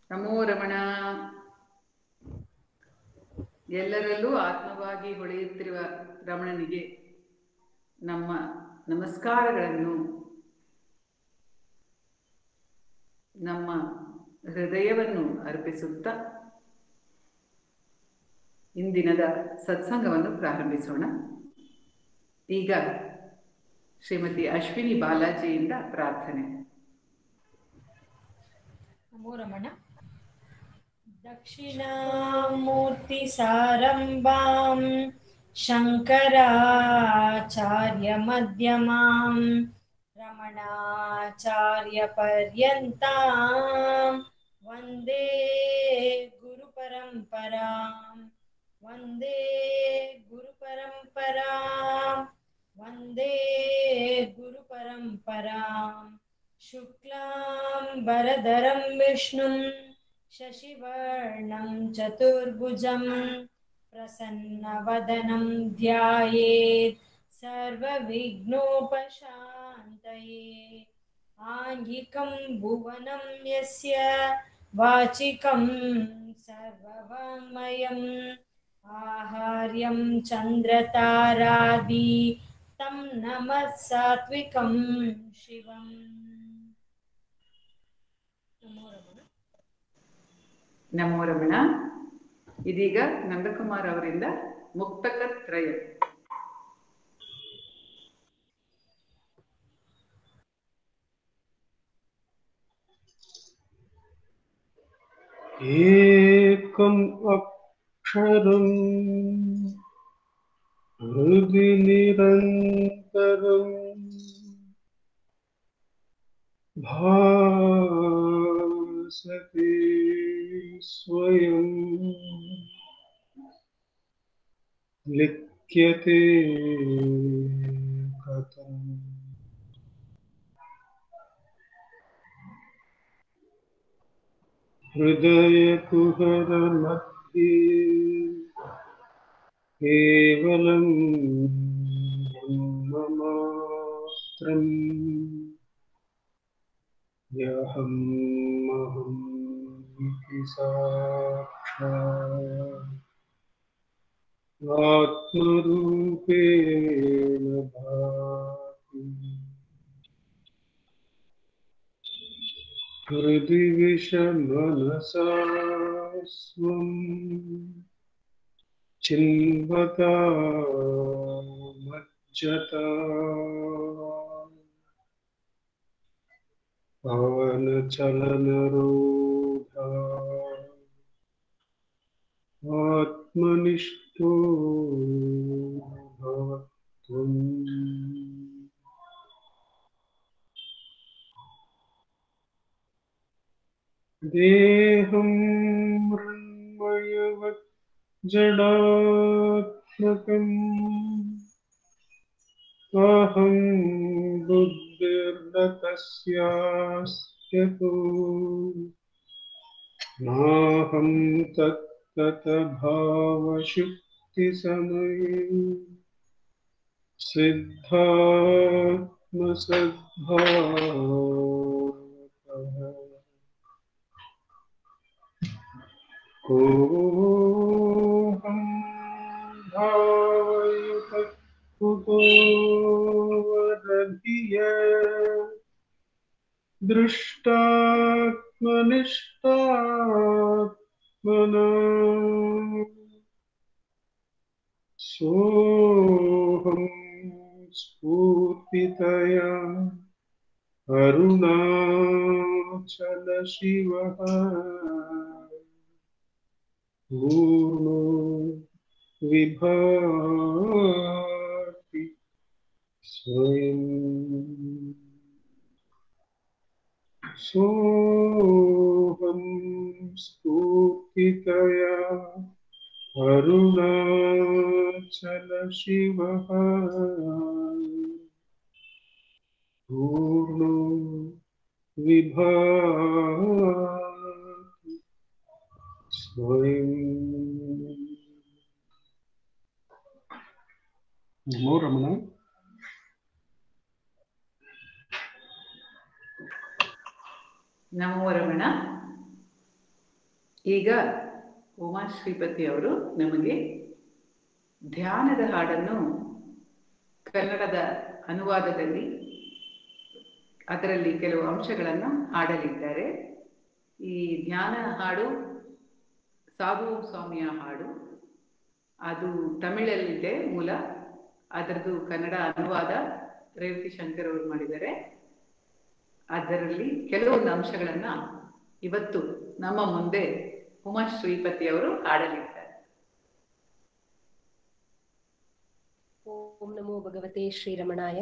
ನಮೋ ರಮಣ ಎಲ್ಲರಲ್ಲೂ ಆತ್ಮವಾಗಿ ಹೊಳೆಯುತ್ತಿರುವ ರಮಣನಿಗೆ ನಮ್ಮ ನಮಸ್ಕಾರಗಳನ್ನು ನಮ್ಮ ಹೃದಯವನ್ನು ಅರ್ಪಿಸುತ್ತಾ ಇಂದಿನದ ಸತ್ಸಂಗವನ್ನು ಪ್ರಾರಂಭಿಸೋಣ ಈಗ ಶ್ರೀಮತಿ ಅಶ್ವಿನಿ ಬಾಲಾಜಿಯಿಂದ ಪ್ರಾರ್ಥನೆ ನಮೋ ರಮಣ दक्षिणामूर्तिसारम्भां शङ्कराचार्यमध्यमां रमणाचार्यपर्यन्तां वन्दे गुरुपरम्परां वन्दे गुरुपरम्परां वन्दे गुरुपरम्पराम् शुक्लां वरदरं विष्णुं शशिवर्णं चतुर्भुजं प्रसन्नवदनं ध्यायेत् सर्वविघ्नोपशान्तये आङ्गिकं भुवनं यस्य वाचिकं सर्ववाङ्मयम् आहार्यं चन्द्रतारादि तं नमः सात्विकं शिवम् ನಮೋ ರಮಣ ನಮೋ ರಮಣ ಇದೀಗ ನಂದಕುಮಾರ್ ಅವರಿಂದ ಮುಕ್ತಕ ತ್ರಯ एकम् अक्षरम् हृदि निरन्तरम् भासते स्वयम् लिख्यते कथम् हृदयकुहरमध्ये केवलं ब्रह्ममात्रम् यहमहम् इति साक्षात् आत्मरूपेण भाति हृदि विषमनसा स्वम् चिन्वता मज्जता पवनचलनरोधा आत्मनिष्ठो भवत्वम् देहं मृण्मयवत् जडात्मकम् अहं बुद्धिर्न तस्यास्त्यतो नाहं तत्ततभावशुक्तिसमये सिद्धात्मसद्भावतः कोऽहं भावयुतः कुतो वदधिय दृष्टात्मनिष्ठात्मना सोऽहं स्फूर्तितया अरुणाचलशिवः पूर्णो विभाति स्वयम् सोऽहं स्फूर्तितया अरुणाचलशिवः पूर्णो विभाति स्वयम् ನಮೋ ರಮಣ ನಮೋ ರಮಣ ಈಗ ಉಮಾ ಶ್ರೀಪತಿ ಅವರು ನಮಗೆ ಧ್ಯಾನದ ಹಾಡನ್ನು ಕನ್ನಡದ ಅನುವಾದದಲ್ಲಿ ಅದರಲ್ಲಿ ಕೆಲವು ಅಂಶಗಳನ್ನು ಹಾಡಲಿದ್ದಾರೆ ಈ ಧ್ಯಾನ ಹಾಡು ಸಾಧು ಸ್ವಾಮಿಯ ಹಾಡು ಅದು ತಮಿಳಲ್ಲಿದೆ ಮೂಲ ಅದರದ್ದು ಕನ್ನಡ ಅನುವಾದ ರೇವತಿ ಶಂಕರ್ ಅವರು ಮಾಡಿದ್ದಾರೆ ಅದರಲ್ಲಿ ಕೆಲವೊಂದು ಅಂಶಗಳನ್ನ ಇವತ್ತು ನಮ್ಮ ಮುಂದೆ ಉಮಾ ಶ್ರೀಪತಿ ಅವರು ಹಾಡಲಿದ್ದಾರೆ ಓಂ ನಮೋ ಭಗವತೆ ಶ್ರೀರಮಣಾಯ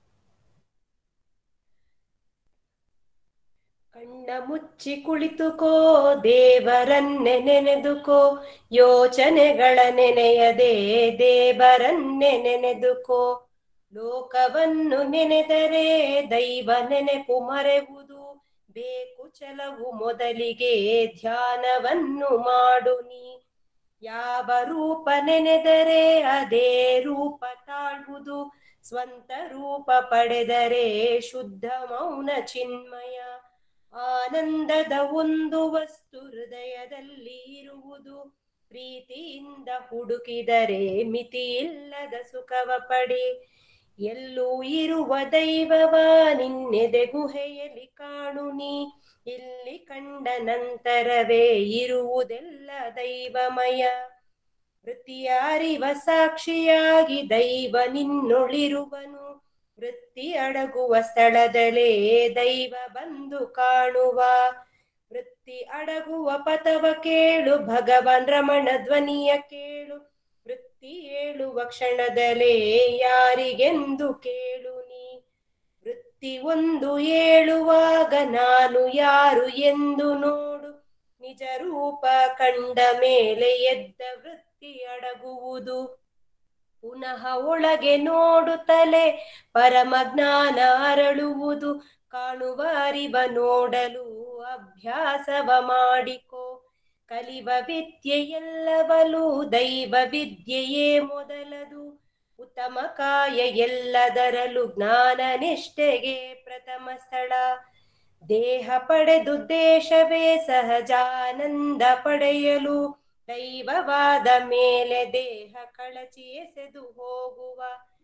ಕಣ್ಣ ಮುಚ್ಚಿ ಕುಳಿತುಕೋ ದೇವರನ್ನೆ ನೆನೆದುಕೋ ಯೋಚನೆಗಳ ನೆನೆಯದೆ ದೇವರನ್ನೆ ನೆನೆದುಕೋ ಲೋಕವನ್ನು ನೆನೆದರೆ ದೈವ ನೆನೆಪು ಮರೆವುದು ಬೇಕು ಚಲವು ಮೊದಲಿಗೆ ಧ್ಯಾನವನ್ನು ಮಾಡು ನೀ ಯಾವ ರೂಪ ನೆನೆದರೆ ಅದೇ ರೂಪ ತಾಳುವುದು ಸ್ವಂತ ರೂಪ ಪಡೆದರೆ ಶುದ್ಧ ಮೌನ ಚಿನ್ಮಯ ಆನಂದದ ಒಂದು ವಸ್ತು ಹೃದಯದಲ್ಲಿ ಇರುವುದು ಪ್ರೀತಿಯಿಂದ ಹುಡುಕಿದರೆ ಮಿತಿಯಿಲ್ಲದ ಸುಖವ ಪಡೆ ಎಲ್ಲೂ ಇರುವ ದೈವವ ನಿನ್ನೆದೆ ಗುಹೆಯಲ್ಲಿ ಕಾಣು ನೀ ಇಲ್ಲಿ ಕಂಡ ನಂತರವೇ ಇರುವುದೆಲ್ಲ ದೈವಮಯ ವೃತ್ತಿಯ ಅರಿವ ಸಾಕ್ಷಿಯಾಗಿ ದೈವ ನಿನ್ನೊಳಿರುವನು ವೃತ್ತಿ ಅಡಗುವ ಸ್ಥಳದಲ್ಲೇ ದೈವ ಬಂದು ಕಾಣುವ ವೃತ್ತಿ ಅಡಗುವ ಪಥವ ಕೇಳು ಭಗವಾನ್ ರಮಣ ಧ್ವನಿಯ ಕೇಳು ವೃತ್ತಿ ಏಳುವ ಕ್ಷಣದಲ್ಲೇ ಯಾರಿಗೆಂದು ಕೇಳು ನೀ ವೃತ್ತಿ ಒಂದು ಏಳುವಾಗ ನಾನು ಯಾರು ಎಂದು ನೋಡು ನಿಜ ರೂಪ ಕಂಡ ಮೇಲೆ ಎದ್ದ ವೃತ್ತಿ ಅಡಗುವುದು ಪುನಃ ಒಳಗೆ ನೋಡುತ್ತಲೇ ಪರಮ ಜ್ಞಾನ ಅರಳುವುದು ಕಾಣುವ ಅರಿವ ನೋಡಲು ಅಭ್ಯಾಸವ ಮಾಡಿಕೋ ಕಲಿವ ವಿದ್ಯೆ ಎಲ್ಲವಲು ದೈವ ವಿದ್ಯೆಯೇ ಮೊದಲದು ಉತ್ತಮ ಕಾಯ ಎಲ್ಲದರಲ್ಲೂ ಜ್ಞಾನ ನಿಷ್ಠೆಗೆ ಪ್ರಥಮ ಸ್ಥಳ ದೇಹ ಪಡೆದು ದೇಶವೇ ಸಹಜಾನಂದ ಪಡೆಯಲು ದೈವವಾದ ಮೇಲೆ ದೇಹ ಕಳಚಿ ಎಸೆದು ಹೋಗುವ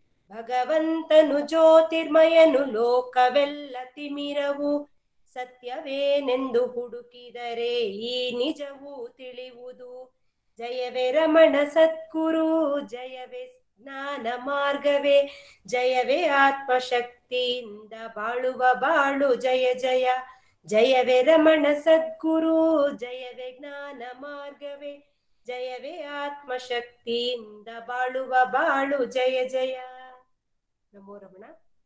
ಭಗವಂತನು ಜ್ಯೋತಿರ್ಮಯನು ಲೋಕವೆಲ್ಲ ತಿಮಿರವು ಸತ್ಯವೇನೆಂದು ಹುಡುಕಿದರೆ ಈ ನಿಜವೂ ತಿಳಿಯುವುದು ಜಯವೇ ರಮಣ ಸದ್ಗುರು ಜಯವೇ ಜ್ಞಾನ ಮಾರ್ಗವೇ ಜಯವೇ ಆತ್ಮಶಕ್ತಿಯಿಂದ ಬಾಳುವ ಬಾಳು ಜಯ ಜಯ ಜಯವೇ ರಮಣ ಸದ್ಗುರು ಜಯವೇ ಜ್ಞಾನ ಮಾರ್ಗವೇ ಜಯವೇ ಆತ್ಮಶಕ್ತಿಯಿಂದ ಬಾಳುವ ಬಾಳು ಜಯ ಜಯ ನಮೋ ರಮಣ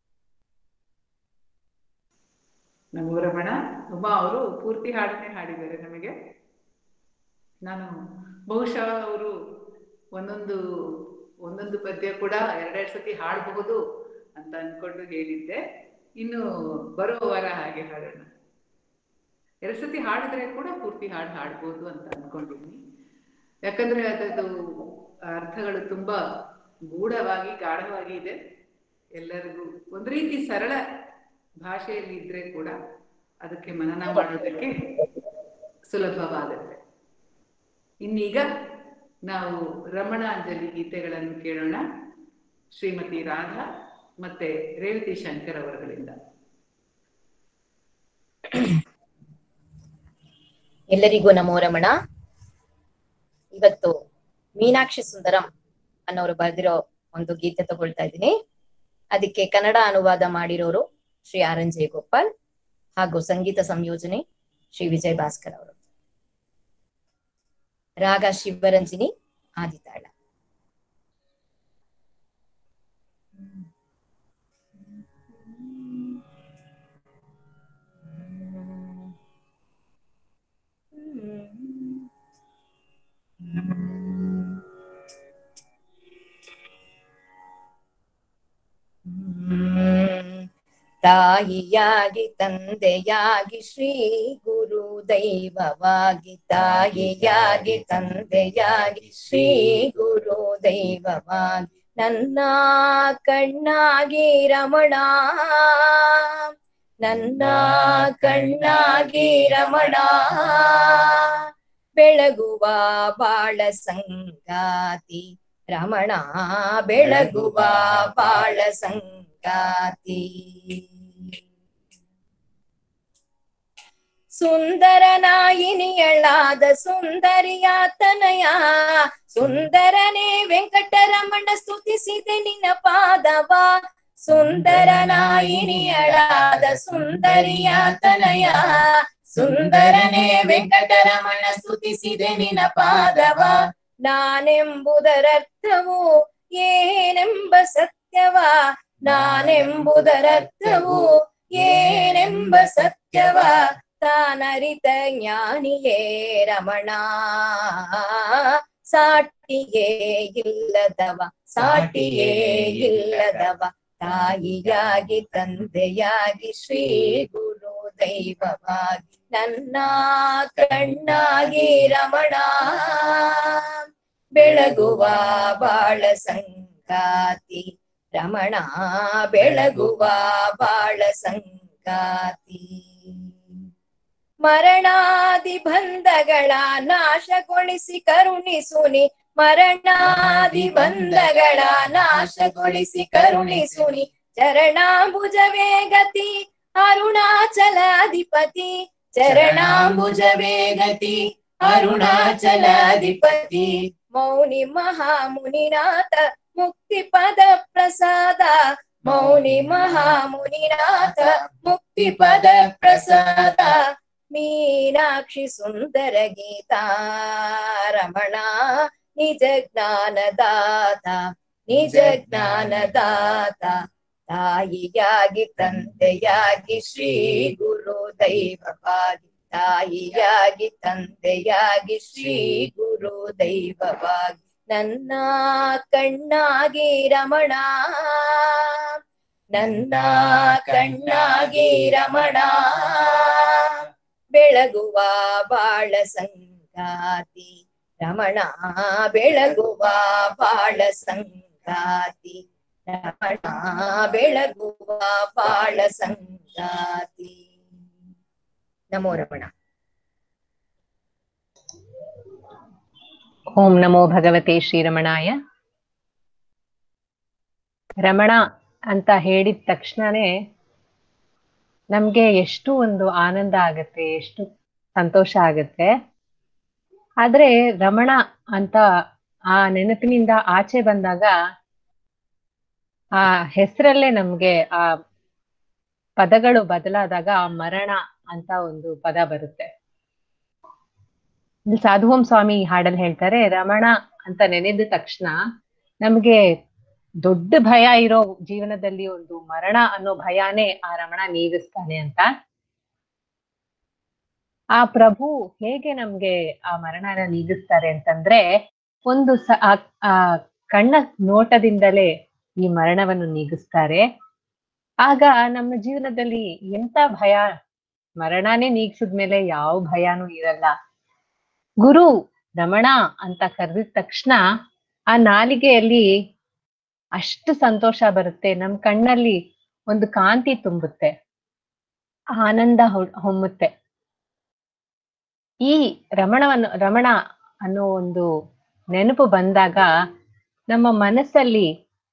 ನಮೋ ರಮಣ ಉಮಾ ಅವರು ಪೂರ್ತಿ ಹಾಡನ್ನೇ ಹಾಡಿದ್ದಾರೆ ನಮಗೆ ನಾನು ಬಹುಶಃ ಅವರು ಒಂದೊಂದು ಒಂದೊಂದು ಪದ್ಯ ಕೂಡ ಎರಡೆರಡು ಸತಿ ಹಾಡಬಹುದು ಅಂತ ಅನ್ಕೊಂಡು ಹೇಳಿದ್ದೆ ಇನ್ನು ಬರೋ ವಾರ ಹಾಗೆ ಹಾಡೋಣ ಎರಡು ಸತಿ ಹಾಡಿದ್ರೆ ಕೂಡ ಪೂರ್ತಿ ಹಾಡು ಹಾಡ್ಬೋದು ಅಂತ ಅನ್ಕೊಂಡಿದ್ದೀನಿ ಯಾಕಂದ್ರೆ ಅದರದ್ದು ಅರ್ಥಗಳು ತುಂಬಾ ಗೂಢವಾಗಿ ಗಾಢವಾಗಿ ಇದೆ ಎಲ್ಲರಿಗೂ ಒಂದು ರೀತಿ ಸರಳ ಭಾಷೆಯಲ್ಲಿ ಇದ್ರೆ ಕೂಡ ಅದಕ್ಕೆ ಮನನ ಮಾಡೋದಕ್ಕೆ ಸುಲಭವಾಗುತ್ತೆ ಇನ್ನೀಗ ನಾವು ರಮಣಾಂಜಲಿ ಗೀತೆಗಳನ್ನು ಕೇಳೋಣ ಶ್ರೀಮತಿ ರಾಧಾ ಮತ್ತೆ ರೇವತಿ ಶಂಕರ್ ಅವರುಗಳಿಂದ ಎಲ್ಲರಿಗೂ ನಮೋ ರಮಣ ಇವತ್ತು ಮೀನಾಕ್ಷಿ ಸುಂದರಂ ಅನ್ನೋರು ಬರೆದಿರೋ ಒಂದು ಗೀತೆ ತಗೊಳ್ತಾ ಇದ್ದೀನಿ ಅದಕ್ಕೆ ಕನ್ನಡ ಅನುವಾದ ಮಾಡಿರೋರು ಶ್ರೀ ಆರ್ ಎನ್ ಜಯಗೋಪಾಲ್ ಹಾಗೂ ಸಂಗೀತ ಸಂಯೋಜನೆ ಶ್ರೀ ವಿಜಯ್ ಭಾಸ್ಕರ್ ಅವರು ರಾಗ ಶಿವರಂಜಿನಿ ಆದಿತಾಳ ತಾಯಿಯಾಗಿ ತಂದೆಯಾಗಿ ಶ್ರೀ ಗುರು ದೈವವಾಗಿ ತಾಯಿಯಾಗಿ ತಂದೆಯಾಗಿ ಶ್ರೀ ಗುರು ದೈವವಾಗಿ ನನ್ನ ಕಣ್ಣಾಗಿ ರಮಣ ನನ್ನ ಕಣ್ಣಾಗಿ ರಮಣ ಬೆಳಗುವ ಬಾಳ ಸಂಗಾತಿ ರಮಣ ಬೆಳಗುವ ಬಾಳ ಸಂಗಾತಿ ಸುಂದರ ನಾಯಿನಿಯಳಾದ ಸುಂದರಿಯ ತನಯ ಸುಂದರನೇ ವೆಂಕಟರಮಣ ಸ್ತುತಿಸಿದೆ ನಿನ್ನ ಪಾದವ ಸುಂದರ ನಾಯಿನಿಯಳಾದ ಸುಂದರಿಯ ತನಯ ಸುಂದರನೇ ವೆಂಕಟರಮಣ ಸ್ತುತಿಸಿದೆ ನಿನ್ನ ಪಾದವ ನಾನೆಂಬುದರರ್ಥವು ಏನೆಂಬ ಸತ್ಯವ ನಾನೆಂಬುದರರ್ಥವು ಏನೆಂಬ ಸತ್ಯವ ತಾನರಿತ ಜ್ಞಾನಿಯೇ ರಮಣ ಸಾಟಿಯೇ ಇಲ್ಲದವ ಸಾಟಿಯೇ ಇಲ್ಲದವ ತಾಯಿಯಾಗಿ ತಂದೆಯಾಗಿ ಶ್ರೀ ಗುರು ದೈವವಾಗಿ ನನ್ನ ಕಣ್ಣಾಗಿ ರಮಣ ಬೆಳಗುವ ಬಾಳ ಸಂಗಾತಿ ರಮಣ ಬೆಳಗುವ ಬಾಳ ಸಂಗಾತಿ ಮರಣಾದಿ ಬಂಧಗಳ ನಾಶಗೊಳಿಸಿ ಕರುಣಿಸುನಿ ಮರಣಾದಿ ಬಂಧಗಳ ನಾಶಗೊಳಿಸಿ ಕರುಣಿಸುನಿ ಚರಣಾಂಬುಜವೇ ಗತಿ ಅರುಣಾಚಲಾಧಿಪತಿ ಚರಣಾಂಬುಜವೇ ಗತಿ ಅರುಣಾಚಲಾಧಿಪತಿ ಮೌನಿ ಮಹಾಮುನಿನಾಥ ಮುಕ್ತಿ ಪದ ಪ್ರಸಾದ ಮೌನಿ ಮಹಾಮುನಿನಾಥ ಮುಕ್ತಿ ಪದ ಪ್ರಸಾದ ಮೀನಾಕ್ಷಿ ಸುಂದರ ಗೀತಾ ರಮಣ ನಿಜ ಜ್ಞಾನದಾತ ನಿಜ ಜ್ಞಾನದಾತ ತಾಯಿಯಾಗಿ ತಂದೆಯಾಗಿ ಶ್ರೀ ಗುರು ದೈವವಾಗಿ ತಾಯಿಯಾಗಿ ತಂದೆಯಾಗಿ ಶ್ರೀ ಗುರು ದೈವವಾಗಿ ನನ್ನ ಕಣ್ಣಾಗಿ ರಮಣ ನನ್ನ ಕಣ್ಣಾಗಿ ರಮಣ ಬೆಳಗುವ ಬಾಳ ಸಂಗಾತಿ ರಮಣ ಬೆಳಗುವ ಬಾಳ ಸಂಗಾತಿ ರಮಣ ಬೆಳಗುವ ಬಾಳ ಸಂಗಾತಿ ನಮೋ ರಮಣ ಓಂ ನಮೋ ಭಗವತೆ ಶ್ರೀರಮಣಾಯ ರಮಣ ಅಂತ ಹೇಳಿದ ತಕ್ಷಣನೇ ನಮ್ಗೆ ಎಷ್ಟು ಒಂದು ಆನಂದ ಆಗತ್ತೆ ಎಷ್ಟು ಸಂತೋಷ ಆಗತ್ತೆ ಆದ್ರೆ ರಮಣ ಅಂತ ಆ ನೆನಪಿನಿಂದ ಆಚೆ ಬಂದಾಗ ಆ ಹೆಸರಲ್ಲೇ ನಮ್ಗೆ ಆ ಪದಗಳು ಬದಲಾದಾಗ ಆ ಮರಣ ಅಂತ ಒಂದು ಪದ ಬರುತ್ತೆ ಇಲ್ಲಿ ಸಾಧುವಂ ಸ್ವಾಮಿ ಈ ಹಾಡಲ್ಲಿ ಹೇಳ್ತಾರೆ ರಮಣ ಅಂತ ನೆನೆದ ತಕ್ಷಣ ನಮ್ಗೆ ದೊಡ್ಡ ಭಯ ಇರೋ ಜೀವನದಲ್ಲಿ ಒಂದು ಮರಣ ಅನ್ನೋ ಭಯಾನೇ ಆ ರಮಣ ನೀಗಿಸ್ತಾನೆ ಅಂತ ಆ ಪ್ರಭು ಹೇಗೆ ನಮ್ಗೆ ಆ ಮರಣನ ನೀಗಿಸ್ತಾರೆ ಅಂತಂದ್ರೆ ಒಂದು ಸ ಆ- ಆ ಕಣ್ಣ ನೋಟದಿಂದಲೇ ಈ ಮರಣವನ್ನು ನೀಗಿಸ್ತಾರೆ ಆಗ ನಮ್ಮ ಜೀವನದಲ್ಲಿ ಎಂತ ಭಯ ಮರಣನೇ ನೀಗ್ಸಿದ್ಮೇಲೆ ಯಾವ ಭಯನೂ ಇರಲ್ಲ ಗುರು ರಮಣ ಅಂತ ಕರೆದಿದ ತಕ್ಷಣ ಆ ನಾಲಿಗೆಯಲ್ಲಿ ಅಷ್ಟು ಸಂತೋಷ ಬರುತ್ತೆ ನಮ್ ಕಣ್ಣಲ್ಲಿ ಒಂದು ಕಾಂತಿ ತುಂಬುತ್ತೆ ಆನಂದ ಹೊ- ಹೊಮ್ಮುತ್ತೆ ಈ ರಮಣವನ್ನು ರಮಣ ಅನ್ನೋ ಒಂದು ನೆನಪು ಬಂದಾಗ ನಮ್ಮ ಮನಸ್ಸಲ್ಲಿ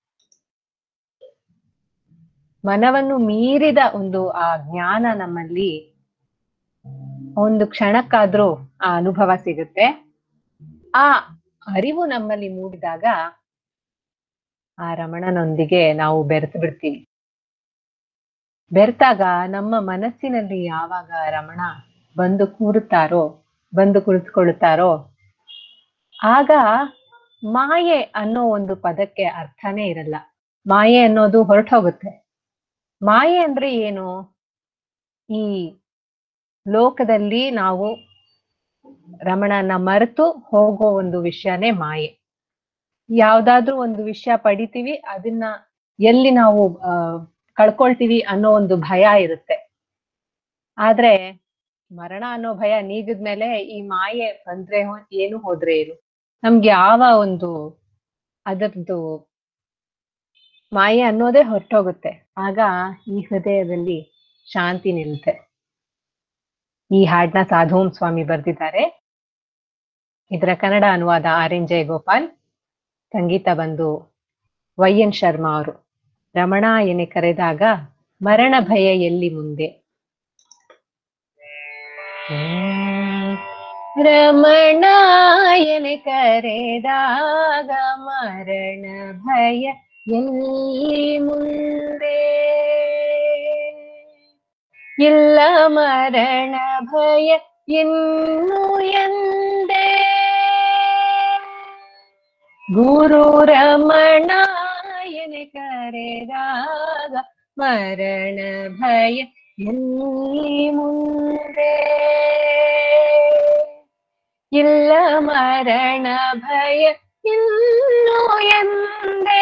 ಮನವನ್ನು ಮೀರಿದ ಒಂದು ಆ ಜ್ಞಾನ ನಮ್ಮಲ್ಲಿ ಒಂದು ಕ್ಷಣಕ್ಕಾದ್ರೂ ಆ ಅನುಭವ ಸಿಗುತ್ತೆ ಆ ಅರಿವು ನಮ್ಮಲ್ಲಿ ಮೂಡಿದಾಗ ಆ ರಮಣನೊಂದಿಗೆ ನಾವು ಬೆರೆತು ಬಿಡ್ತೀವಿ ಬೆರೆತಾಗ ನಮ್ಮ ಮನಸ್ಸಿನಲ್ಲಿ ಯಾವಾಗ ರಮಣ ಬಂದು ಕೂರುತ್ತಾರೋ ಬಂದು ಕುಳಿತುಕೊಳ್ಳುತ್ತಾರೋ ಆಗ ಮಾಯೆ ಅನ್ನೋ ಒಂದು ಪದಕ್ಕೆ ಅರ್ಥನೇ ಇರಲ್ಲ ಮಾಯೆ ಅನ್ನೋದು ಹೊರಟೋಗುತ್ತೆ ಮಾಯೆ ಅಂದ್ರೆ ಏನು ಈ ಲೋಕದಲ್ಲಿ ನಾವು ರಮಣನ ಮರೆತು ಹೋಗೋ ಒಂದು ವಿಷಯನೇ ಮಾಯೆ ಯಾವ್ದಾದ್ರೂ ಒಂದು ವಿಷಯ ಪಡಿತೀವಿ ಅದನ್ನ ಎಲ್ಲಿ ನಾವು ಆ ಕಳ್ಕೊಳ್ತೀವಿ ಅನ್ನೋ ಒಂದು ಭಯ ಇರುತ್ತೆ ಆದ್ರೆ ಮರಣ ಅನ್ನೋ ಭಯ ನೀಗಿದ್ಮೇಲೆ ಈ ಮಾಯೆ ಬಂದ್ರೆ ಹೋ- ಏನು ಹೋದ್ರೆ ಏನು ನಮ್ಗೆ ಯಾವ ಒಂದು ಅದರದ್ದು ಮಾಯೆ ಅನ್ನೋದೇ ಹೊರಟೋಗುತ್ತೆ ಆಗ ಈ ಹೃದಯದಲ್ಲಿ ಶಾಂತಿ ನಿಲ್ಲುತ್ತೆ ಈ ಹಾಡ್ನ ಸಾಧುವಂ ಸ್ವಾಮಿ ಬರ್ದಿದ್ದಾರೆ ಇದರ ಕನ್ನಡ ಅನುವಾದ ಆರ್ ಎನ್ ಜಯಗೋಪಾಲ್ ಸಂಗೀತ ಬಂದು ವೈ ಎನ್ ಶರ್ಮಾ ಅವರು ರಮಣ ಎನೆ ಕರೆದಾಗ ಮರಣ ಭಯ ಎಲ್ಲಿ ಮುಂದೆ ಹ್ಮ್. ರಮಣಾಯನೆ ಕರೆದಾಗ ಮರಣ ಭಯ ಎಲ್ಲಿ ಮುಂದೆ ಇಲ್ಲ ಮರಣ ಭಯ ಇನ್ನು ಎಂದೇ ಗುರು ರಮಣಾಯನೆ ಕರೆದಾಗ ಮರಣ ಭಯ ಎಲ್ಲಿ ಮುಂದೆ ಇಲ್ಲ ಮರಣ ಭಯ ಇನ್ನು ಎಂದೇ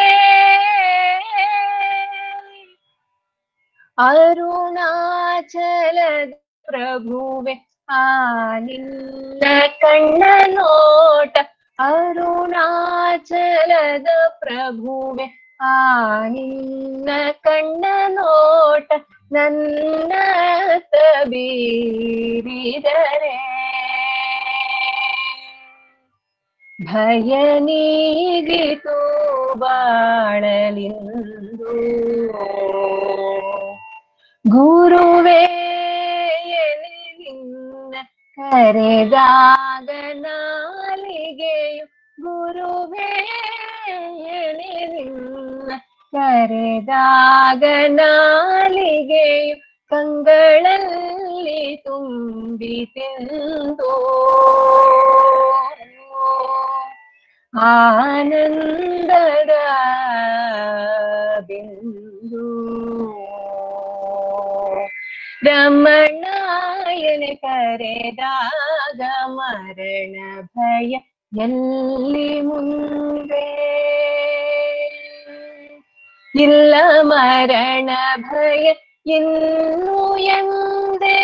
ಅರುಣಾಚಲದ ಪ್ರಭುವೆ ಆ ನಿನ್ನ ಕಣ್ಣ ನೋಟ ಅರುಣಾಚಲದ ಪ್ರಭುವೆ ಆ ನಿನ್ನ ಕಣ್ಣ ನೋಟ ನನ್ನ ಬೀರಿದರೆ ಭಯ ನೀಗಿತು ಬಾಳಲಿಂದು ಗುರುವೇ ಎಲೆ ನಿನ್ನ ಕರೆದಾಗ ನಾಲಿಗೆಯು ಗುರುವೇ ಎಲೆ ನಿನ್ನ ಕರೆದಾಗ ನಾಲಿಗೆಯು ಕಂಗಳಲ್ಲಿ ತುಂಬಿತೆಂದು ಆನಂದದ ಬಿಂದು ರಮಣಾಯನೆ ಕರೆದಾಗ ಮರಣ ಭಯ ಎಲ್ಲಿ ಮುಂದೆ ಇಲ್ಲ ಮರಣ ಭಯ ಇನ್ನು ಎಂದೇ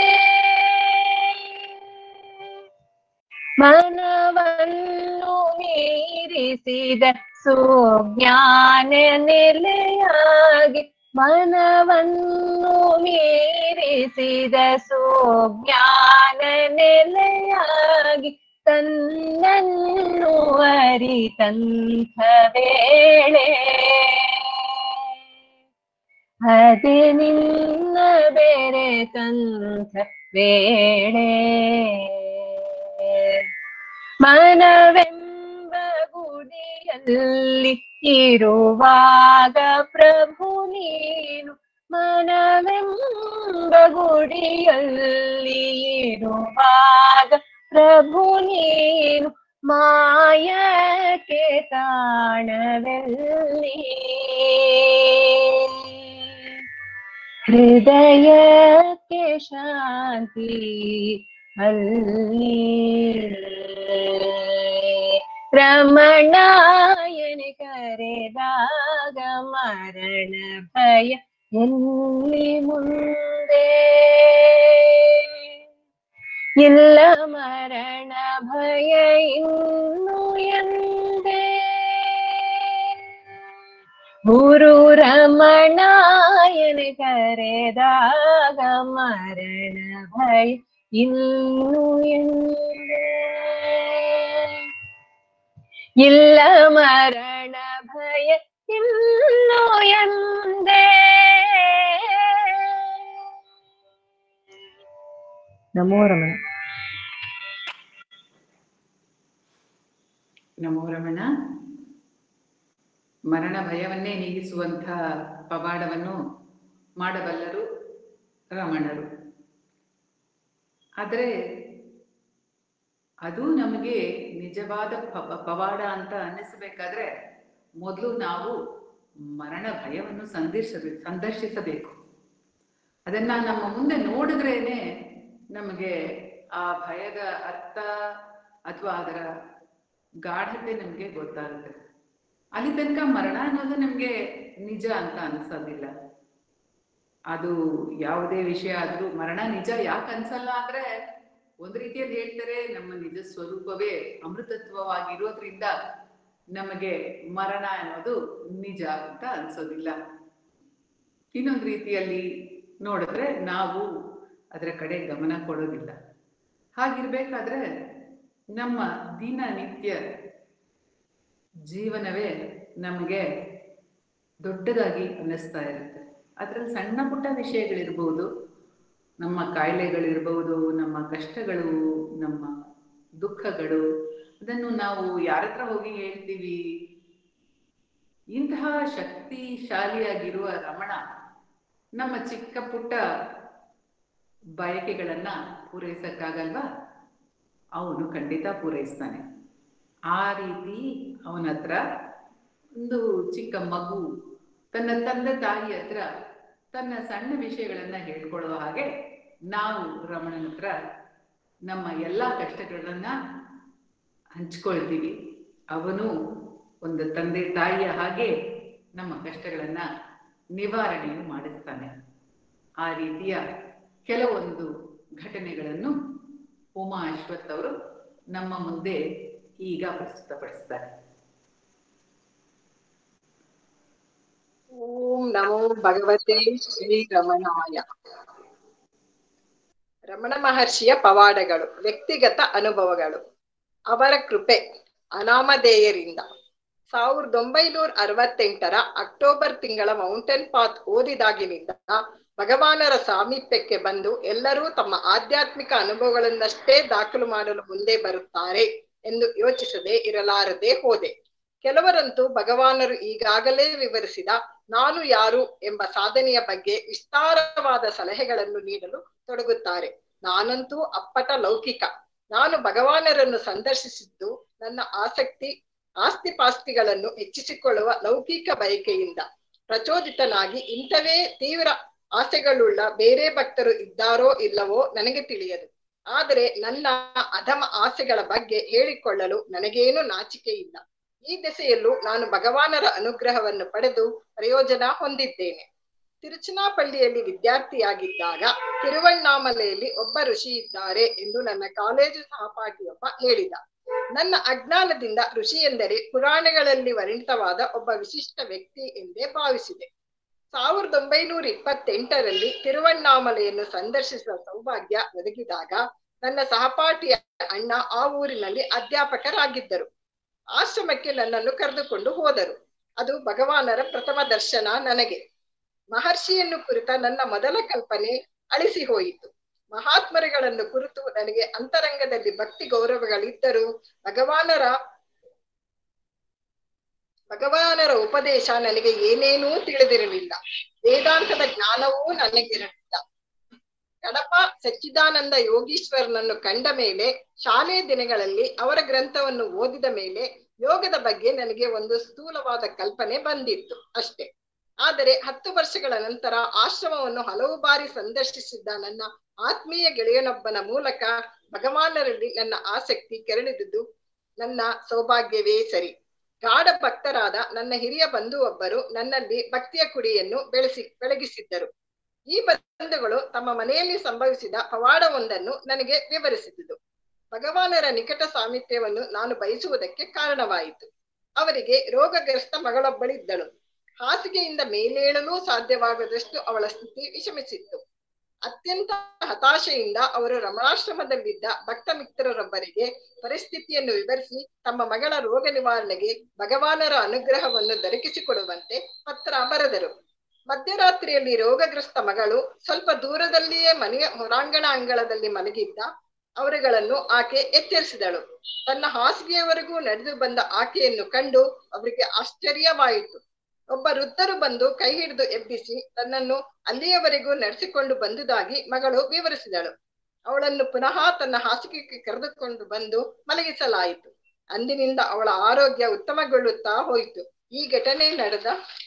ಮನವನ್ನು ಮೀರಿಸಿದ ಸುಜ್ಞಾನ ನೆಲೆಯಾಗಿ ಮನವನ್ನು ಮೀರಿಸಿದ ಸುಜ್ಞಾನ ನೆಲೆಯಾಗಿ ತನ್ನನ್ನು ಅರಿತಂಥ ವೇಳೆ ಅದೇ ನಿನ್ನ ಬೇರೆ ತಂಥ ವೇಳೆ ಮನವೆಂಬ ಗುಡಿಯಲ್ಲಿ ಇರುವಾಗ ಪ್ರಭು ನೀನು ಮನವೆಂಬ ಗುಡಿಯಲ್ಲಿ ಇರುವಾಗ ಪ್ರಭು ನೀನು ಮಾಯಕ್ಕೆ ತಾಣವೆಲ್ಲಿ ಹೃದಯಕ್ಕೆ ಶಾಂತಿ ಅಲ್ಲಿ ರಮಣಾಯನೆ ಕರೆದಾಗ ಮರಣ ಭಯ ಎಲ್ಲಿ ಮುಂದೆ ಇಲ್ಲ ಮರಣ ಭಯ ಇನ್ನು ಎಂದೇ ಗುರು ರಮಣಾಯನೆ ಕರೆದಾಗ ಮರಣ ಭಯ ಇನ್ನು ಎಂದೇ ಇಲ್ಲ ಮರಣ ಭಯ ಇನ್ನು ಎಂದೇ ನಮೋ ರಮಣ ನಮೋ ರಮಣ ಮರಣ ಭಯವನ್ನೇ ನೀಗಿಸುವಂಥ ಪವಾಡವನ್ನು ಮಾಡಬಲ್ಲರು ರಮಣರು ಆದರೆ ಅದು ನಮಗೆ ನಿಜವಾದ ಪ- ಪವಾಡ ಅಂತ ಅನ್ನಿಸಬೇಕಾದ್ರೆ ಮೊದಲು ನಾವು ಮರಣ ಭಯವನ್ನು ಸಂದರ್ಶಿಸಬೇಕು ಸಂದರ್ಶಿಸಬೇಕು ಅದನ್ನ ನಮ್ಮ ಮುಂದೆ ನೋಡಿದ್ರೇನೆ ನಮಗೆ ಆ ಭಯದ ಅರ್ಥ ಅಥವಾ ಅದರ ಗಾಢತೆ ನಮಗೆ ಗೊತ್ತಾಗುತ್ತೆ ಅಲ್ಲಿ ತನಕ ಮರಣ ಅನ್ನೋದು ನಮಗೆ ನಿಜ ಅಂತ ಅನ್ಸೋದಿಲ್ಲ ಅದು ಯಾವುದೇ ವಿಷಯ ಆದ್ರೂ ಮರಣ ನಿಜ ಯಾಕೆ ಅನ್ಸಲ್ಲ ಅಂದ್ರೆ ಒಂದ್ ರೀತಿಯಲ್ಲಿ ಹೇಳ್ತಾರೆ ನಮ್ಮ ನಿಜ ಸ್ವರೂಪವೇ ಅಮೃತತ್ವವಾಗಿರೋದ್ರಿಂದ ನಮಗೆ ಮರಣ ಅನ್ನೋದು ನಿಜ ಅಂತ ಅನ್ಸೋದಿಲ್ಲ ಇನ್ನೊಂದು ರೀತಿಯಲ್ಲಿ ನೋಡಿದ್ರೆ ನಾವು ಅದರ ಕಡೆ ಗಮನ ಕೊಡೋದಿಲ್ಲ ಹಾಗಿರ್ಬೇಕಾದ್ರೆ ನಮ್ಮ ದಿನನಿತ್ಯ ಜೀವನವೇ ನಮಗೆ ದೊಡ್ಡದಾಗಿ ಅನ್ನಿಸ್ತಾ ಇರುತ್ತೆ ಅದರಲ್ಲಿ ಸಣ್ಣ ಪುಟ್ಟ ವಿಷಯಗಳಿರ್ಬೋದು ನಮ್ಮ ಕಾಯಿಲೆಗಳಿರ್ಬೋದು ನಮ್ಮ ಕಷ್ಟಗಳು ನಮ್ಮ ದುಃಖಗಳು ಅದನ್ನು ನಾವು ಯಾರ ಹತ್ರ ಹೋಗಿ ಹೇಳ್ತೀವಿ ಇಂತಹ ಶಕ್ತಿಶಾಲಿಯಾಗಿರುವ ರಮಣ ನಮ್ಮ ಚಿಕ್ಕ ಪುಟ್ಟ ಬಯಕೆಗಳನ್ನ ಪೂರೈಸಕ್ಕಾಗಲ್ವಾ ಅವನು ಖಂಡಿತ ಪೂರೈಸ್ತಾನೆ ಆ ರೀತಿ ಅವನ ಹತ್ರ ಒಂದು ಚಿಕ್ಕ ಮಗು ತನ್ನ ತಂದೆ ತಾಯಿ ಹತ್ರ ತನ್ನ ಸಣ್ಣ ವಿಷಯಗಳನ್ನ ಹೇಳ್ಕೊಳ್ಳೋ ಹಾಗೆ ನಾವು ರಮಣನ ಹತ್ರ ನಮ್ಮ ಎಲ್ಲ ಕಷ್ಟಗಳನ್ನ ಹಂಚ್ಕೊಳ್ತೀವಿ ಅವನು ಒಂದು ತಂದೆ ತಾಯಿಯ ಹಾಗೆ ನಮ್ಮ ಕಷ್ಟಗಳನ್ನ ನಿವಾರಣೆಯನ್ನು ಮಾಡಿಸ್ತಾನೆ ಆ ರೀತಿಯ ಕೆಲವೊಂದು ಘಟನೆಗಳನ್ನು ಉಮಾ ಅಶ್ವಥ್ ಅವರು ನಮ್ಮ ಮುಂದೆ ಈಗ ಪ್ರಸ್ತುತಪಡಿಸ್ತಾರೆ ಓಂ ನಮೋ ಭಗವತೆ ಶ್ರೀ ರಮಣಾಯ ರಮಣ ಮಹರ್ಷಿಯ ಪವಾಡಗಳು ವ್ಯಕ್ತಿಗತ ಅನುಭವಗಳು ಅವರ ಕೃಪೆ ಅನಾಮಧೇಯರಿಂದ ಸಾವಿರದ ಒಂಬೈನೂರ ಅರವತ್ತೆಂಟರ ಅಕ್ಟೋಬರ್ ತಿಂಗಳ ಮೌಂಟೇನ್ ಪಾತ್ ಓದಿದಾಗಿನಿಂದ ಭಗವಾನರ ಸಾಮೀಪ್ಯಕ್ಕೆ ಬಂದು ಎಲ್ಲರೂ ತಮ್ಮ ಆಧ್ಯಾತ್ಮಿಕ ಅನುಭವಗಳನ್ನಷ್ಟೇ ದಾಖಲು ಮಾಡಲು ಮುಂದೆ ಬರುತ್ತಾರೆ ಎಂದು ಯೋಚಿಸದೆ ಇರಲಾರದೆ ಹೋದೆ ಕೆಲವರಂತೂ ಭಗವಾನರು ಈಗಾಗಲೇ ವಿವರಿಸಿದ ನಾನು ಯಾರು ಎಂಬ ಸಾಧನೆಯ ಬಗ್ಗೆ ವಿಸ್ತಾರವಾದ ಸಲಹೆಗಳನ್ನು ನೀಡಲು ತೊಡಗುತ್ತಾರೆ ನಾನಂತೂ ಅಪ್ಪಟ ಲೌಕಿಕ ನಾನು ಭಗವಾನರನ್ನು ಸಂದರ್ಶಿಸಿದ್ದು ನನ್ನ ಆಸಕ್ತಿ ಆಸ್ತಿಪಾಸ್ತಿಗಳನ್ನು ಹೆಚ್ಚಿಸಿಕೊಳ್ಳುವ ಲೌಕಿಕ ಬಯಕೆಯಿಂದ ಪ್ರಚೋದಿತನಾಗಿ ಇಂಥವೇ ತೀವ್ರ ಆಸೆಗಳುಳ್ಳ ಬೇರೆ ಭಕ್ತರು ಇದ್ದಾರೋ ಇಲ್ಲವೋ ನನಗೆ ತಿಳಿಯದು ಆದರೆ ನನ್ನ ಅಧಮ ಆಸೆಗಳ ಬಗ್ಗೆ ಹೇಳಿಕೊಳ್ಳಲು ನನಗೇನು ನಾಚಿಕೆ ಇಲ್ಲ ಈ ದೆಸೆಯಲ್ಲೂ ನಾನು ಭಗವಾನರ ಅನುಗ್ರಹವನ್ನು ಪಡೆದು ಪ್ರಯೋಜನ ಹೊಂದಿದ್ದೇನೆ ತಿರುಚನಾಪಳ್ಳಿಯಲ್ಲಿ ವಿದ್ಯಾರ್ಥಿಯಾಗಿದ್ದಾಗ ತಿರುವಣ್ಣಾಮಲೆಯಲ್ಲಿ ಒಬ್ಬ ಋಷಿ ಇದ್ದಾರೆ ಎಂದು ನನ್ನ ಕಾಲೇಜು ಸಹಪಾಠಿಯೊಬ್ಬ ಹೇಳಿದ ನನ್ನ ಅಜ್ಞಾನದಿಂದ ಋಷಿ ಎಂದರೆ ಪುರಾಣಗಳಲ್ಲಿ ವರ್ಣಿತವಾದ ಒಬ್ಬ ವಿಶಿಷ್ಟ ವ್ಯಕ್ತಿ ಎಂದೇ ಭಾವಿಸಿದೆ ಸಾವಿರದ ಒಂಬೈನೂರ ಇಪ್ಪತ್ತೆಂಟರಲ್ಲಿ ತಿರುವಣ್ಣಾಮಲೆಯನ್ನು ಸಂದರ್ಶಿಸುವ ಸೌಭಾಗ್ಯ ಒದಗಿದಾಗ ನನ್ನ ಸಹಪಾಠಿಯ ಅಣ್ಣ ಆ ಊರಿನಲ್ಲಿ ಅಧ್ಯಾಪಕರಾಗಿದ್ದರು ಆಶ್ರಮಕ್ಕೆ ನನ್ನನ್ನು ಕರೆದುಕೊಂಡು ಹೋದರು ಅದು ಭಗವಾನರ ಪ್ರಥಮ ದರ್ಶನ ನನಗೆ ಮಹರ್ಷಿಯನ್ನು ಕುರಿತ ನನ್ನ ಮೊದಲ ಕಲ್ಪನೆ ಅಳಿಸಿ ಹೋಯಿತು ಮಹಾತ್ಮರುಗಳನ್ನು ಕುರಿತು ನನಗೆ ಅಂತರಂಗದಲ್ಲಿ ಭಕ್ತಿ ಗೌರವಗಳಿದ್ದರೂ ಭಗವಾನರ ಭಗವಾನರ ಉಪದೇಶ ನನಗೆ ಏನೇನೂ ತಿಳಿದಿರಲಿಲ್ಲ ವೇದಾಂತದ ಜ್ಞಾನವೂ ನನಗಿರಲಿಲ್ಲ ಕಡಪ ಸಚ್ಚಿದಾನಂದ ಯೋಗೀಶ್ವರನನ್ನು ಕಂಡ ಮೇಲೆ ಶಾಲೆಯ ದಿನಗಳಲ್ಲಿ ಅವರ ಗ್ರಂಥವನ್ನು ಓದಿದ ಮೇಲೆ ಯೋಗದ ಬಗ್ಗೆ ನನಗೆ ಒಂದು ಸ್ಥೂಲವಾದ ಕಲ್ಪನೆ ಬಂದಿತ್ತು ಅಷ್ಟೇ ಆದರೆ ಹತ್ತು ವರ್ಷಗಳ ನಂತರ ಆಶ್ರಮವನ್ನು ಹಲವು ಬಾರಿ ಸಂದರ್ಶಿಸಿದ್ದ ನನ್ನ ಆತ್ಮೀಯ ಗೆಳೆಯನೊಬ್ಬನ ಮೂಲಕ ಭಗವಾನರಲ್ಲಿ ನನ್ನ ಆಸಕ್ತಿ ಕೆರಳಿದುದು ನನ್ನ ಸೌಭಾಗ್ಯವೇ ಸರಿ ಗಾಢ ಭಕ್ತರಾದ ನನ್ನ ಹಿರಿಯ ಬಂಧು ಒಬ್ಬರು ನನ್ನಲ್ಲಿ ಭಕ್ತಿಯ ಕುಡಿಯನ್ನು ಬೆಳೆಸಿ ಬೆಳಗಿಸಿದ್ದರು ಈ ಬಂಧುಗಳು ತಮ್ಮ ಮನೆಯಲ್ಲಿ ಸಂಭವಿಸಿದ ಪವಾಡವೊಂದನ್ನು ನನಗೆ ವಿವರಿಸಿದುದು ಭಗವಾನರ ನಿಕಟ ಸಾಮೀಪ್ಯವನ್ನು ನಾನು ಬಯಸುವುದಕ್ಕೆ ಕಾರಣವಾಯಿತು ಅವರಿಗೆ ರೋಗಗ್ರಸ್ತ ಮಗಳೊಬ್ಬಳಿದ್ದಳು ಹಾಸಿಗೆಯಿಂದ ಮೇಲೇಳಲು ಸಾಧ್ಯವಾಗದಷ್ಟು ಅವಳ ಸ್ಥಿತಿ ವಿಷಮಿಸಿತ್ತು ಅತ್ಯಂತ ಹತಾಶೆಯಿಂದ ಅವರು ರಮಣಾಶ್ರಮದಲ್ಲಿದ್ದ ಭಕ್ತ ಮಿತ್ರರೊಬ್ಬರಿಗೆ ಪರಿಸ್ಥಿತಿಯನ್ನು ವಿವರಿಸಿ ತಮ್ಮ ಮಗಳ ರೋಗ ನಿವಾರಣೆಗೆ ಭಗವಾನರ ಅನುಗ್ರಹವನ್ನು ದೊರಕಿಸಿಕೊಡುವಂತೆ ಪತ್ರ ಬರೆದರು ಮಧ್ಯರಾತ್ರಿಯಲ್ಲಿ ರೋಗಗ್ರಸ್ತ ಮಗಳು ಸ್ವಲ್ಪ ದೂರದಲ್ಲಿಯೇ ಮನೆಯ ಹೊರಾಂಗಣ ಅಂಗಳದಲ್ಲಿ ಮಲಗಿದ್ದ ಅವರುಗಳನ್ನು ಆಕೆ ಎಚ್ಚರಿಸಿದಳು ತನ್ನ ಹಾಸಿಗೆಯವರೆಗೂ ನಡೆದು ಬಂದ ಆಕೆಯನ್ನು ಕಂಡು ಅವರಿಗೆ ಆಶ್ಚರ್ಯವಾಯಿತು ಒಬ್ಬ ವೃದ್ಧರು ಬಂದು ಕೈ ಹಿಡಿದು ಎಬ್ಬಿಸಿ ತನ್ನನ್ನು ಅಲ್ಲಿಯವರೆಗೂ ನಡೆಸಿಕೊಂಡು ಬಂದುದಾಗಿ ಮಗಳು ವಿವರಿಸಿದಳು ಅವಳನ್ನು ಪುನಃ ತನ್ನ ಹಾಸಿಗೆಗೆ ಕರೆದುಕೊಂಡು ಬಂದು ಮಲಗಿಸಲಾಯಿತು ಅಂದಿನಿಂದ ಅವಳ ಆರೋಗ್ಯ ಉತ್ತಮಗೊಳ್ಳುತ್ತಾ ಹೋಯಿತು ಈ ಘಟನೆ ನಡೆದ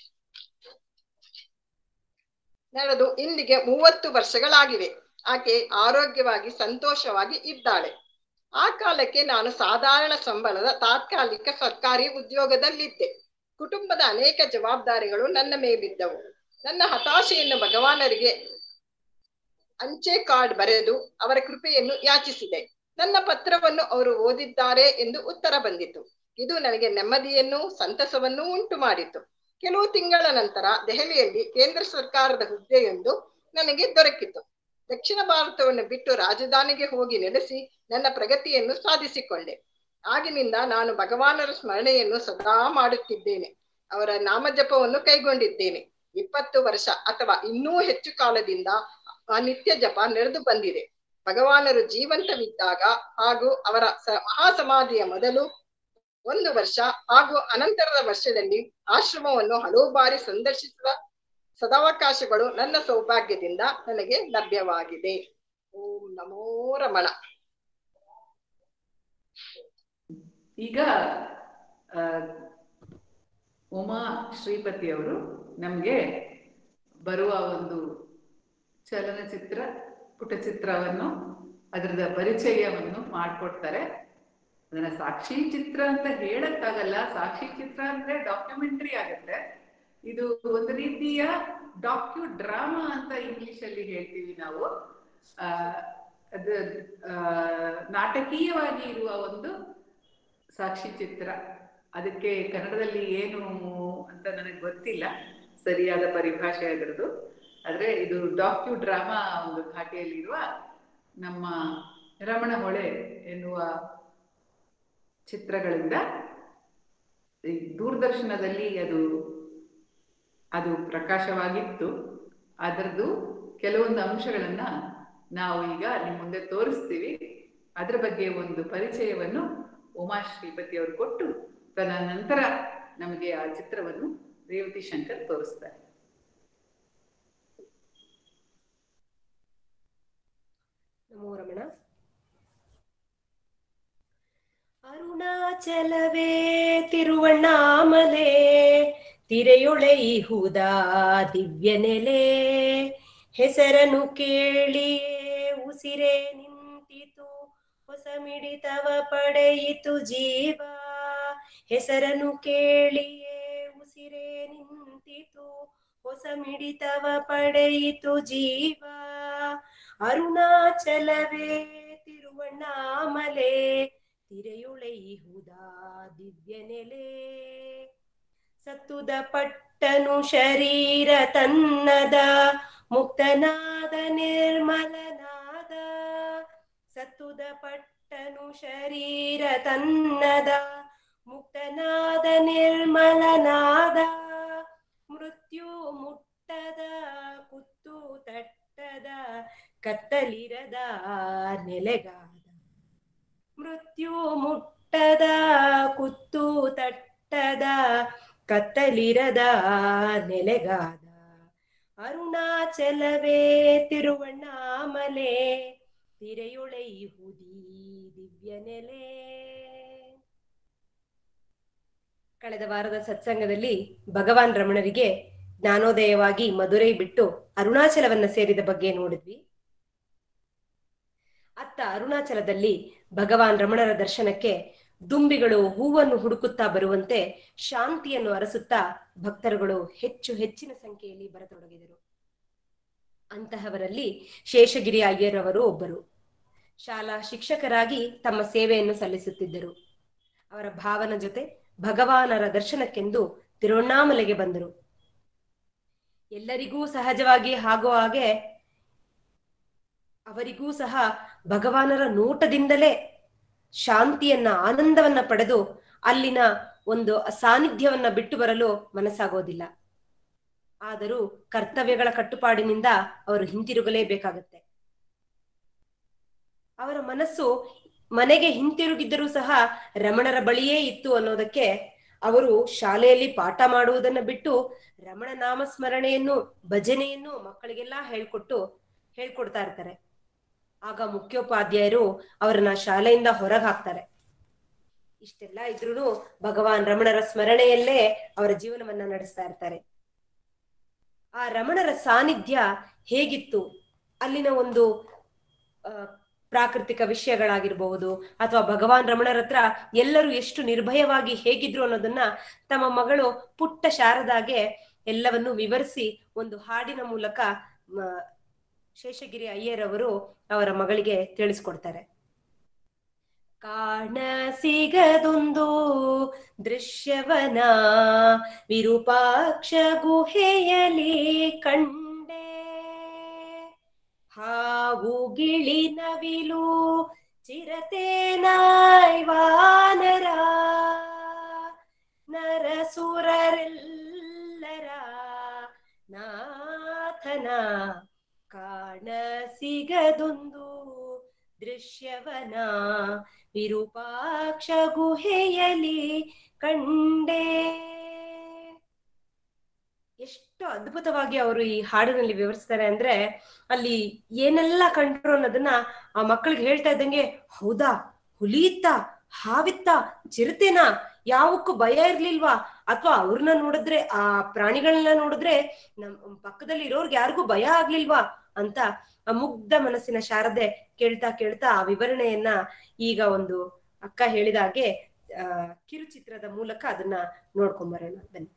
ನಡೆದು ಇಂದಿಗೆ ಮೂವತ್ತು ವರ್ಷಗಳಾಗಿವೆ ಆಕೆ ಆರೋಗ್ಯವಾಗಿ ಸಂತೋಷವಾಗಿ ಇದ್ದಾಳೆ ಆ ಕಾಲಕ್ಕೆ ನಾನು ಸಾಧಾರಣ ಸಂಬಳದ ತಾತ್ಕಾಲಿಕ ಸರ್ಕಾರಿ ಉದ್ಯೋಗದಲ್ಲಿದ್ದೆ ಕುಟುಂಬದ ಅನೇಕ ಜವಾಬ್ದಾರಿಗಳು ನನ್ನ ಮೇಲಿದ್ದವು ನನ್ನ ಹತಾಶೆಯನ್ನು ಭಗವಾನರಿಗೆ ಅಂಚೆ ಕಾರ್ಡ್ ಬರೆದು ಅವರ ಕೃಪೆಯನ್ನು ಯಾಚಿಸಿದೆ ನನ್ನ ಪತ್ರವನ್ನು ಅವರು ಓದಿದ್ದಾರೆ ಎಂದು ಉತ್ತರ ಬಂದಿತು ಇದು ನನಗೆ ನೆಮ್ಮದಿಯನ್ನು ಸಂತಸವನ್ನು ಉಂಟು ಮಾಡಿತು ಕೆಲವು ತಿಂಗಳ ನಂತರ ದೆಹಲಿಯಲ್ಲಿ ಕೇಂದ್ರ ಸರ್ಕಾರದ ಹುದ್ದೆಯೊಂದು ನನಗೆ ದೊರಕಿತು ದಕ್ಷಿಣ ಭಾರತವನ್ನು ಬಿಟ್ಟು ರಾಜಧಾನಿಗೆ ಹೋಗಿ ನೆಲೆಸಿ ನನ್ನ ಪ್ರಗತಿಯನ್ನು ಸಾಧಿಸಿಕೊಂಡೆ ಆಗಿನಿಂದ ನಾನು ಭಗವಾನರ ಸ್ಮರಣೆಯನ್ನು ಸದಾ ಮಾಡುತ್ತಿದ್ದೇನೆ ಅವರ ನಾಮಜಪವನ್ನು ಕೈಗೊಂಡಿದ್ದೇನೆ ಇಪ್ಪತ್ತು ವರ್ಷ ಅಥವಾ ಇನ್ನೂ ಹೆಚ್ಚು ಕಾಲದಿಂದ ಆ ನಿತ್ಯ ಜಪ ನಡೆದು ಬಂದಿದೆ ಭಗವಾನರು ಜೀವಂತವಿದ್ದಾಗ ಹಾಗೂ ಅವರ ಸ ಮಹಾಸಮಾಧಿಯ ಮೊದಲು ಒಂದು ವರ್ಷ ಹಾಗೂ ಅನಂತರದ ವರ್ಷದಲ್ಲಿ ಆಶ್ರಮವನ್ನು ಹಲವು ಬಾರಿ ಸಂದರ್ಶಿಸುವ ಸದಾವಕಾಶಗಳು ನನ್ನ ಸೌಭಾಗ್ಯದಿಂದ ನನಗೆ ಲಭ್ಯವಾಗಿದೆ ಓಂ ನಮೋ ರಮಣ ಈಗ ಆ, ಉಮಾ ಶ್ರೀಪತಿ ಅವರು ನಮ್ಗೆ ಬರುವ ಒಂದು ಚಲನಚಿತ್ರ ಪುಟಚಿತ್ರವನ್ನು ಅದರದ ಪರಿಚಯವನ್ನು ಮಾಡಿಕೊಡ್ತಾರೆ ಅದನ್ನ ಸಾಕ್ಷಿ ಚಿತ್ರ ಅಂತ ಹೇಳಕ್ಕಾಗಲ್ಲ ಸಾಕ್ಷಿ ಚಿತ್ರ ಅಂದ್ರೆ ಡಾಕ್ಯುಮೆಂಟರಿ ಆಗತ್ತೆ ಇದು ಒಂದು ರೀತಿಯ ಡಾಕ್ಯು ಡ್ರಾಮಾ ಅಂತ ಇಂಗ್ಲಿಷ್ ಅಲ್ಲಿ ಹೇಳ್ತೀವಿ ನಾವು ಆ ಅದು ಆ, ನಾಟಕೀಯವಾಗಿ ಇರುವ ಒಂದು ಸಾಕ್ಷಿ ಚಿತ್ರ ಅದಕ್ಕೆ ಕನ್ನಡದಲ್ಲಿ ಏನು ಅಂತ ನನಗೆ ಗೊತ್ತಿಲ್ಲ ಸರಿಯಾದ ಪರಿಭಾಷೆ ಅದರದ್ದು ಆದ್ರೆ ಇದು ಡಾಕ್ಯು ಡ್ರಾಮಾ ಒಂದು ಖಾತೆಯಲ್ಲಿರುವ ನಮ್ಮ ರಮಣ ಹೊಳೆ ಎನ್ನುವ ಚಿತ್ರಗಳಿಂದ ಈ ದೂರದರ್ಶನದಲ್ಲಿ ಅದು ಅದು ಪ್ರಕಾಶವಾಗಿತ್ತು ಅದರದ್ದು ಕೆಲವೊಂದು ಅಂಶಗಳನ್ನ ನಾವು ಈಗ ನಿಮ್ಮ ಮುಂದೆ ತೋರಿಸ್ತೀವಿ ಅದ್ರ ಬಗ್ಗೆ ಒಂದು ಪರಿಚಯವನ್ನು ಉಮಾ ಶ್ರೀಪತಿ ಅವರು ಕೊಟ್ಟು ತನ್ನ ನಂತರ ನಮಗೆ ಆ ಚಿತ್ರವನ್ನು ರೇವತಿ ಶಂಕರ್ ತೋರಿಸ್ತಾರೆ ನಮೋ ರಮಣ ಅರುಣಾಚಲವೇ ತಿರುವಣ್ಣಾಮಲೆ ತಿರೆಯೊಳೆಯಿಹುದ ದಿವ್ಯ ನೆಲೆ ಹೆಸರನ್ನು ಕೇಳಿಯೇ ಉಸಿರೇ ನಿಂತಿತು ಹೊಸ ಮಿಡಿತವ ಪಡೆಯಿತು ಜೀವ ಹೆಸರನ್ನು ಕೇಳಿಯೇ ಉಸಿರೇ ನಿಂತಿತು ಹೊಸ ಮಿಡಿತವ ಪಡೆಯಿತು ಜೀವ ಅರುಣಾಚಲವೇ ತಿರುವಣ್ಣಾಮಲೆ ತಿರೆಯುಳೆಯಿಹುದ ದಿವ್ಯ ನೆಲೆ ಸತ್ತುದ ಪಟ್ಟನು ಶರೀರ ತನ್ನದ ಮುಕ್ತನಾದ ನಿರ್ಮಲನಾದ ಸತ್ತುದ ಪಟ್ಟನು ಶರೀರ ತನ್ನದ ಮುಕ್ತನಾದ ನಿರ್ಮಲನಾದ ಮೃತ್ಯು ಮುಟ್ಟದ ಕುತ್ತು ತಟ್ಟದ ಕತ್ತಲಿರದ ನೆಲೆಗಾದ ಮೃತ್ಯು ಮುಟ್ಟದ ಕುತ್ತು ತಟ್ಟದ ಕತ್ತಲಿರದ ನೆಲೆಗಾದ ಅರುಣಾಚಲವೇ ತಿರುವಣ್ಣಾಮಲೆ ತಿರೆಯೊಳೆಯುವುದೀ ದಿವ್ಯ ನೆಲೆ ಕಳೆದ ವಾರದ ಸತ್ಸಂಗದಲ್ಲಿ ಭಗವಾನ್ ರಮಣರಿಗೆ ಜ್ಞಾನೋದಯವಾಗಿ ಮಧುರೈ ಬಿಟ್ಟು ಅರುಣಾಚಲವನ್ನ ಸೇರಿದ ಬಗ್ಗೆ ನೋಡಿದ್ವಿ ಅತ್ತ ಅರುಣಾಚಲದಲ್ಲಿ ಭಗವಾನ್ ರಮಣರ ದರ್ಶನಕ್ಕೆ ದುಂಬಿಗಳು ಹೂವನ್ನು ಹುಡುಕುತ್ತಾ ಬರುವಂತೆ ಶಾಂತಿಯನ್ನು ಅರಸುತ್ತಾ ಭಕ್ತರುಗಳು ಹೆಚ್ಚು ಹೆಚ್ಚಿನ ಸಂಖ್ಯೆಯಲ್ಲಿ ಬರತೊಡಗಿದರು ಅಂತಹವರಲ್ಲಿ ಶೇಷಗಿರಿ ಅಯ್ಯರವರು ಒಬ್ಬರು ಶಾಲಾ ಶಿಕ್ಷಕರಾಗಿ ತಮ್ಮ ಸೇವೆಯನ್ನು ಸಲ್ಲಿಸುತ್ತಿದ್ದರು ಅವರ ಭಾವನ ಜೊತೆ ಭಗವಾನರ ದರ್ಶನಕ್ಕೆಂದು ತಿರುವಣ್ಣಾಮಲೆಗೆ ಬಂದರು ಎಲ್ಲರಿಗೂ ಸಹಜವಾಗಿ ಆಗೋ ಹಾಗೆ ಅವರಿಗೂ ಸಹ ಭಗವಾನರ ನೋಟದಿಂದಲೇ ಶಾಂತಿಯನ್ನ ಆನಂದವನ್ನ ಪಡೆದು ಅಲ್ಲಿನ ಒಂದು ಸಾನ್ನಿಧ್ಯವನ್ನ ಬಿಟ್ಟು ಬರಲು ಮನಸ್ಸಾಗೋದಿಲ್ಲ ಆದರೂ ಕರ್ತವ್ಯಗಳ ಕಟ್ಟುಪಾಡಿನಿಂದ ಅವರು ಹಿಂತಿರುಗಲೇಬೇಕಾಗತ್ತೆ ಅವರ ಮನಸ್ಸು ಮನೆಗೆ ಹಿಂತಿರುಗಿದ್ದರೂ ಸಹ ರಮಣರ ಬಳಿಯೇ ಇತ್ತು ಅನ್ನೋದಕ್ಕೆ ಅವರು ಶಾಲೆಯಲ್ಲಿ ಪಾಠ ಮಾಡುವುದನ್ನ ಬಿಟ್ಟು ರಮಣ ನಾಮಸ್ಮರಣೆಯನ್ನು ಭಜನೆಯನ್ನು ಮಕ್ಕಳಿಗೆಲ್ಲ ಹೇಳ್ಕೊಟ್ಟು ಹೇಳ್ಕೊಡ್ತಾ ಇರ್ತಾರೆ ಆಗ ಮುಖ್ಯೋಪಾಧ್ಯಾಯರು ಅವರನ್ನ ಶಾಲೆಯಿಂದ ಹೊರಗೆ ಹಾಕ್ತಾರೆ ಇಷ್ಟೆಲ್ಲ ಇದ್ರೂ ಭಗವಾನ್ ರಮಣರ ಸ್ಮರಣೆಯಲ್ಲೇ ಅವರ ಜೀವನವನ್ನ ನಡೆಸ್ತಾ ಇರ್ತಾರೆ ಆ ರಮಣರ ಸಾನ್ನಿಧ್ಯ ಹೇಗಿತ್ತು ಅಲ್ಲಿನ ಒಂದು ಆ, ಪ್ರಾಕೃತಿಕ ವಿಷಯಗಳಾಗಿರಬಹುದು ಅಥವಾ ಭಗವಾನ್ ರಮಣರ ಹತ್ರ ಎಲ್ಲರೂ ಎಷ್ಟು ನಿರ್ಭಯವಾಗಿ ಹೇಗಿದ್ರು ಅನ್ನೋದನ್ನ ತಮ್ಮ ಮಗಳು ಪುಟ್ಟ ಶಾರದಾಗೆ ಎಲ್ಲವನ್ನು ವಿವರಿಸಿ ಒಂದು ಹಾಡಿನ ಮೂಲಕ ಮ, ಶೇಷಗಿರಿ ಅಯ್ಯರವರು ಅವರ ಮಗಳಿಗೆ ತಿಳಿಸ್ಕೊಡ್ತಾರೆ ಕಾಣ ಸಿಗದೊಂದು ದೃಶ್ಯವನ ವಿರೂಪಾಕ್ಷ ಗುಹೆಯಲಿ ಕಂಡೆ ಹಾವು ಗಿಳಿ ನವಿಲು ಚಿರತೇನಾಯ್ ವಾನರ ನರಸುರರೆಲ್ಲರ ನಾಥನ ಕಾಣ ಸಿಗದೊಂದು ದೃಶ್ಯವನ ವಿರೂಪಾಕ್ಷ ಗುಹೆಯಲಿ ಕಂಡೇ ಎಷ್ಟು ಅದ್ಭುತವಾಗಿ ಅವರು ಈ ಹಾಡಿನಲ್ಲಿ ವಿವರಿಸ್ತಾರೆ ಅಂದ್ರೆ ಅಲ್ಲಿ ಏನೆಲ್ಲ ಕಂಡ್ರು ಅನ್ನೋದನ್ನ ಆ ಮಕ್ಕಳಿಗೆ ಹೇಳ್ತಾ ಇದ್ದಂಗೆ ಹೌದಾ ಹುಲಿ ಇತ್ತ ಹಾವಿತ್ತ ಚಿರತೆನ ಯಾವಕ್ಕೂ ಭಯ ಇರ್ಲಿಲ್ವಾ ಅಥವಾ ಅವ್ರನ್ನ ನೋಡಿದ್ರೆ ಆ ಪ್ರಾಣಿಗಳನ್ನ ನೋಡಿದ್ರೆ ನಮ್ ಪಕ್ಕದಲ್ಲಿ ಇರೋರ್ಗೆ ಯಾರಿಗೂ ಭಯ ಆಗ್ಲಿಲ್ವಾ ಅಂತ ಆ ಮುಗ್ಧ ಮನಸ್ಸಿನ ಶಾರದೆ ಕೇಳ್ತಾ ಕೇಳ್ತಾ ಆ ವಿವರಣೆಯನ್ನ ಈಗ ಒಂದು ಅಕ್ಕ ಹೇಳಿದ ಹಾಗೆ ಆ ಕಿರುಚಿತ್ರದ ಮೂಲಕ ಅದನ್ನ ನೋಡ್ಕೊಂಬರೋಣ ಬನ್ನಿ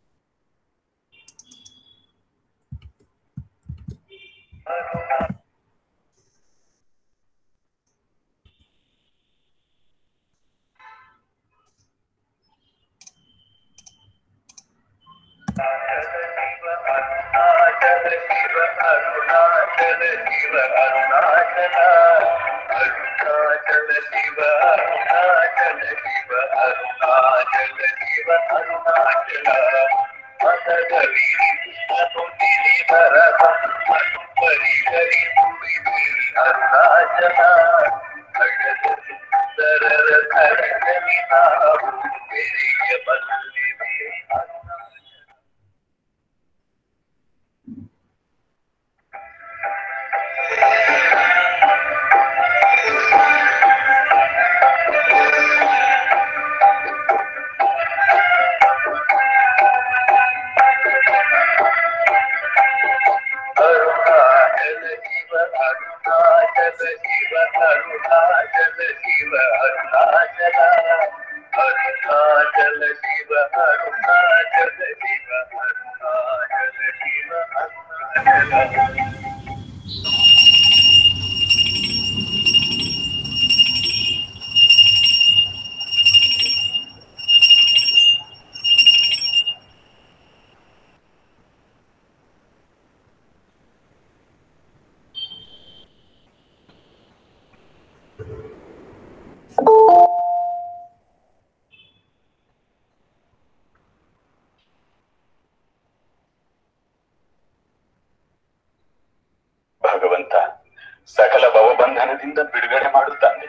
ಭಗವಂತ ಸಕಲ ಭವಬಂಧನದಿಂದ ಬಿಡುಗಡೆ ಮಾಡುತ್ತಾನೆ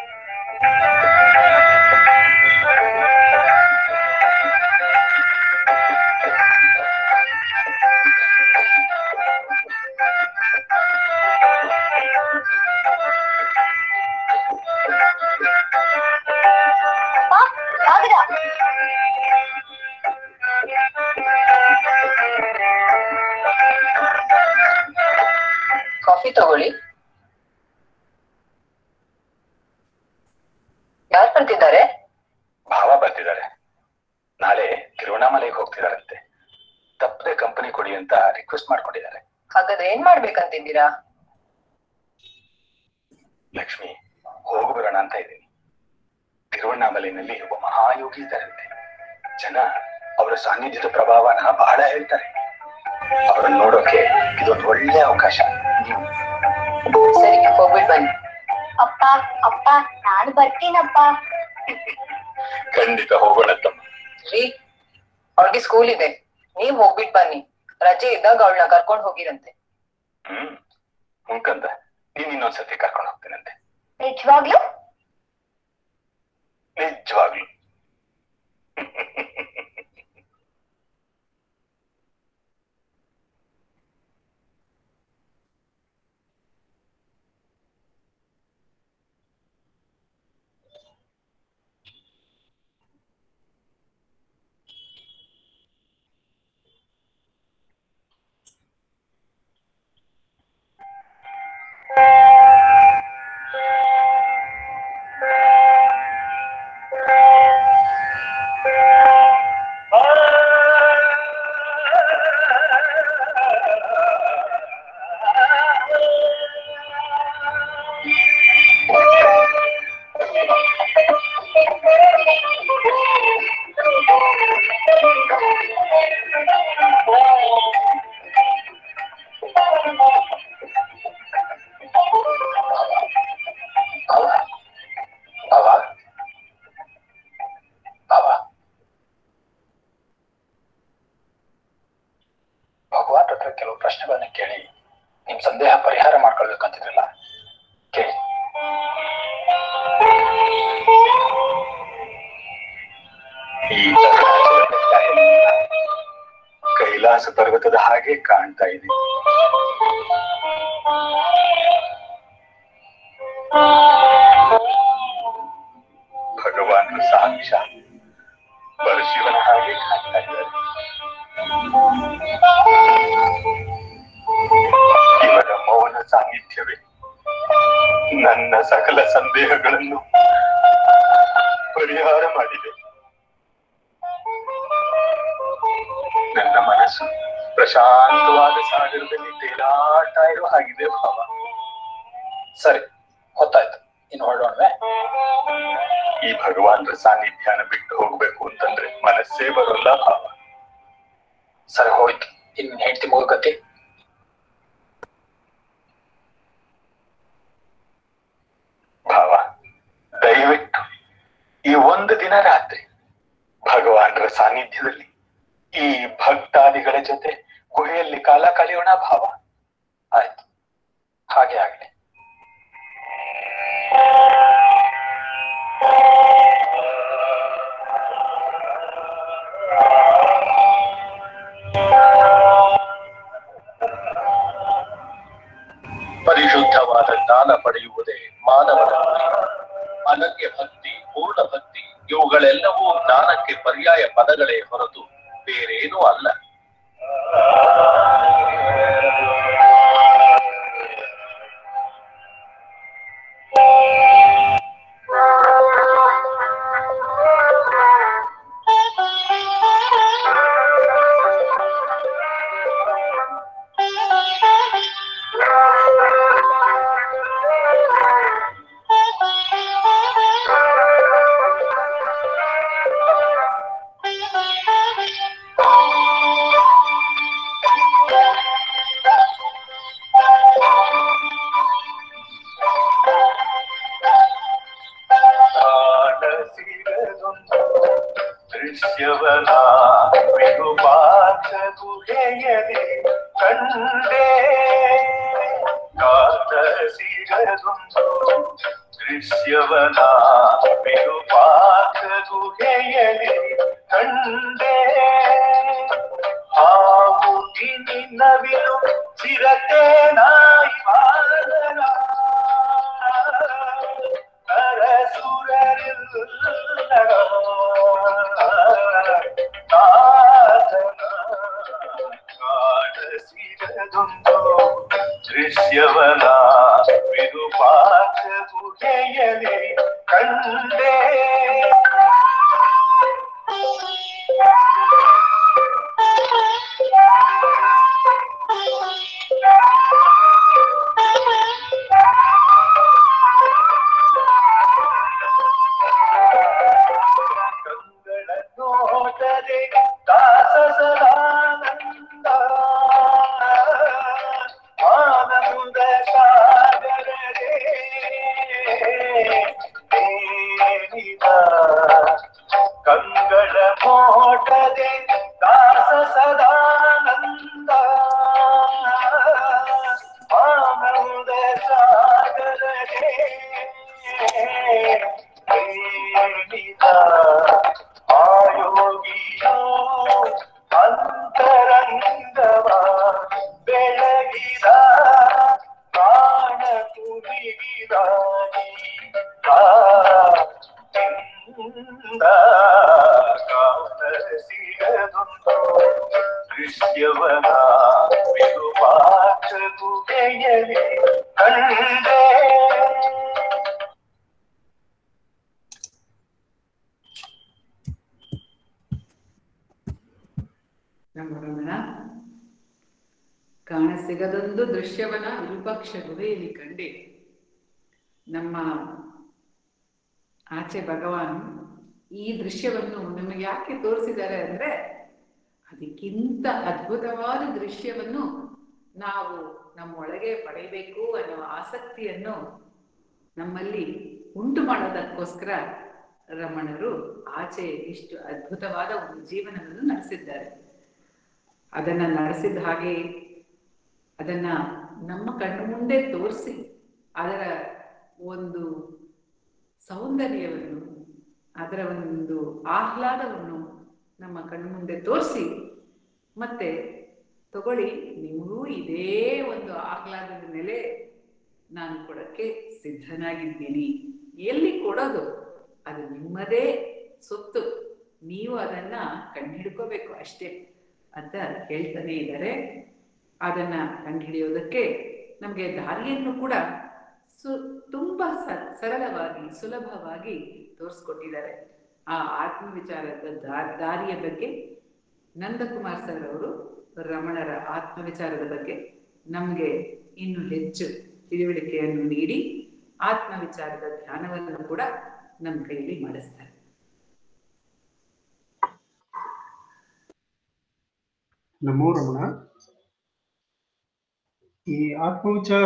ಕಾಫಿ ತಗೊಳ್ಳಿ ಯಾರು ಬರ್ತಿದ್ದಾರೆ ಭಾವ ಬರ್ತಿದ್ದಾರೆ ನಾಳೆ ತಿರುವಣ್ಣಾಮಲೆಗೆ ಹೋಗ್ತಿದಾರಂತೆ ತಪ್ಪದೆ ಕಂಪನಿ ಕೊಡಿ ಅಂತ ರಿಕ್ವೆಸ್ಟ್ ಮಾಡ್ಕೊಂಡಿದ್ದಾರೆ ಹಾಗಾದ್ರೆ ಏನ್ ಮಾಡ್ಬೇಕಂತಿದ್ದೀರಾ ಲಕ್ಷ್ಮಿ ಹೋಗ್ಬರೋಣ ಅಂತ ಇದ್ದೀನಿ ತಿರುವಣ್ಣಾಮಲೆಯಲ್ಲಿ ಒಬ್ಬ ಮಹಾಯೋಗಿ ಇದ್ದಾರಂತೆ ಜನ ಅವರ ಸಾನ್ನಿಧ್ಯದ ಪ್ರಭಾವನ ಬಹಳ ಹೇಳ್ತಾರೆ ಅವರನ್ನು ನೋಡೋಕೆ ಇದೊಂದು ಒಳ್ಳೆ ಅವಕಾಶ ನೀವು ಸರಿ ಹೋಗ್ಬಿಟ್ ಬನ್ನಿ ಅಪ್ಪ ಅಪ್ಪ ನಾನು ಬರ್ತೀನಪ್ಪ ಖಂಡಿತ ಹೋಗೋಣ ತಮ್ಮ ರೀ ಅವಳಿಗೆ ಸ್ಕೂಲ್ ಇದೆ ನೀವ್ ಹೋಗ್ಬಿಟ್ ಬನ್ನಿ ರಜೆ ಇದ್ದಾಗ ಅವಳನ್ನ ಕರ್ಕೊಂಡ್ ಹೋಗಿರಂತೆ ಹ್ಮ್ ಮುಂಕಂದ ನೀನ್ ಇನ್ನೊಂದ್ಸತಿ ಕರ್ಕೊಂಡು ಹೋಗ್ತೀನಂತೆ ನಿಜವಾಗ್ಲೂ ನಿಜವಾಗ್ಲು ಆ ಕೆಲವು ಪ್ರಶ್ನೆಗಳನ್ನ ಕೇಳಿ ನಿಮ್ ಸಂದೇಹ ಪರಿಹಾರ ಮಾಡ್ಕೊಳ್ಬೇಕಂತಿದ್ರಲ್ಲ ಕೇಳಿ ಈ ಅರುಣಾಚಲ ಬೆಟ್ಟ ಎಲ್ಲ ಕೈಲಾಸ ಪರ್ವತದ ಹಾಗೆ ಕಾಣ್ತಾ ಇದೆ ಭಗವಾನ್ ಸಾಕ್ಷಾತ್ ಪರಶಿವನ ಹಾಗೆ ಕಾಣ್ತಾ ಇದ್ದಾರೆ ಇವರ ಮೌನ ಸಾನ್ನಿಧ್ಯವೇ ನನ್ನ ಸಕಲ ಸಂದೇಹಗಳನ್ನು ಪರಿಹಾರ ಮಾಡಿದೆ ನನ್ನ ಮನಸ್ಸು ಪ್ರಶಾಂತವಾದ ಸಾಗರದಲ್ಲಿ ತೇಲಾಡ್ತಾ ಇರೋ ಹಾಗಿದೆ ಭಾವ ಸರಿ ಹೊತ್ತಾಯ್ತು ಇನ್ನು ಹೊರಡೋಣವೇ ಈ ಭಗವಾನ್ರ ಸಾನ್ನಿಧ್ಯಾನ ಬಿಟ್ಟು ಹೋಗ್ಬೇಕು ಅಂತಂದ್ರೆ ಮನಸ್ಸೇ ಬರೋಲ್ಲ ಭಾವ ಸರಿ ಹೋಯ್ತು ಇನ್ ಹೆಂಡತಿ ಮುಗುಕತಿ ಭಾವ ದಯವಿಟ್ಟು ಈ ಒಂದು ದಿನ ರಾತ್ರಿ ಭಗವಾನ್ರ ಸಾನ್ನಿಧ್ಯದಲ್ಲಿ ಈ ಭಕ್ತಾದಿಗಳ ಜೊತೆ ಗುಹೆಯಲ್ಲಿ ಕಾಲ ಕಳೆಯೋಣ ಭಾವ ಆಯ್ತು ಹಾಗೆ ಆಗ್ಲಿ ಪರಿಶುದ್ಧವಾದ ಜ್ಞಾನ ಪಡೆಯುವುದೇ ಮಾನವನ ಗುರಿ. ಅನನ್ಯ ಭಕ್ತಿ ಪೂರ್ಣ ಭಕ್ತಿ ಇವುಗಳೆಲ್ಲವೂ ಜ್ಞಾನಕ್ಕೆ ಪರ್ಯಾಯ ಪದಗಳೇ ಹೊರತು ಬೇರೇನೂ ಅಲ್ಲ ದೃಶ್ಯವನ ವಿರುಪಾಚ ಗುಹೆಯಲಿ ಕಂಡೆ ಕಾತ ಸಿಗದೊಂದು ದೃಶ್ಯವನ ವಿರುಪಾಚ ಗುಹೆಯಲಿ ಕಂಡೆ ಹಾವು ಗಿನಿ ನವಿಲು ಚಿರತೆ ನಾಯಿ ಬಾಲನ ದೃಶ್ಯವನ ವಿರುಪಾಚ ಗುಹೆಯಲಿ ಕಂಡೆ ಕಂಗಳ ನೋಟದೆ ದಾಸ ಸದಾನಂದ ಆನಂದ ಸಾಗರದೆ ಏನಿದ ಕಂಗಳ ಮೋಟದೆ ದಾಸ ಸದಾನಂದ ಆನಂದ ಸಾಗರದೆ ಏನಿದ ಆಯೋಗಿಯೋ ಅಂತರಂಗವ ಬೆಳಗಿದ ಪ್ರಾಣ ತುರಿಗಿದ ಕಾಸಿಗದೊಂದು ದೃಶ್ಯವನ ವಿರುಪಾಚ ಗುಹೆಯಲಿ ಕಂಡೆ ನಮ್ಮ ರಮಣ ಕಾಣಸಿಗದೊಂದು ದೃಶ್ಯವನ ವಿರೂಪಾಕ್ಷ ಗುಹೆಯಲ್ಲಿ ಕಂಡೆ ನಮ್ಮ ಆಚೆ ಭಗವಾನ್ ಈ ದೃಶ್ಯವನ್ನು ನಮಗೆ ಯಾಕೆ ತೋರಿಸಿದ್ದಾರೆ ಅಂದ್ರೆ ಅದಕ್ಕಿಂತ ಅದ್ಭುತವಾದ ದೃಶ್ಯವನ್ನು ನಾವು ನಮ್ಮೊಳಗೆ ಪಡೆಯಬೇಕು ಅನ್ನೋ ಆಸಕ್ತಿಯನ್ನು ನಮ್ಮಲ್ಲಿ ಉಂಟು ಮಾಡೋದಕ್ಕೋಸ್ಕರ ರಮಣರು ಆಚೆ ಇಷ್ಟು ಅದ್ಭುತವಾದ ಒಂದು ಜೀವನವನ್ನು ನಡೆಸಿದ್ದಾರೆ ಅದನ್ನ ನಡೆಸಿದ ಹಾಗೆ ಅದನ್ನ ನಮ್ಮ ಕಣ್ಣು ಮುಂದೆ ತೋರಿಸಿ ಅದರ ಒಂದು ಸೌಂದರ್ಯವನ್ನು ಅದರ ಒಂದು ಆಹ್ಲಾದವನ್ನು ನಮ್ಮ ಕಣ್ಣು ಮುಂದೆ ತೋರಿಸಿ ಮತ್ತೆ ತಗೊಳ್ಳಿ ನಿಮಗೂ ಇದೇ ಒಂದು ಆಹ್ಲಾದದ ಮೇಲೆ ನಾನು ಕೊಡಕ್ಕೆ ಸಿದ್ಧನಾಗಿದ್ದೀನಿ ಎಲ್ಲಿ ಕೊಡೋದು ಅದು ನಿಮ್ಮದೇ ಸೊತ್ತು ನೀವು ಅದನ್ನ ಕಂಡುಹಿಡ್ಕೋಬೇಕು ಅಷ್ಟೇ ಅಂತ ಹೇಳ್ತಾನೆ ಇದ್ದಾರೆ ಅದನ್ನ ಕಂಡುಹಿಡಿಯೋದಕ್ಕೆ ನಮಗೆ ದಾರಿಯನ್ನು ಕೂಡ ಸು ತುಂಬಾ ಸ ಸರಳವಾಗಿ ಸುಲಭವಾಗಿ ತೋರಿಸ್ಕೊಟ್ಟಿದ್ದಾರೆ ಆ ಆತ್ಮವಿಚಾರದ ದಾ- ದಾರಿಯ ಬಗ್ಗೆ ನಂದಕುಮಾರ್ ಸರ್ ಅವರು ರಮಣರ ಆತ್ಮವಿಚಾರದ ಬಗ್ಗೆ ನಮಗೆ ಇನ್ನು ಹೆಚ್ಚು ತಿಳುವಳಿಕೆಯನ್ನು ನೀಡಿ ಆತ್ಮವಿಚಾರದ ಧ್ಯಾನವನ್ನು ಕೂಡ ನಮ್ಮ ಕೈಯಲ್ಲಿ ಮಾಡಿಸ್ತಾರೆ ನಮೋ ರಮಣ ಈ ಆತ್ಮವಿಚಾರ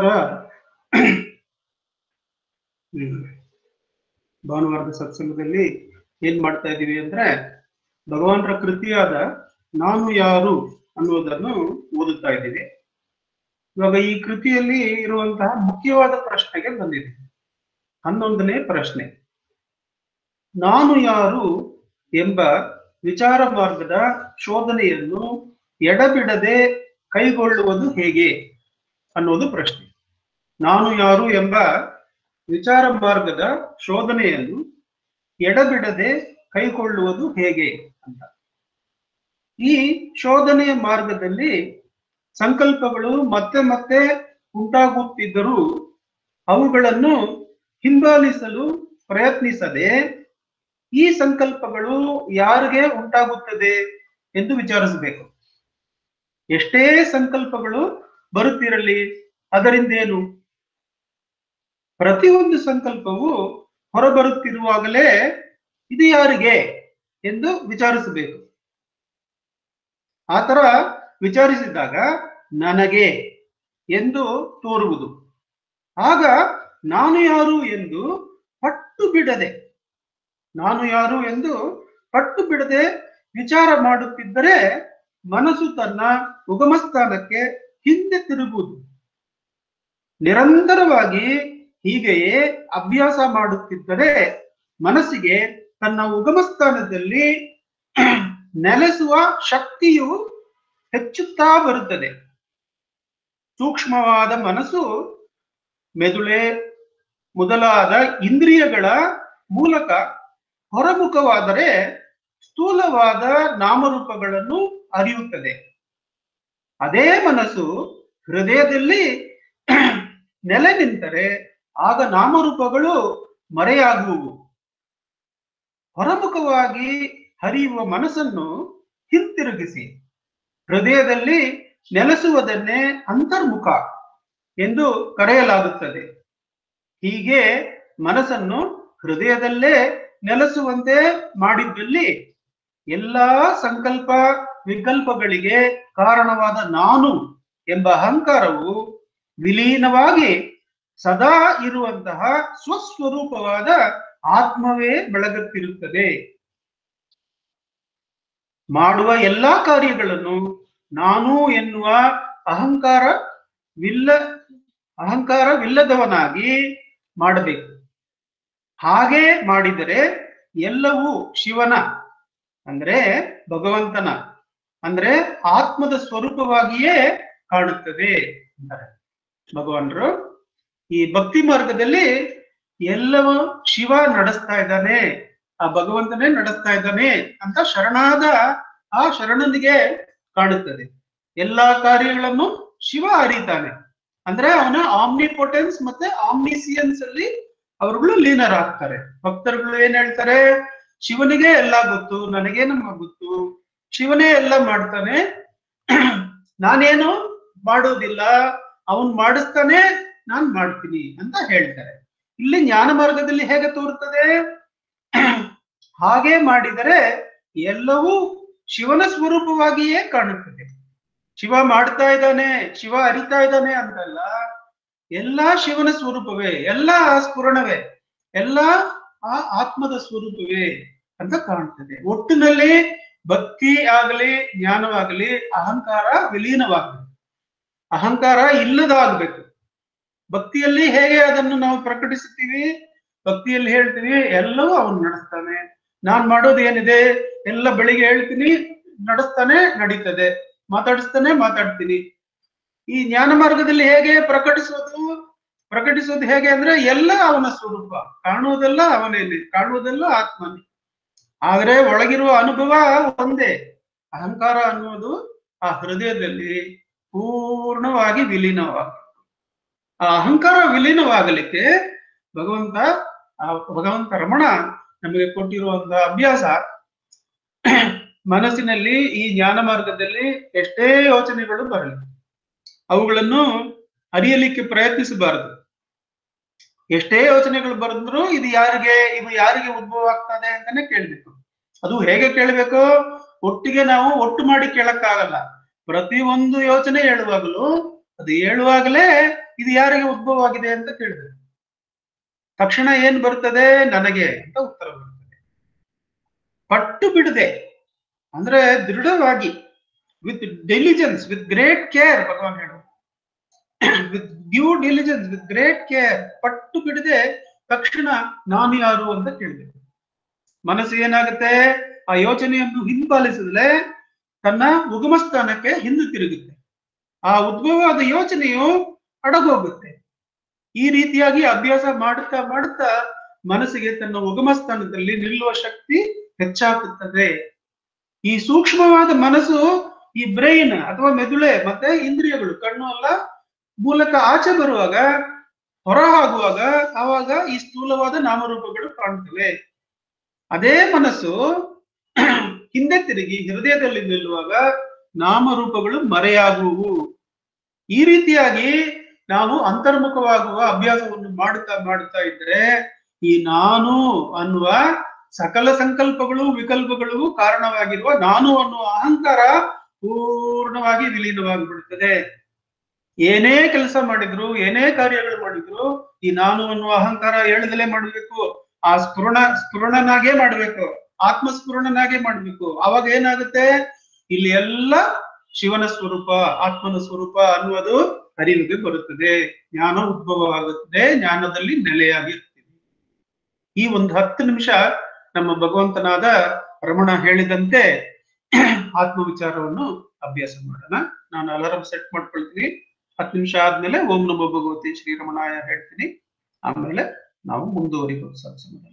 ಹ್ಮ್, ಭಾನುವಾರದ ಸತ್ಸಂಗದಲ್ಲಿ ಏನ್ ಮಾಡ್ತಾ ಇದೀವಿ ಅಂದ್ರೆ ಭಗವಾನರ ಕೃತಿಯಾದ ನಾನು ಯಾರು ಅನ್ನುವುದನ್ನು ಓದುತ್ತಾ ಇದ್ದೀವಿ ಇವಾಗ ಈ ಕೃತಿಯಲ್ಲಿ ಇರುವಂತಹ ಮುಖ್ಯವಾದ ಪ್ರಶ್ನೆಗೆ ಬಂದಿದೆ ಹನ್ನೊಂದನೇ ಪ್ರಶ್ನೆ ನಾನು ಯಾರು ಎಂಬ ವಿಚಾರ ಮಾರ್ಗದ ಶೋಧನೆಯನ್ನು ಎಡಬಿಡದೆ ಕೈಗೊಳ್ಳುವುದು ಹೇಗೆ ಅನ್ನೋದು ಪ್ರಶ್ನೆ ನಾನು ಯಾರು ಎಂಬ ವಿಚಾರ ಮಾರ್ಗದ ಶೋಧನೆಯನ್ನು ಎಡಬಿಡದೆ ಕೈಗೊಳ್ಳುವುದು ಹೇಗೆ ಅಂತ ಈ ಶೋಧನೆಯ ಮಾರ್ಗದಲ್ಲಿ ಸಂಕಲ್ಪಗಳು ಮತ್ತೆ ಮತ್ತೆ ಉಂಟಾಗುತ್ತಿದ್ದರೂ ಅವುಗಳನ್ನು ಹಿಂಬಾಲಿಸಲು ಪ್ರಯತ್ನಿಸದೆ ಈ ಸಂಕಲ್ಪಗಳು ಯಾರಿಗೆ ಉಂಟಾಗುತ್ತದೆ ಎಂದು ವಿಚಾರಿಸಬೇಕು ಎಷ್ಟೇ ಸಂಕಲ್ಪಗಳು ಬರುತ್ತಿರಲಿ ಅದರಿಂದೇನು ಪ್ರತಿಯೊಂದು ಸಂಕಲ್ಪವು ಹೊರಬರುತ್ತಿರುವಾಗಲೇ ಇದು ಯಾರಿಗೆ ಎಂದು ವಿಚಾರಿಸಬೇಕು ಆತರ ವಿಚಾರಿಸಿದಾಗ ನನಗೆ ಎಂದು ತೋರುವುದು ಆಗ ನಾನು ಯಾರು ಎಂದು ಪಟ್ಟು ಬಿಡದೆ ನಾನು ಯಾರು ಎಂದು ಪಟ್ಟು ಬಿಡದೆ ವಿಚಾರ ಮಾಡುತ್ತಿದ್ದರೆ ಮನಸ್ಸು ತನ್ನ ಉಗಮಸ್ಥಾನಕ್ಕೆ ಹಿಂದೆ ತಿರುಗುವುದು ನಿರಂತರವಾಗಿ ಹೀಗೆಯೇ ಅಭ್ಯಾಸ ಮಾಡುತ್ತಿದ್ದರೆ ಮನಸ್ಸಿಗೆ ತನ್ನ ಉಗಮಸ್ಥಾನದಲ್ಲಿ ನೆಲೆಸುವ ಶಕ್ತಿಯು ಹೆಚ್ಚುತ್ತಾ ಬರುತ್ತದೆ ಸೂಕ್ಷ್ಮವಾದ ಮನಸ್ಸು ಮೆದುಳೆ ಮೊದಲಾದ ಇಂದ್ರಿಯಗಳ ಮೂಲಕ ಹೊರಮುಖವಾದರೆ ಸ್ಥೂಲವಾದ ನಾಮರೂಪಗಳನ್ನು ಅರಿಯುತ್ತದೆ ಅದೇ ಮನಸ್ಸು ಹೃದಯದಲ್ಲಿ ನೆಲೆ ನಿಂತರೆ ಆಗ ನಾಮರೂಪಗಳು ಮರೆಯಾಗುವು ಹೊರಮುಖವಾಗಿ ಹರಿಯುವ ಮನಸ್ಸನ್ನು ಹಿಂತಿರುಗಿಸಿ ಹೃದಯದಲ್ಲಿ ನೆಲೆಸುವುದನ್ನೇ ಅಂತರ್ಮುಖ ಎಂದು ಕರೆಯಲಾಗುತ್ತದೆ ಹೀಗೆ ಮನಸ್ಸನ್ನು ಹೃದಯದಲ್ಲೇ ನೆಲೆಸುವಂತೆ ಮಾಡಿದ್ದಲ್ಲಿ ಎಲ್ಲಾ ಸಂಕಲ್ಪ ವಿಕಲ್ಪಗಳಿಗೆ ಕಾರಣವಾದ ನಾನು ಎಂಬ ಅಹಂಕಾರವು ವಿಲೀನವಾಗಿ ಸದಾ ಇರುವಂತಹ ಸ್ವಸ್ವರೂಪವಾದ ಆತ್ಮವೇ ಬೆಳಗುತ್ತಿರುತ್ತದೆ ಮಾಡುವ ಎಲ್ಲಾ ಕಾರ್ಯಗಳನ್ನು ನಾನು ಎನ್ನುವ ಅಹಂಕಾರವಿಲ್ಲ ಅಹಂಕಾರವಿಲ್ಲದವನಾಗಿ ಮಾಡಬೇಕು ಹಾಗೆ ಮಾಡಿದರೆ ಎಲ್ಲವೂ ಶಿವನ ಅಂದ್ರೆ ಭಗವಂತನ ಅಂದ್ರೆ ಆತ್ಮದ ಸ್ವರೂಪವಾಗಿಯೇ ಕಾಣುತ್ತದೆ ಅಂತಾರೆ ಭಗವಾನರು ಈ ಭಕ್ತಿ ಮಾರ್ಗದಲ್ಲಿ ಎಲ್ಲವೂ ಶಿವ ನಡೆಸ್ತಾ ಇದ್ದಾನೆ ಆ ಭಗವಂತನೇ ನಡೆಸ್ತಾ ಇದ್ದಾನೆ ಅಂತ ಶರಣಾದ ಆ ಶರಣನಿಗೆ ಕಾಣುತ್ತದೆ ಎಲ್ಲಾ ಕಾರ್ಯಗಳನ್ನು ಶಿವ ಅರಿತಾನೆ ಅಂದ್ರೆ ಅವನ ಆಮ್ನಿಪೊಟೆನ್ಸ್ ಮತ್ತೆ ಆಮ್ನಿಸಿಯನ್ಸ್ ಅಲ್ಲಿ ಅವರುಗಳು ಲೀನರಾಗ್ತಾರೆ ಭಕ್ತರುಗಳು ಏನ್ ಹೇಳ್ತಾರೆ ಶಿವನಿಗೆ ಎಲ್ಲ ಗೊತ್ತು ನನಗೆ ನಮ್ಮ ಗೊತ್ತು ಶಿವನೇ ಎಲ್ಲ ಮಾಡ್ತಾನೆ ನಾನೇನು ಮಾಡೋದಿಲ್ಲ ಅವನ್ ಮಾಡಿಸ್ತಾನೆ ನಾನ್ ಮಾಡ್ತೀನಿ ಅಂತ ಹೇಳ್ತಾರೆ ಇಲ್ಲಿ ಜ್ಞಾನ ಮಾರ್ಗದಲ್ಲಿ ಹೇಗೆ ತೋರುತ್ತದೆ ಹಾಗೆ ಮಾಡಿದರೆ ಎಲ್ಲವೂ ಶಿವನ ಸ್ವರೂಪವಾಗಿಯೇ ಕಾಣುತ್ತದೆ ಶಿವ ಮಾಡ್ತಾ ಇದ್ದಾನೆ ಶಿವ ಅರಿತಾ ಇದ್ದಾನೆ ಅಂತಲ್ಲ ಎಲ್ಲಾ ಶಿವನ ಸ್ವರೂಪವೇ ಎಲ್ಲಾ ಆ ಸ್ಫುರಣವೇ ಎಲ್ಲಾ ಆ ಆತ್ಮದ ಸ್ವರೂಪವೇ ಅಂತ ಕಾಣ್ತದೆ ಒಟ್ಟಿನಲ್ಲಿ ಭಕ್ತಿ ಆಗಲಿ ಜ್ಞಾನವಾಗಲಿ ಅಹಂಕಾರ ವಿಲೀನವಾಗಲಿ ಅಹಂಕಾರ ಇಲ್ಲದಾಗ್ಬೇಕು ಭಕ್ತಿಯಲ್ಲಿ ಹೇಗೆ ಅದನ್ನು ನಾವು ಪ್ರಕಟಿಸುತ್ತೀವಿ ಭಕ್ತಿಯಲ್ಲಿ ಹೇಳ್ತೀವಿ ಎಲ್ಲವೂ ಅವನು ನಡೆಸ್ತಾನೆ ನಾನ್ ಮಾಡೋದು ಏನಿದೆ ಎಲ್ಲ ಬೆಳಿಗ್ಗೆ ಹೇಳ್ತೀನಿ ನಡೆಸ್ತಾನೆ ನಡೀತದೆ ಮಾತಾಡಿಸ್ತಾನೆ ಮಾತಾಡ್ತೀನಿ ಈ ಜ್ಞಾನ ಮಾರ್ಗದಲ್ಲಿ ಹೇಗೆ ಪ್ರಕಟಿಸೋದು ಪ್ರಕಟಿಸೋದು ಹೇಗೆ ಅಂದ್ರೆ ಎಲ್ಲ ಅವನ ಸ್ವರೂಪ ಕಾಣುವುದೆಲ್ಲ ಅವನಲ್ಲಿ ಕಾಣುವುದೆಲ್ಲ ಆತ್ಮನೇ ಆದ್ರೆ ಒಳಗಿರುವ ಅನುಭವ ಒಂದೇ ಅಹಂಕಾರ ಅನ್ನುವುದು ಆ ಹೃದಯದಲ್ಲಿ ಪೂರ್ಣವಾಗಿ ವಿಲೀನವಾಗ ಆ ಅಹಂಕಾರ ವಿಲೀನವಾಗಲಿಕ್ಕೆ ಭಗವಂತ ಆ ಭಗವಂತ ರಮಣ ನಮಗೆ ಕೊಟ್ಟಿರುವಂತ ಅಭ್ಯಾಸ ಮನಸ್ಸಿನಲ್ಲಿ ಈ ಜ್ಞಾನ ಮಾರ್ಗದಲ್ಲಿ ಎಷ್ಟೇ ಯೋಚನೆಗಳು ಬರಲಿ ಅವುಗಳನ್ನು ಅರಿಯಲಿಕ್ಕೆ ಪ್ರಯತ್ನಿಸಬಾರದು ಎಷ್ಟೇ ಯೋಚನೆಗಳು ಬರೆದ್ರು ಇದು ಯಾರಿಗೆ ಇದು ಯಾರಿಗೆ ಉದ್ಭವ ಆಗ್ತದೆ ಅಂತಾನೆ ಕೇಳ್ಬೇಕು ಅದು ಹೇಗೆ ಕೇಳ್ಬೇಕು ಒಟ್ಟಿಗೆ ನಾವು ಒಟ್ಟು ಮಾಡಿ ಕೇಳಕ್ಕಾಗಲ್ಲ ಪ್ರತಿ ಒಂದು ಯೋಚನೆ ಹೇಳುವಾಗಲೂ ಅದು ಹೇಳುವಾಗಲೇ ಇದು ಯಾರಿಗೆ ಉದ್ಭವ ಆಗಿದೆ ಅಂತ ಕೇಳ್ಬೇಕು ತಕ್ಷಣ ಏನ್ ಬರ್ತದೆ ನನಗೆ ಅಂತ ಉತ್ತರ ಬರ್ತದೆ ಪಟ್ಟು ಬಿಡದೆ ಅಂದ್ರೆ ದೃಢವಾಗಿ with diligence with great care Bhagavan ಹೇಳು with due diligence with great care ಪಟ್ಟು ಬಿಡದೆ ತಕ್ಷಣ ನಾನು ಯಾರು ಅಂತ ಕೇಳ್ಬೇಕು ಮನಸ್ಸು ಏನಾಗುತ್ತೆ ಆ ಯೋಚನೆಯನ್ನು ಹಿಂಬಾಲಿಸಿದ್ರೆ ತನ್ನ ಉಗಮ ಸ್ಥಾನಕ್ಕೆ ಹಿಂದೆ ತಿರುಗುತ್ತೆ ಆ ಉದ್ಭವವಾದ ಯೋಚನೆಯು ಅಡಗೋಗುತ್ತೆ ಈ ರೀತಿಯಾಗಿ ಅಭ್ಯಾಸ ಮಾಡುತ್ತಾ ಮಾಡುತ್ತಾ ಮನಸ್ಸಿಗೆ ತನ್ನ ಉಗಮ ಸ್ಥಾನದಲ್ಲಿ ನಿಲ್ಲುವ ಶಕ್ತಿ ಹೆಚ್ಚಾಗುತ್ತದೆ ಈ ಸೂಕ್ಷ್ಮವಾದ ಮನಸ್ಸು ಈ ಬ್ರೈನ್ ಅಥವಾ ಮೆದುಳೆ ಮತ್ತೆ ಇಂದ್ರಿಯಗಳು ಕಣ್ಣು ಅಲ್ಲ ಮೂಲಕ ಆಚೆ ಬರುವಾಗ ಹೊರ ಆಗುವಾಗ ಆವಾಗ ಈ ಸ್ಥೂಲವಾದ ನಾಮರೂಪಗಳು ಕಾಣ್ತವೆ ಅದೇ ಮನಸ್ಸು ಹಿಂದೆ ತಿರುಗಿ ಹೃದಯದಲ್ಲಿ ನಿಲ್ಲುವಾಗ ನಾಮರೂಪಗಳು ಮರೆಯಾಗುವು ಈ ರೀತಿಯಾಗಿ ನಾವು ಅಂತರ್ಮುಖವಾಗುವ ಅಭ್ಯಾಸವನ್ನು ಮಾಡುತ್ತಾ ಮಾಡುತ್ತಾ ಇದ್ರೆ ಈ ನಾನು ಅನ್ನುವ ಸಕಲ ಸಂಕಲ್ಪಗಳು ವಿಕಲ್ಪಗಳು ಕಾರಣವಾಗಿರುವ ನಾನು ಅನ್ನುವ ಅಹಂಕಾರ ಪೂರ್ಣವಾಗಿ ವಿಲೀನವಾಗಿಬಿಡುತ್ತದೆ ಏನೇ ಕೆಲಸ ಮಾಡಿದ್ರು ಏನೇ ಕಾರ್ಯಗಳು ಮಾಡಿದ್ರು ಈ ನಾನು ಅನ್ನುವ ಅಹಂಕಾರ ಹೇಳದಲೇ ಮಾಡ್ಬೇಕು ಆ ಸ್ಫುರಣ ಸ್ಫುರಣನಾಗೇ ಮಾಡ್ಬೇಕು ಆತ್ಮ ಸ್ಫುರಣನಾಗೇ ಮಾಡ್ಬೇಕು ಅವಾಗ ಏನಾಗುತ್ತೆ ಇಲ್ಲಿ ಎಲ್ಲ ಶಿವನ ಸ್ವರೂಪ ಆತ್ಮನ ಸ್ವರೂಪ ಅನ್ನುವುದು ಅರಿವಿಗೆ ಬರುತ್ತದೆ ಜ್ಞಾನ ಉದ್ಭವವಾಗುತ್ತದೆ ಜ್ಞಾನದಲ್ಲಿ ನೆಲೆಯಾಗಿರ್ತೀವಿ ಈ ಒಂದು ಹತ್ತು ನಿಮಿಷ ನಮ್ಮ ಭಗವಂತನಾದ ರಮಣ ಹೇಳಿದಂತೆ ಆತ್ಮ ವಿಚಾರವನ್ನು ಅಭ್ಯಾಸ ಮಾಡೋಣ ನಾನು ಅಲಾರಂ ಸೆಟ್ ಮಾಡ್ಕೊಳ್ತೀನಿ ಹತ್ತು ನಿಮಿಷ ಆದ್ಮೇಲೆ ಓಂ ನಮೋ ಭಗವತಿ ಶ್ರೀರಮಣಾಯ ಹೇಳ್ತೀನಿ ಆಮೇಲೆ ನಾವು ಮುಂದುವರಿಬಹುದು ಸತ್ಸಂಗದಲ್ಲಿ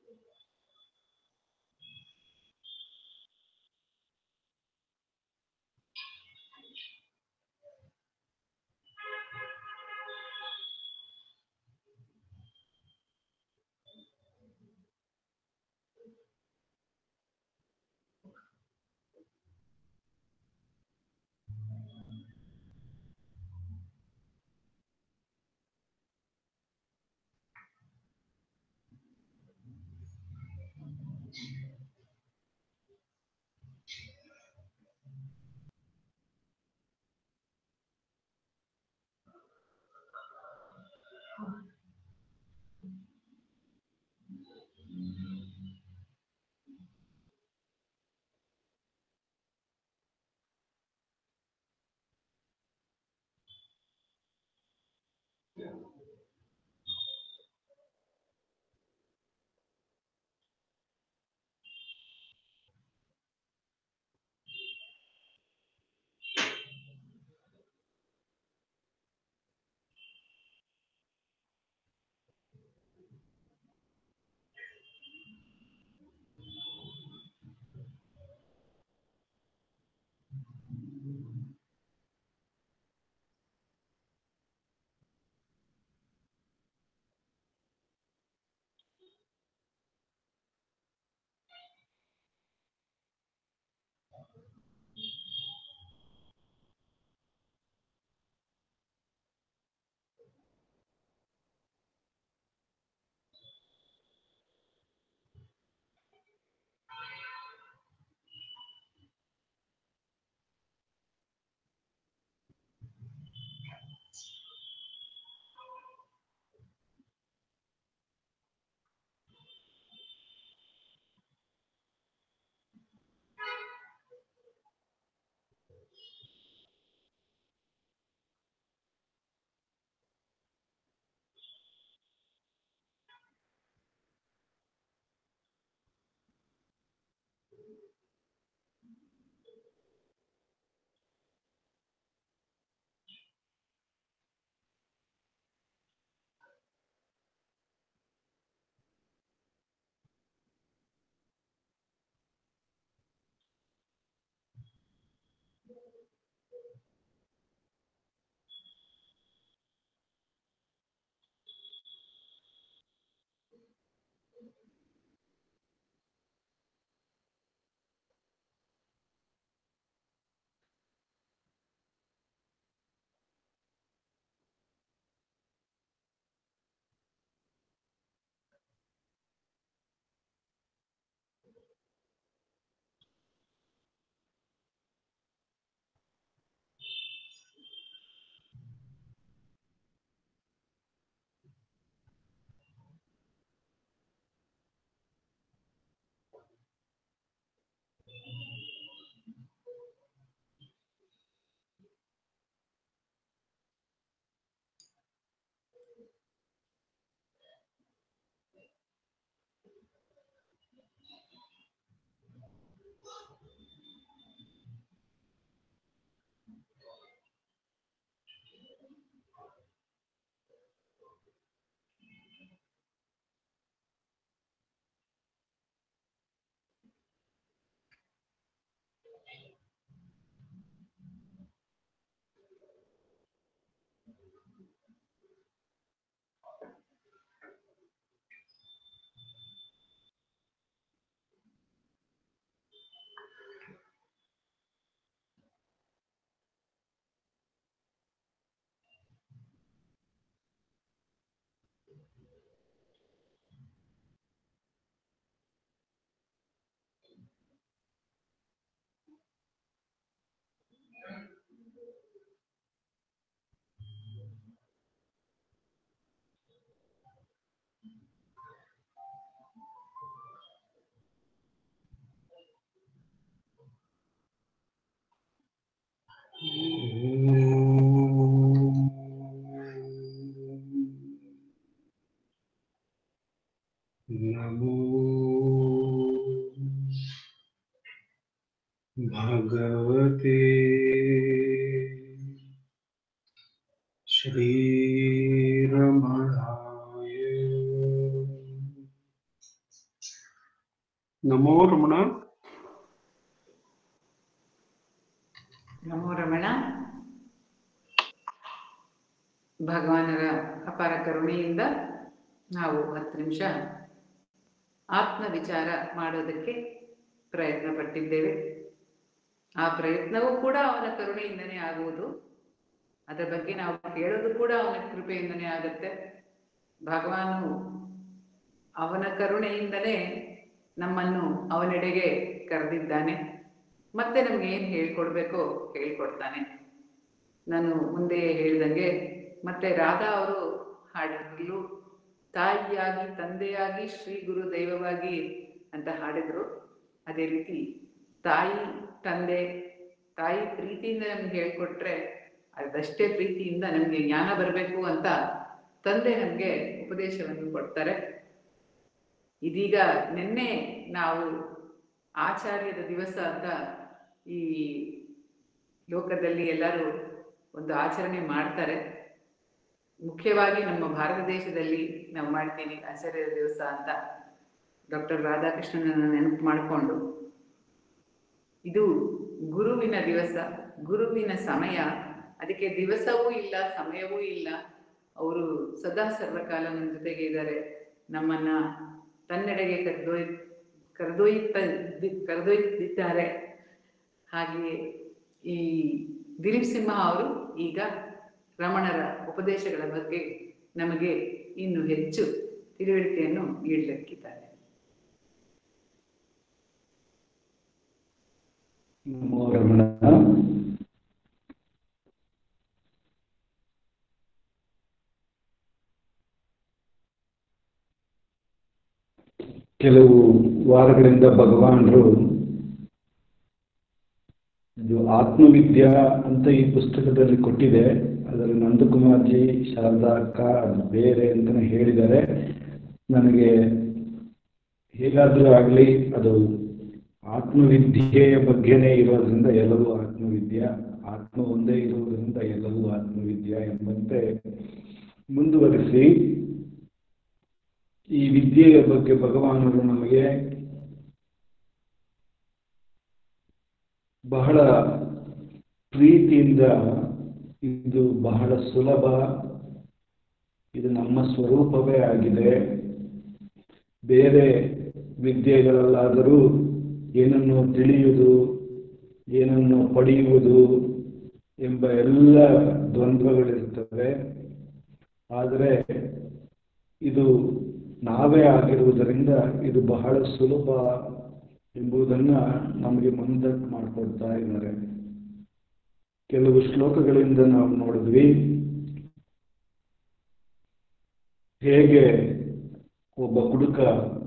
नमो भगवते श्रीरमणाय ನಮೋ ರಮಣ ನಮೋ ರಮಣ ಭಗವಾನರ ಅಪಾರ ಕರುಣೆಯಿಂದ ನಾವು ಹತ್ತು ನಿಮಿಷ ಆತ್ಮ ವಿಚಾರ ಮಾಡೋದಕ್ಕೆ ಪ್ರಯತ್ನ ಪಟ್ಟಿದ್ದೇವೆ ಆ ಪ್ರಯತ್ನವೂ ಕೂಡ ಅವನ ಕರುಣೆಯಿಂದನೇ ಆಗುವುದು ಅದರ ಬಗ್ಗೆ ನಾವು ಕೇಳೋದು ಕೂಡ ಅವನ ಕೃಪೆಯಿಂದನೇ ಆಗುತ್ತೆ ಭಗವಾನು ಅವನ ಕರುಣೆಯಿಂದಲೇ ನಮ್ಮನ್ನು ಅವನೆಡೆಗೆ ಕರೆದಿದ್ದಾನೆ ಮತ್ತೆ ನಮ್ಗೆ ಏನ್ ಹೇಳ್ಕೊಡ್ಬೇಕೋ ಹೇಳ್ಕೊಡ್ತಾನೆ ನಾನು ಮುಂದೆ ಹೇಳಿದಂಗೆ ಮತ್ತೆ ರಾಧಾ ಅವರು ಹಾಡಿದ್ರಲ್ಲೂ ತಾಯಿಯಾಗಿ ತಂದೆಯಾಗಿ ಶ್ರೀ ಗುರು ದೈವವಾಗಿ ಅಂತ ಹಾಡಿದ್ರು ಅದೇ ರೀತಿ ತಾಯಿ ತಂದೆ ತಾಯಿ ಪ್ರೀತಿಯಿಂದ ನಮ್ಗೆ ಹೇಳ್ಕೊಟ್ರೆ ಅದಷ್ಟೇ ಪ್ರೀತಿಯಿಂದ ನಮ್ಗೆ ಜ್ಞಾನ ಬರಬೇಕು ಅಂತ ತಂದೆ ನಮ್ಗೆ ಉಪದೇಶವನ್ನು ಕೊಡ್ತಾರೆ ಇದೀಗ ನಿನ್ನೆ ನಾವು ಆಚಾರ್ಯದ ದಿವಸ ಅಂತ ಈ ಲೋಕದಲ್ಲಿ ಎಲ್ಲರೂ ಒಂದು ಆಚರಣೆ ಮಾಡ್ತಾರೆ ಮುಖ್ಯವಾಗಿ ನಮ್ಮ ಭಾರತ ದೇಶದಲ್ಲಿ ನಾವು ಮಾಡ್ತೀವಿ ಆಚಾರ್ಯರ ದಿವಸ ಅಂತ ಡಾಕ್ಟರ್ ರಾಧಾಕೃಷ್ಣನನ್ನ ನೆನಪು ಮಾಡಿಕೊಂಡು ಇದು ಗುರುವಿನ ದಿವಸ ಗುರುವಿನ ಸಮಯ ಅದಕ್ಕೆ ದಿವಸವೂ ಇಲ್ಲ ಸಮಯವೂ ಇಲ್ಲ ಅವರು ಸದಾ ಸರ್ವಕಾಲ ನಮ್ಮ ಜೊತೆಗೆ ಇದ್ದಾರೆ ನಮ್ಮನ್ನ ತನ್ನೆಡೆಗೆ ಕರೆದೊಯ್ ಕರೆದೊಯ್ತ ಕರೆದೊಯ್ದಿದ್ದಾರೆ ಹಾಗೆಯೇ ಈ ದಿಲೀಪ್ ಸಿಂಹ ಅವರು ಈಗ ರಮಣರ ಉಪದೇಶಗಳ ಬಗ್ಗೆ ನಮಗೆ ಇನ್ನು ಹೆಚ್ಚು ತಿಳುವಳಿಕೆಯನ್ನು ನೀಡಲಿಕ್ಕಿದ್ದಾರೆ ನಮೋ ರಮಣ ಕೆಲವು ವಾರಗಳಿಂದ ಭಗವಾನರು ಇದು ಆತ್ಮವಿದ್ಯಾ ಅಂತ ಈ ಪುಸ್ತಕದಲ್ಲಿ ಕೊಟ್ಟಿದೆ ಅದರಲ್ಲಿ ನಂದಕುಮಾರ್ಜಿ ಶಾರದಾ ಅಕ್ಕ ಅದು ಬೇರೆ ಅಂತಲೇ ಹೇಳಿದ್ದಾರೆ ನನಗೆ ಹೇಗಾದರೂ ಆಗಲಿ ಅದು ಆತ್ಮವಿದ್ಯೆಯ ಬಗ್ಗೆನೇ ಇರೋದ್ರಿಂದ ಎಲ್ಲವೂ ಆತ್ಮವಿದ್ಯಾ ಆತ್ಮ ಒಂದೇ ಇರುವುದರಿಂದ ಎಲ್ಲವೂ ಆತ್ಮವಿದ್ಯಾ ಎಂಬಂತೆ ಮುಂದುವರಿಸಿ ಈ ವಿದ್ಯೆಯ ಬಗ್ಗೆ ಭಗವಾನರು ನಮಗೆ ಬಹಳ ಪ್ರೀತಿಯಿಂದ ಇದು ಬಹಳ ಸುಲಭ ಇದು ನಮ್ಮ ಸ್ವರೂಪವೇ ಆಗಿದೆ ಬೇರೆ ವಿದ್ಯೆಗಳಲ್ಲಾದರೂ ಏನನ್ನು ತಿಳಿಯುವುದು ಏನನ್ನು ಪಡೆಯುವುದು ಎಂಬ ಎಲ್ಲ ದ್ವಂದ್ವಗಳಿರ್ತವೆ ಆದರೆ ಇದು ನಾವೇ ಆಗಿರುವುದರಿಂದ ಇದು ಬಹಳ ಸುಲಭ ಎಂಬುದನ್ನ ನಮಗೆ ಮುಂದಕ್ಕೆ ಮಾಡಿಕೊಡ್ತಾ ಇದ್ದಾರೆ ಕೆಲವು ಶ್ಲೋಕಗಳಿಂದ ನಾವು ನೋಡಿದ್ವಿ ಹೇಗೆ ಒಬ್ಬ ಕುಡುಕ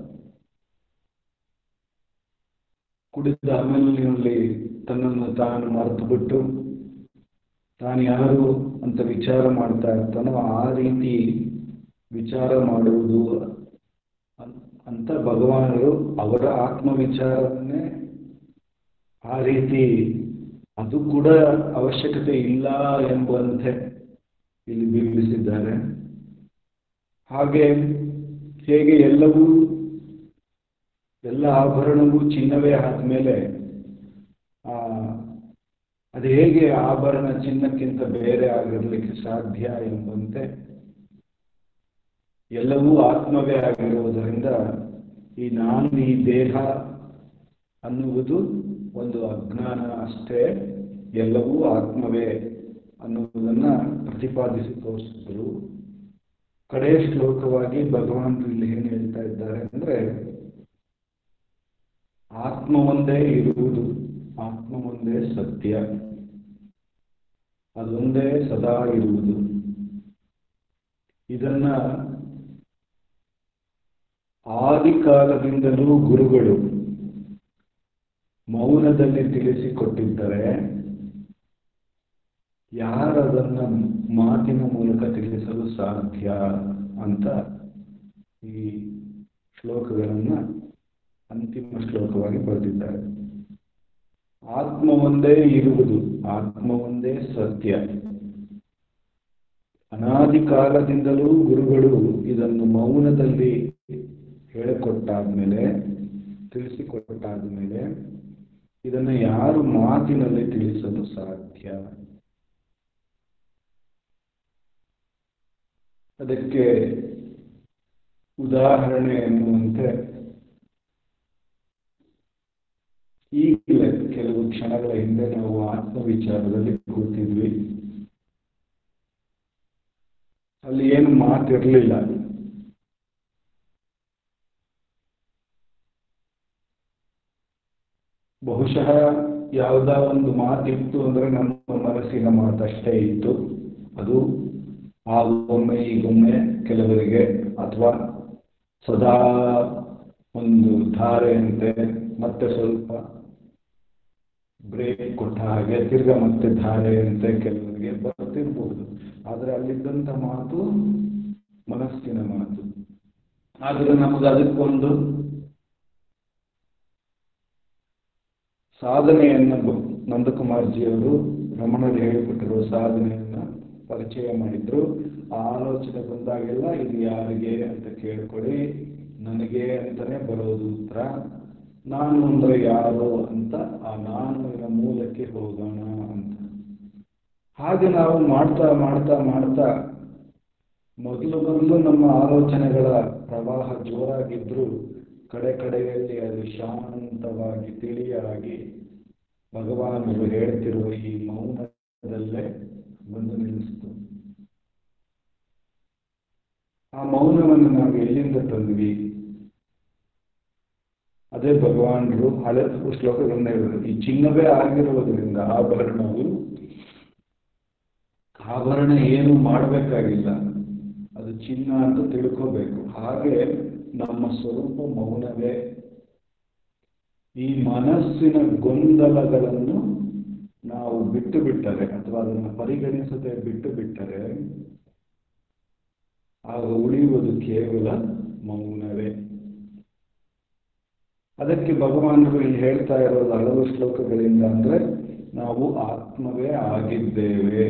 ಕುಡಿದ ಅಮಲಿನಲ್ಲಿ ತನ್ನನ್ನು ತಾನು ಮರೆತು ಬಿಟ್ಟು ತಾನು ಯಾರು ಅಂತ ವಿಚಾರ ಮಾಡ್ತಾ ಇರ್ತಾನೋ ಆ ರೀತಿ ವಿಚಾರ ಮಾಡುವುದು ಅಂತ ಭಗವಾನರು ಅವರ ಆತ್ಮವಿಚಾರವನ್ನೇ ಆ ರೀತಿ ಅದು ಕೂಡ ಅವಶ್ಯಕತೆ ಇಲ್ಲ ಎಂಬಂತೆ ಇಲ್ಲಿ ಬಿಂಬಿಸಿದ್ದಾರೆ ಹಾಗೆ ಹೇಗೆ ಎಲ್ಲವೂ ಎಲ್ಲ ಆಭರಣವೂ ಚಿನ್ನವೇ ಆದ್ಮೇಲೆ ಆ ಅದು ಹೇಗೆ ಆಭರಣ ಚಿನ್ನಕ್ಕಿಂತ ಬೇರೆ ಆಗಿರಲಿಕ್ಕೆ ಸಾಧ್ಯ ಎಂಬಂತೆ ಎಲ್ಲವೂ ಆತ್ಮವೇ ಆಗಿರುವುದರಿಂದ ಈ ನಾನು ಈ ದೇಹ ಅನ್ನುವುದು ಒಂದು ಅಜ್ಞಾನ ಅಷ್ಟೇ ಎಲ್ಲವೂ ಆತ್ಮವೇ ಅನ್ನುವುದನ್ನ ಪ್ರತಿಪಾದಿಸಿ ತೋರಿಸಿದ್ರು ಕಡೆಯ ಶ್ಲೋಕವಾಗಿ ಭಗವಂತರು ಇಲ್ಲಿ ಏನು ಹೇಳ್ತಾ ಇದ್ದಾರೆ ಅಂದ್ರೆ ಆತ್ಮ ಒಂದೇ ಇರುವುದು ಆತ್ಮ ಒಂದೇ ಸತ್ಯ ಅದೊಂದೇ ಸದಾ ಇರುವುದು ಇದನ್ನ ಆದಿ ಕಾಲದಿಂದಲೂ ಗುರುಗಳು ಮೌನದಲ್ಲಿ ತಿಳಿಸಿಕೊಟ್ಟಿದ್ದರೆ ಯಾರದನ್ನ ಮಾತಿನ ಮೂಲಕ ತಿಳಿಸಲು ಸಾಧ್ಯ ಅಂತ ಈ ಶ್ಲೋಕಗಳನ್ನ ಅಂತಿಮ ಶ್ಲೋಕವಾಗಿ ಬರೆದಿದ್ದಾರೆ ಆತ್ಮ ಒಂದೇ ಇರುವುದು ಆತ್ಮ ಒಂದೇ ಸತ್ಯ ಅನಾದಿ ಕಾಲದಿಂದಲೂ ಗುರುಗಳು ಇದನ್ನು ಮೌನದಲ್ಲಿ ಹೇಳಿಕೊಟ್ಟಾದ್ಮೇಲೆ ತಿಳಿಸಿಕೊಟ್ಟಾದ ಮೇಲೆ ಇದನ್ನು ಯಾರು ಮಾತಿನಲ್ಲಿ ತಿಳಿಸಲು ಸಾಧ್ಯ ಅದಕ್ಕೆ ಉದಾಹರಣೆ ಎನ್ನುವಂತೆ ಈಗಲೇ ಕೆಲವು ಕ್ಷಣಗಳ ಹಿಂದೆ ನಾವು ಆತ್ಮವಿಚಾರದಲ್ಲಿ ಕೂತಿದ್ವಿ ಅಲ್ಲಿ ಏನು ಮಾತಿರ್ಲಿಲ್ಲ ಬಹುಶಃ ಯಾವುದೋ ಒಂದು ಮಾತಿತ್ತು ಅಂದ್ರೆ ನಮ್ಮ ಮನಸ್ಸಿನ ಮಾತಷ್ಟೇ ಇತ್ತು ಅದು ಆಗೊಮ್ಮೆ ಈಗೊಮ್ಮೆ ಕೆಲವರಿಗೆ ಅಥವಾ ಸದಾ ಒಂದು ಧಾರೆಯಂತೆ ಮತ್ತೆ ಸ್ವಲ್ಪ ಬ್ರೇಕ್ ಕೊಟ್ಟ ಹಾಗೆ ತಿರ್ಗಾ ಮತ್ತೆ ಧಾರೆಯಂತೆ ಕೆಲವರಿಗೆ ಬರ್ತಿರ್ಬೋದು ಆದ್ರೆ ಅಲ್ಲಿದ್ದಂಥ ಮಾತು ಮನಸ್ಸಿನ ಮಾತು ಆದ್ರೆ ನಮಗೆ ಅದಕ್ಕೊಂದು ಸಾಧನೆಯನ್ನು ಬ- ನಂದಕುಮಾರ್ಜಿಯವರು ರಮಣರು ಹೇಳಿಕೊಟ್ಟಿರುವ ಸಾಧನೆಯನ್ನ ಪರಿಚಯ ಮಾಡಿದ್ರು ಆ ಆಲೋಚನೆ ಬಂದಾಗೆಲ್ಲ ಇದು ಯಾರಿಗೆ ಅಂತ ಕೇಳ್ಕೊಡಿ ನನಗೆ ಅಂತಾನೆ ಬರೋದು ಉತ್ತರ ನಾನು ಅಂದ್ರೆ ಯಾರು ಅಂತ ಆ ನಾನುವಿನ ಮೂಲಕ್ಕೆ ಹೋಗೋಣ ಅಂತ ಹಾಗೆ ನಾವು ಮಾಡ್ತಾ ಮಾಡ್ತಾ ಮಾಡ್ತಾ ಮೊದಲು ಮೊದಲು ನಮ್ಮ ಆಲೋಚನೆಗಳ ಪ್ರವಾಹ ಜೋರಾಗಿದ್ರು ಕಡೆ ಕಡೆಯಲ್ಲಿ ಅದು ಶಾಂತವಾಗಿ ತಿಳಿಯಾಗಿ ಭಗವಾನರು ಹೇಳ್ತಿರುವ ಈ ಮೌನದಲ್ಲೇ ಬಂದು ನಿಲ್ಲಿಸ್ತು ಆ ಮೌನವನ್ನು ನಾವು ಎಲ್ಲಿಂದ ತಂದ್ವಿ ಅದೇ ಭಗವಾನರು ಹಳೆ ಶ್ಲೋಕಗಳನ್ನ ಹೇಳಿದ್ರು ಈ ಚಿನ್ನವೇ ಆಗಿರುವುದರಿಂದ ಆಭರಣವು ಆಭರಣ ಏನು ಮಾಡಬೇಕಾಗಿಲ್ಲ ಅದು ಚಿನ್ನ ಅಂತ ತಿಳ್ಕೋಬೇಕು ಹಾಗೆ ನಮ್ಮ ಸ್ವರೂಪ ಮೌನವೇ ಈ ಮನಸ್ಸಿನ ಗೊಂದಲಗಳನ್ನು ನಾವು ಬಿಟ್ಟು ಬಿಟ್ಟರೆ ಅಥವಾ ಅದನ್ನು ಪರಿಗಣಿಸದೆ ಬಿಟ್ಟು ಬಿಟ್ಟರೆ ಆಗ ಉಳಿಯುವುದು ಕೇವಲ ಮೌನವೇ ಅದಕ್ಕೆ ಭಗವಾನರು ಇಲ್ಲಿ ಹೇಳ್ತಾ ಇರೋದು ಹಲವು ಶ್ಲೋಕಗಳಿಂದ ಅಂದ್ರೆ ನಾವು ಆತ್ಮವೇ ಆಗಿದ್ದೇವೆ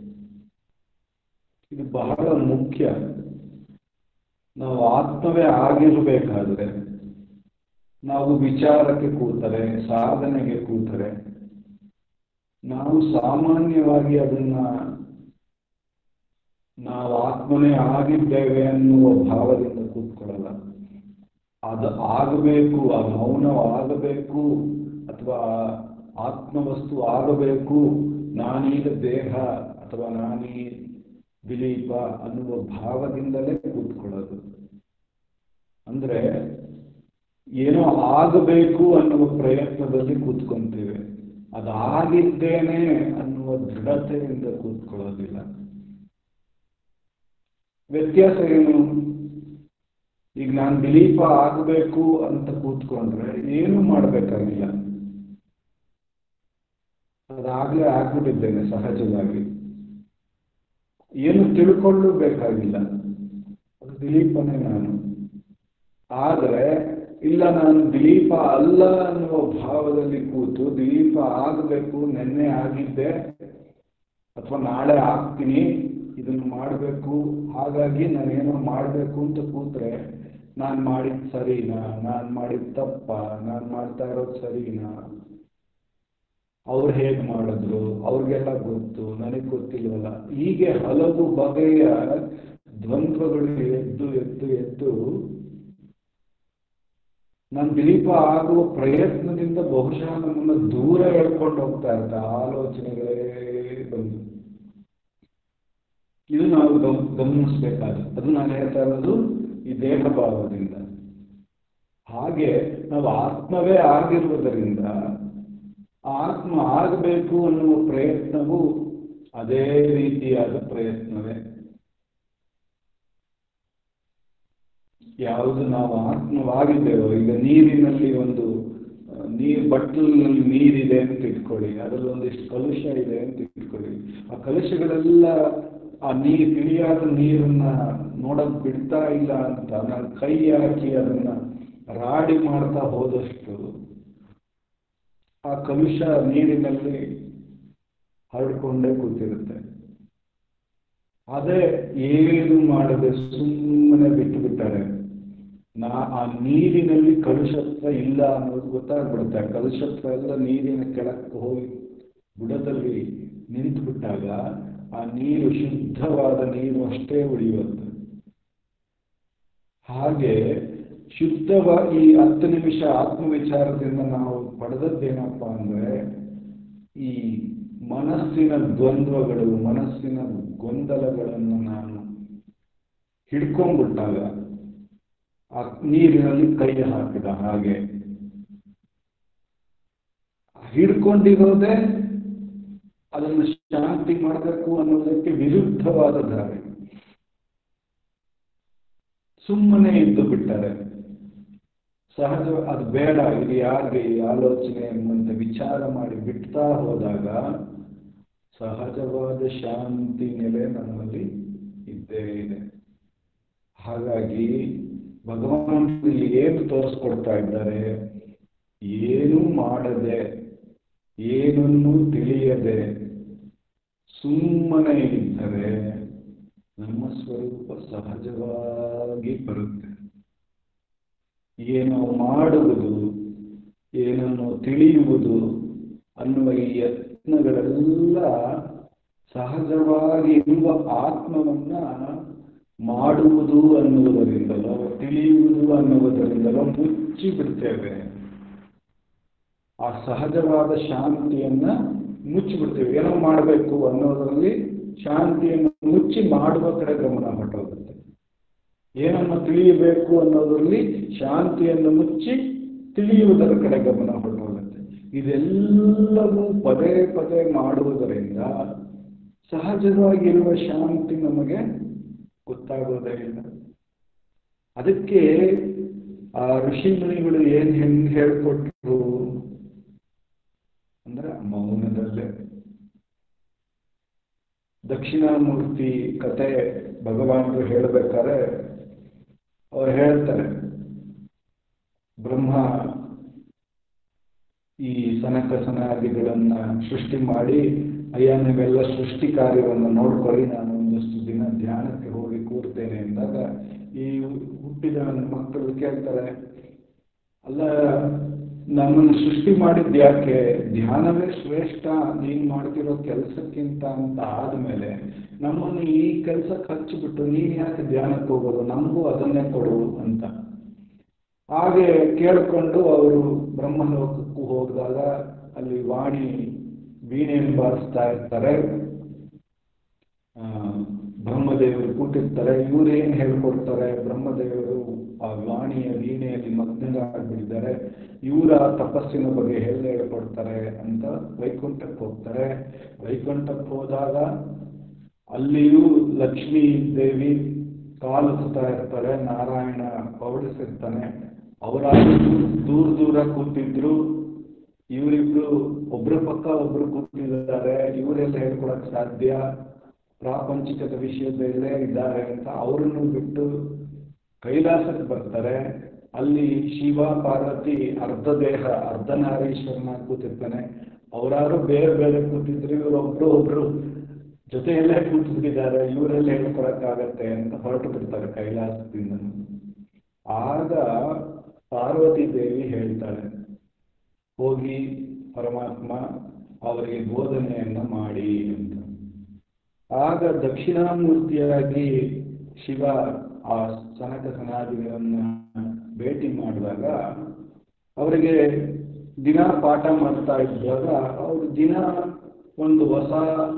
ಇದು ಬಹಳ ಮುಖ್ಯ ನಾವು ಆತ್ಮವೇ ಆಗಿರಬೇಕಾದ್ರೆ ನಾವು ವಿಚಾರಕ್ಕೆ ಕೂತರೆ ಸಾಧನೆಗೆ ಕೂತರೆ ನಾವು ಸಾಮಾನ್ಯವಾಗಿ ಅದನ್ನ ನಾವು ಆತ್ಮನೇ ಆಗಿದ್ದೇವೆ ಅನ್ನುವ ಭಾವದಿಂದ ಕೂತ್ಕೊಳ್ಳಲ್ಲ ಅದು ಆಗಬೇಕು ಆ ಮೌನವಾಗಬೇಕು ಅಥವಾ ಆತ್ಮವಸ್ತು ಆಗಬೇಕು ನಾನೀಗ ದೇಹ ಅಥವಾ ನಾನೀ ದಿಲೀಪ ಅನ್ನುವ ಭಾವದಿಂದಲೇ ಕೂತ್ಕೊಳ್ಳೋದು ಅಂದ್ರೆ ಏನೋ ಆಗಬೇಕು ಅನ್ನುವ ಪ್ರಯತ್ನದಲ್ಲಿ ಕೂತ್ಕೊಂತೀವಿ ಅದಾಗಿದ್ದೇನೆ ಅನ್ನುವ ದೃಢತೆಯಿಂದ ಕೂತ್ಕೊಳ್ಳೋದಿಲ್ಲ ವ್ಯತ್ಯಾಸ ಏನು ಈಗ ನಾನು ದಿಲೀಪ ಆಗಬೇಕು ಅಂತ ಕೂತ್ಕೊಂಡ್ರೆ ಏನು ಮಾಡಬೇಕಾಗಿಲ್ಲ ಅದಾಗಲೇ ಆಗ್ಬಿಟ್ಟಿದ್ದೇನೆ ಸಹಜವಾಗಿ ಏನು ತಿಳ್ಕೊಳ್ಳೂ ಬೇಕಾಗಿಲ್ಲ ಅದು ದಿಲೀಪನೇ ನಾನು ಆದರೆ ಇಲ್ಲ ನಾನು ದಿಲೀಪ ಅಲ್ಲ ಅನ್ನುವ ಭಾವದಲ್ಲಿ ಕೂತು ದಿಲೀಪ ಆಗಬೇಕು ನೆನ್ನೆ ಆಗಿದ್ದೆ ಅಥವಾ ನಾಳೆ ಆಗ್ತೀನಿ ಇದನ್ನು ಮಾಡಬೇಕು ಹಾಗಾಗಿ ನಾನೇನೋ ಮಾಡಬೇಕು ಅಂತ ಕೂತ್ರೆ ನಾನು ಮಾಡಿದ್ ಸರಿನಾ ನಾನು ಮಾಡಿದ ತಪ್ಪ ನಾನು ಮಾಡ್ತಾ ಇರೋದು ಸರಿನಾ ಅವ್ರು ಹೇಗೆ ಮಾಡಿದ್ರು ಅವ್ರಿಗೆಲ್ಲ ಗೊತ್ತು ನನಗೆ ಗೊತ್ತಿಲ್ವಲ್ಲ ಹೀಗೆ ಹಲವು ಬಗೆಯ ದ್ವಂದ್ವಗಳು ಎದ್ದು ಎದ್ದು ಎದ್ದು ನಾನು ದಿಲೀಪ ಆಗುವ ಪ್ರಯತ್ನದಿಂದ ಬಹುಶಃ ನಮ್ಮನ್ನ ದೂರ ಎಳ್ಕೊಂಡು ಹೋಗ್ತಾ ಇರ್ತ ಆಲೋಚನೆಗಳೇ ಬಂದು ಇದು ನಾವು ಗಮ್ ಗಮನಿಸ್ಬೇಕಾದ ಅದು ನಾನು ಹೇಳ್ತಾ ಇರೋದು ಈ ದೇಹ ಭಾವದಿಂದ ಹಾಗೆ ನಾವು ಆತ್ಮವೇ ಆಗಿರುವುದರಿಂದ ಆತ್ಮ ಆಗಬೇಕು ಅನ್ನುವ ಪ್ರಯತ್ನವು ಅದೇ ರೀತಿಯಾದ ಪ್ರಯತ್ನವೇ ಯಾವುದು ನಾವು ಆತ್ಮವಾಗಿದ್ದೇವೋ ಈಗ ನೀರಿನಲ್ಲಿ ಒಂದು ಆ, ನೀರ್ ಬಟ್ಟಲಿನಲ್ಲಿ ನೀರಿದೆ ಅಂತ ಇಟ್ಕೊಳ್ಳಿ ಅದರಲ್ಲಿ ಒಂದಿಷ್ಟು ಕಲುಷ ಇದೆ ಅಂತ ಇಟ್ಕೊಳ್ಳಿ ಆ ಕಲುಷಗಳೆಲ್ಲ ಆ ನೀರು ತಿಳಿಯಾದ ನೀರನ್ನ ನೋಡಕ್ ಬಿಡ್ತಾ ಇಲ್ಲ ಅಂತ ನಾನು ಕೈ ಹಾಕಿ ಅದನ್ನ ರಾಡಿ ಮಾಡ್ತಾ ಹೋದಷ್ಟು ಆ ಕಲುಷ ನೀರಿನಲ್ಲಿ ಹರಡ್ಕೊಂಡೇ ಕೂತಿರುತ್ತೆ ಅದೇ ಏನು ಮಾಡದೆ ಸುಮ್ಮನೆ ಬಿಟ್ಟು ಬಿಟ್ಟಾರೆ ನಾ ಆ ನೀರಿನಲ್ಲಿ ಕಲುಷತ್ವ ಇಲ್ಲ ಅನ್ನೋದು ಗೊತ್ತಾಗ್ಬಿಡುತ್ತೆ ಆ ಕಲುಷತ್ವ ಎಲ್ಲ ನೀರಿನ ಕೆಳಕ್ಕೆ ಹೋಗಿ ಬುಡದಲ್ಲಿ ನಿಂತು ಬಿಟ್ಟಾಗ ಆ ನೀರು ಶುದ್ಧವಾದ ನೀರು ಅಷ್ಟೇ ಉಳಿಯುತ್ತೆ ಹಾಗೆ ಶುದ್ಧವ ಈ ಹತ್ತು ನಿಮಿಷ ಆತ್ಮವಿಚಾರದಿಂದ ನಾವು ಪಡೆದದ್ದೇನಪ್ಪ ಅಂದ್ರೆ ಈ ಮನಸ್ಸಿನ ದ್ವಂದ್ವಗಳು ಮನಸ್ಸಿನ ಗೊಂದಲಗಳನ್ನು ನಾನು ಹಿಡ್ಕೊಂಡ್ಬಿಟ್ಟಾಗ ಆ ನೀರಿನಲ್ಲಿ ಕೈ ಹಾಕಿದ ಹಾಗೆ ಹಿಡ್ಕೊಂಡಿರೋದೇ ಅದನ್ನು ಶಾಂತಿ ಮಾಡಬೇಕು ಅನ್ನೋದಕ್ಕೆ ವಿರುದ್ಧವಾದ ದಾರಿ ಸುಮ್ಮನೆ ಇದ್ದು ಬಿಟ್ಟರೆ ಸಹಜ ಅದು ಬೇಡ ಇದು ಯಾಕೆ ಈ ಆಲೋಚನೆ ಎಂಬಂತೆ ವಿಚಾರ ಮಾಡಿ ಬಿಡ್ತಾ ಹೋದಾಗ ಸಹಜವಾದ ಶಾಂತಿ ನೆಲೆ ನಮ್ಮಲ್ಲಿ ಇದ್ದೇ ಇದೆ ಹಾಗಾಗಿ ಭಗವಾನ್ ಇಲ್ಲಿ ಏನು ತೋರಿಸ್ಕೊಡ್ತಾ ಇದ್ದಾರೆ ಏನು ಮಾಡದೆ ಏನನ್ನು ತಿಳಿಯದೆ ಸುಮ್ಮನೆ ಇದ್ದರೆ ನಮ್ಮ ಸ್ವರೂಪ ಸಹಜವಾಗಿ ಬರುತ್ತೆ ಏನೋ ಮಾಡುವುದು ಏನನ್ನು ತಿಳಿಯುವುದು ಅನ್ನುವ ಈ ಯತ್ನಗಳೆಲ್ಲ ಸಹಜವಾಗಿ ಇರುವ ಆತ್ಮವನ್ನ ಮಾಡುವುದು ಅನ್ನುವುದರಿಂದಲೋ ತಿಳಿಯುವುದು ಅನ್ನುವುದರಿಂದಲೋ ಮುಚ್ಚಿ ಬಿಡ್ತೇವೆ ಆ ಸಹಜವಾದ ಶಾಂತಿಯನ್ನ ಮುಚ್ಚಿಬಿಡ್ತೇವೆ ಏನೋ ಮಾಡಬೇಕು ಅನ್ನೋದರಲ್ಲಿ ಶಾಂತಿಯನ್ನು ಮುಚ್ಚಿ ಮಾಡುವ ಕಡೆ ಗಮನ ಹೊರಟೋಗುತ್ತೆ ಏನನ್ನು ತಿಳಿಯಬೇಕು ಅನ್ನೋದರಲ್ಲಿ ಶಾಂತಿಯನ್ನು ಮುಚ್ಚಿ ತಿಳಿಯುವುದರ ಕಡೆ ಗಮನ ಹೊರಟೋಗುತ್ತೆ ಇದೆಲ್ಲವೂ ಪದೇ ಪದೇ ಮಾಡುವುದರಿಂದ ಸಹಜವಾಗಿರುವ ಶಾಂತಿ ನಮಗೆ ಗೊತ್ತಾಗೋದೇ ಇಲ್ಲ ಅದಕ್ಕೆ ಆ ಋಷಿ ಮುನಿಗಳು ಏನ್ ಹೆಂಗ್ ಹೇಳ್ಕೊಟ್ರು ಅಂದ್ರೆ ಮೌನದಲ್ಲೇ ದಕ್ಷಿಣಾಮೂರ್ತಿ ಕತೆ ಭಗವಾನರು ಹೇಳ್ಬೇಕಾದ್ರೆ ಅವ್ರು ಹೇಳ್ತಾರೆ ಬ್ರಹ್ಮ ಈ ಸನಕ ಸನಾದಿಗಳನ್ನ ಸೃಷ್ಟಿ ಮಾಡಿ ಅಯ್ಯ ನೀವೆಲ್ಲ ಸೃಷ್ಟಿ ಕಾರ್ಯವನ್ನು ನೋಡ್ಕೊಳ್ಳಿ ನಾನು ಒಂದಷ್ಟು ದಿನ ಧ್ಯಾನಕ್ಕೆ ಹೋಗಿ ಕೂರ್ತೇನೆ ಎಂದಾಗ ಈ ಹುಟ್ಟಿದ ಮಕ್ಕಳು ಕೇಳ್ತಾರೆ ಅಲ್ಲ ನಮ್ಮನ್ನು ಸೃಷ್ಟಿ ಮಾಡಿದ್ ಯಾಕೆ ಧ್ಯಾನವೇ ಶ್ರೇಷ್ಠ ನೀನ್ ಮಾಡ್ತಿರೋ ಕೆಲಸಕ್ಕಿಂತ ಅಂತ ಆದ್ಮೇಲೆ ನಮ್ಮನ್ನು ಈ ಕೆಲಸಕ್ಕೆ ಹಚ್ಚಿಬಿಟ್ಟು ನೀನ್ ಯಾಕೆ ಧ್ಯಾನಕ್ಕೆ ಹೋಗೋದು ನಮಗೂ ಅದನ್ನೇ ಕೊಡು ಅಂತ ಹಾಗೆ ಕೇಳಿಕೊಂಡು ಅವರು ಬ್ರಹ್ಮಲೋಕಕ್ಕೂ ಹೋಗಿದಾಗ ಅಲ್ಲಿ ವಾಣಿ ವೀಣೆಯನ್ನು ಬಾರಿಸ್ತಾ ಇರ್ತಾರೆ ಆ ಬ್ರಹ್ಮದೇವರು ಕೂತಿರ್ತಾರೆ ಇವ್ರು ಏನ್ ಹೇಳ್ಕೊಡ್ತಾರೆ ಬ್ರಹ್ಮದೇವರು ಆ ವಾಣಿಯ ವೀಣೆಯಲ್ಲಿ ಮಗ್ನರಾಗ್ಬಿಟ್ಟಿದ್ದಾರೆ ಇವರ ತಪಸ್ಸಿನ ಬಗ್ಗೆ ಹೇಳಿ ಹೇಳ್ಕೊಡ್ತಾರೆ ಅಂತ ವೈಕುಂಠಕ್ಕೆ ಹೋಗ್ತಾರೆ ವೈಕುಂಠಕ್ಕೆ ಹೋದಾಗ ಅಲ್ಲಿಯೂ ಲಕ್ಷ್ಮೀ ದೇವಿ ಕಾಲು ಸುತ್ತಾ ಇರ್ತಾರೆ ನಾರಾಯಣ ಪೌಡಿಸಿರ್ತಾನೆ ಅವರಾದ್ರೂ ದೂರ ದೂರ ಕೂತಿದ್ರು ಇವರಿಬ್ರು ಒಬ್ರ ಪಕ್ಕ ಒಬ್ರು ಕೂತಿದ್ದಾರೆ ಇವರೆಲ್ಲ ಹೇಳ್ಕೊಡಕ್ ಸಾಧ್ಯ ಪ್ರಾಪಂಚಿಕದ ವಿಷಯದಲ್ಲೇ ಇದ್ದಾರೆ ಅಂತ ಅವರನ್ನು ಬಿಟ್ಟು ಕೈಲಾಸಕ್ಕೆ ಬರ್ತಾರೆ ಅಲ್ಲಿ ಶಿವ ಪಾರ್ವತಿ ಅರ್ಧ ದೇಹ ಅರ್ಧನಾರೀಶ್ವರನ ಕೂತಿರ್ತಾನೆ ಅವರಾರು ಬೇರೆ ಬೇರೆ ಕೂತಿದ್ರು ಇವರೊಬ್ರು ಒಬ್ರು ಜೊತೆಯಲ್ಲೇ ಕೂತ್ಬಿಟ್ಟಿದ್ದಾರೆ ಇವರೆಲ್ಲ ಹೇಳ್ಕೊಳಕ್ಕಾಗತ್ತೆ ಅಂತ ಹೊರಟು ಬಿಡ್ತಾರೆ ಕೈಲಾಸದಿಂದ ಆಗ ಪಾರ್ವತಿ ದೇವಿ ಹೇಳ್ತಾಳೆ ಹೋಗಿ ಪರಮಾತ್ಮ ಅವರಿಗೆ ಬೋಧನೆಯನ್ನ ಮಾಡಿ ಅಂತ ಆಗ ದಕ್ಷಿಣಾಮೂರ್ತಿಯಾಗಿ ಶಿವ ಆ ಸನಕ ಸನಾದಿಗಳನ್ನ ಭೇಟಿ ಮಾಡಿದಾಗ ಅವರಿಗೆ ದಿನ ಪಾಠ ಮಾಡ್ತಾ ಇದ್ದಾಗ ಅವರು ದಿನ ಒಂದು ಹೊಸ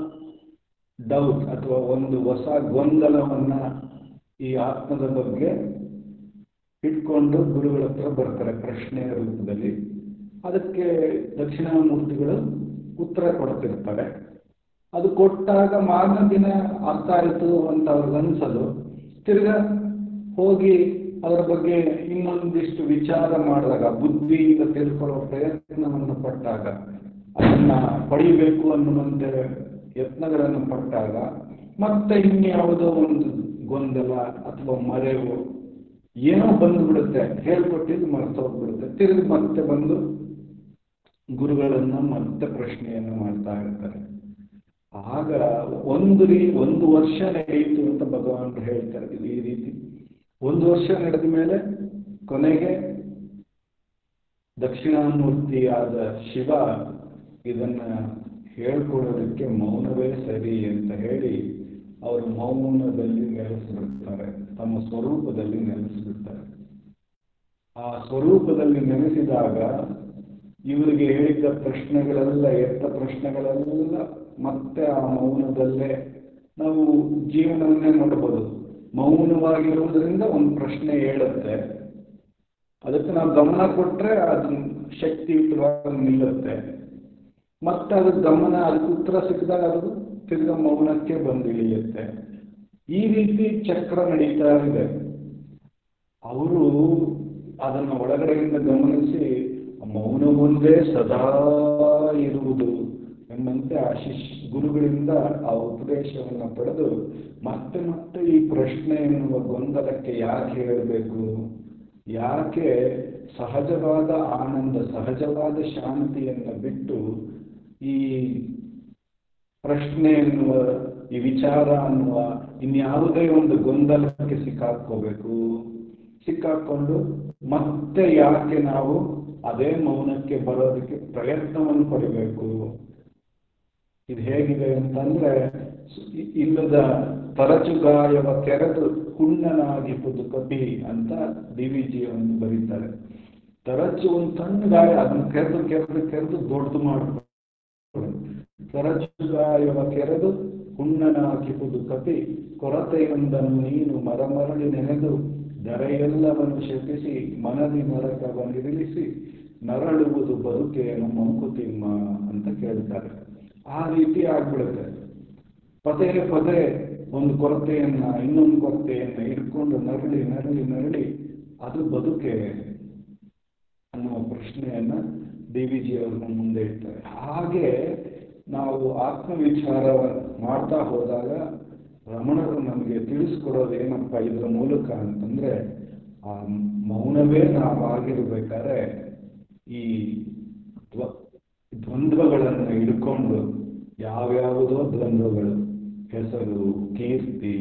ಡೌಟ್ ಅಥವಾ ಒಂದು ಹೊಸ ಗೊಂದಲವನ್ನ ಈ ಆತ್ಮದ ಬಗ್ಗೆ ಇಟ್ಕೊಂಡು ಗುರುಗಳ ಹತ್ರ ಬರ್ತಾರೆ ಪ್ರಶ್ನೆಯ ರೂಪದಲ್ಲಿ ಅದಕ್ಕೆ ದಕ್ಷಿಣಾಮೂರ್ತಿಗಳು ಉತ್ತರ ಕೊಡ್ತಿರ್ತಾರೆ ಅದು ಕೊಟ್ಟಾಗ ಮಾರನೇ ದಿನ ಅರ್ಥ ಆಯಿತು ಅಂತ ಅವ್ರಿಗೆ ಅನ್ಸಲು ತಿರ್ಗಾ ಹೋಗಿ ಅದರ ಬಗ್ಗೆ ಇನ್ನೊಂದಿಷ್ಟು ವಿಚಾರ ಮಾಡಿದಾಗ ಬುದ್ಧಿಯಿಂದ ತಿಳ್ಕೊಳ್ಳೋ ಪ್ರಯತ್ನವನ್ನು ಪಟ್ಟಾಗ ಅದನ್ನ ಪಡಿಬೇಕು ಅನ್ನುವಂತೆ ಯತ್ನಗಳನ್ನು ಪಟ್ಟಾಗ ಮತ್ತೆ ಇನ್ಯಾವುದೋ ಒಂದು ಗೊಂದಲ ಅಥವಾ ಮರೆವು ಏನೋ ಬಂದ್ಬಿಡುತ್ತೆ ಹೇಳ್ಕೊಟ್ಟಿದ್ದು ಮರ್ತೋಗ್ಬಿಡುತ್ತೆ ತಿರುಗಿ ಮತ್ತೆ ಬಂದು ಗುರುಗಳನ್ನ ಮತ್ತೆ ಪ್ರಶ್ನೆಯನ್ನು ಮಾಡ್ತಾ ಇರ್ತಾರೆ ಆಗ ಒಂದು ರೀ ಒಂದು ವರ್ಷ ನಡೆಯಿತು ಅಂತ ಭಗವಾನ್ ಹೇಳ್ತಾರೆ ಇದು ಈ ರೀತಿ ಒಂದು ವರ್ಷ ನಡೆದ ಮೇಲೆ ಕೊನೆಗೆ ದಕ್ಷಿಣಾಮೂರ್ತಿಯಾದ ಶಿವ ಇದನ್ನ ಹೇಳ್ಕೊಡೋದಕ್ಕೆ ಮೌನವೇ ಸರಿ ಅಂತ ಹೇಳಿ ಅವರು ಮೌನದಲ್ಲಿ ನೆಲೆಸಿಬಿಡ್ತಾರೆ ತಮ್ಮ ಸ್ವರೂಪದಲ್ಲಿ ನೆಲೆಸಿಬಿಡ್ತಾರೆ ಆ ಸ್ವರೂಪದಲ್ಲಿ ನೆಲೆಸಿದಾಗ ಇವರಿಗೆ ಹೇಳಿದ ಪ್ರಶ್ನೆಗಳೆಲ್ಲ ಎತ್ತ ಪ್ರಶ್ನೆಗಳೆಲ್ಲ ಮತ್ತೆ ಆ ಮೌನದಲ್ಲೇ ನಾವು ಜೀವನವನ್ನೇ ನೋಡಬಹುದು ಮೌನವಾಗಿರುವುದರಿಂದ ಒಂದು ಪ್ರಶ್ನೆ ಹೇಳುತ್ತೆ ಅದಕ್ಕೆ ನಾವು ಗಮನ ಕೊಟ್ರೆ ಅದು ಶಕ್ತಿಯುತವಾಗಿ ನಿಲ್ಲುತ್ತೆ ಮತ್ತೆ ಅದು ಗಮನ ಅದಕ್ಕೆ ಉತ್ತರ ಸಿಕ್ಕಿದಾಗ ಅದು ತಿರ್ಗಾ ಮೌನಕ್ಕೆ ಬಂದು ಇಳಿಯುತ್ತೆ ಈ ರೀತಿ ಚಕ್ರ ನಡೀತಾ ಇದೆ ಅವರು ಅದನ್ನ ಒಳಗಡೆಯಿಂದ ಗಮನಿಸಿ ಮೌನ ಒಂದೇ ಸದಾ ಇರುವುದು ಎಂಬಂತೆ ಆ ಶಿಶ್ ಗುರುಗಳಿಂದ ಆ ಉಪದೇಶವನ್ನು ಪಡೆದು ಮತ್ತೆ ಮತ್ತೆ ಈ ಪ್ರಶ್ನೆ ಎನ್ನುವ ಗೊಂದಲಕ್ಕೆ ಯಾಕೆ ಹೇಳಬೇಕು ಯಾಕೆ ಸಹಜವಾದ ಆನಂದ ಸಹಜವಾದ ಶಾಂತಿಯನ್ನು ಬಿಟ್ಟು ಈ ಪ್ರಶ್ನೆ ಎನ್ನುವ ಈ ವಿಚಾರ ಅನ್ನುವ ಇನ್ಯಾವುದೇ ಒಂದು ಗೊಂದಲಕ್ಕೆ ಸಿಕ್ಕಾಕೋಬೇಕು ಸಿಕ್ಕಾಕೊಂಡು ಮತ್ತೆ ಯಾಕೆ ನಾವು ಅದೇ ಮೌನಕ್ಕೆ ಬರೋದಕ್ಕೆ ಪ್ರಯತ್ನವನ್ನು ಪಡಬೇಕು ಇದು ಹೇಗಿದೆ ಅಂತಂದ್ರೆ ಇ- ಇಲ್ಲದ ತರಚುಗಾಯವ ಕೆರೆದು ಹುಣ್ಣನಾಗಿ ಪುದು ಕಪಿ ಅಂತ ಡಿ ವಿ ಜಿ ಒಂದು ಬರೀತಾರೆ ತರಚು ಒಂದು ಸಣ್ಣ ಗಾಯ ಅದನ್ನ ಕೆರೆದು ಕೆರೆದು ಕೆರೆದು ದೊಡ್ಡದು ಮಾಡ್ಕೊಂಡು ತರಚುಗಾಯವ ಕೆರೆದು ಹುಣ್ಣನಾಗಿ ಪುದು ಕಪಿ ಕೊರತೆಯೊಂದನ್ನು ನೀನು ಮರಮರಳಿ ನೆನೆದು ದರೆಯೆಲ್ಲವನ್ನು ಶಪಿಸಿ ಮನದಿ ನರಕವನ್ನಿರಿಸಿ ನರಳುವುದು ಬದುಕೇನು ಮಂಕುತಿಮ್ಮ ಅಂತ ಕೇಳ್ತಾರೆ ಆ ರೀತಿ ಆಗ್ಬಿಡುತ್ತೆ ಪದೇ ಪದೇ ಒಂದು ಕೊರತೆಯನ್ನ ಇನ್ನೊಂದು ಕೊರತೆಯನ್ನ ಇಟ್ಕೊಂಡು ನರಳಿ ನರಳಿ ನರಳಿ ಅದು ಬದುಕೆ ಅನ್ನುವ ಪ್ರಶ್ನೆಯನ್ನ ಡಿ ವಿ ಜಿ ಅವರು ಮುಂದೆ ಇಡ್ತಾರೆ ಹಾಗೆ ನಾವು ಆತ್ಮವಿಚಾರ ಮಾಡ್ತಾ ಹೋದಾಗ ರಮಣರು ನಮಗೆ ತಿಳಿಸ್ಕೊಡೋದು ಏನಪ್ಪ ಇದರ ಮೂಲಕ ಅಂತಂದ್ರೆ ಆ ಮೌನವೇ ನಾವಾಗಿರ್ಬೇಕಾದ್ರೆ ಈ ದ್ವ ದ್ವಂದ್ವಗಳನ್ನು ಹಿಡ್ಕೊಂಡು ಯಾವ್ಯಾವುದೋ ದ್ವಂದ್ವಗಳು ಹೆಸರು ಕೀರ್ತಿ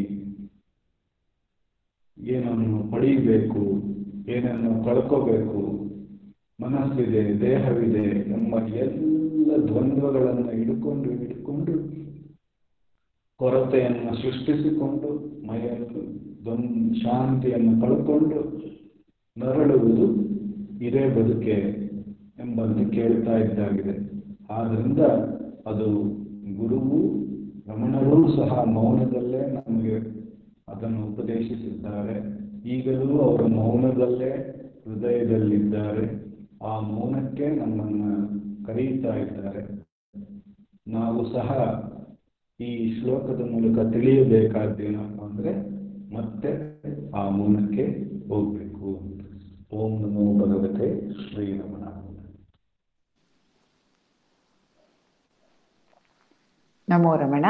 ಏನನ್ನು ಪಡೀಬೇಕು ಏನನ್ನು ಕಳ್ಕೋಬೇಕು ಮನಸ್ಸಿದೆ ದೇಹವಿದೆ ಎಂಬ ಎಲ್ಲ ದ್ವಂದ್ವಗಳನ್ನು ಹಿಡ್ಕೊಂಡು ಹಿಡ್ಕೊಂಡು ಕೊರತೆಯನ್ನು ಸೃಷ್ಟಿಸಿಕೊಂಡು ಮೈಯಲ್ಲಿ ದ್ವಂದ್ ಶಾಂತಿಯನ್ನು ಕಳ್ಕೊಂಡು ನರಳುವುದು ಇದೇ ಬದುಕೆ ಎಂಬಂತೆ ಕೇಳ್ತಾ ಇದ್ದಾಗಿದೆ ಆದ್ರಿಂದ ಅದು ಗುರುವು ರಮಣರೂ ಸಹ ಮೌನದಲ್ಲೇ ನಮಗೆ ಅದನ್ನು ಉಪದೇಶಿಸಿದ್ದಾರೆ ಈಗಲೂ ಅವರು ಮೌನದಲ್ಲೇ ಹೃದಯದಲ್ಲಿದ್ದಾರೆ ಆ ಮೌನಕ್ಕೆ ನಮ್ಮನ್ನ ಕರೆಯುತ್ತಾ ಇದ್ದಾರೆ ನಾವು ಸಹ ಈ ಶ್ಲೋಕದ ಮೂಲಕ ತಿಳಿಯಬೇಕಾದ್ದೇನಪ್ಪ ಅಂದ್ರೆ ಮತ್ತೆ ಆ ಮೌನಕ್ಕೆ ಹೋಗ್ಬೇಕು ಅಂತ ಓಂ ನಮೋ ಭಗವತೆ ಶ್ರೀರಮಣ ನಮೋ ರಮಣ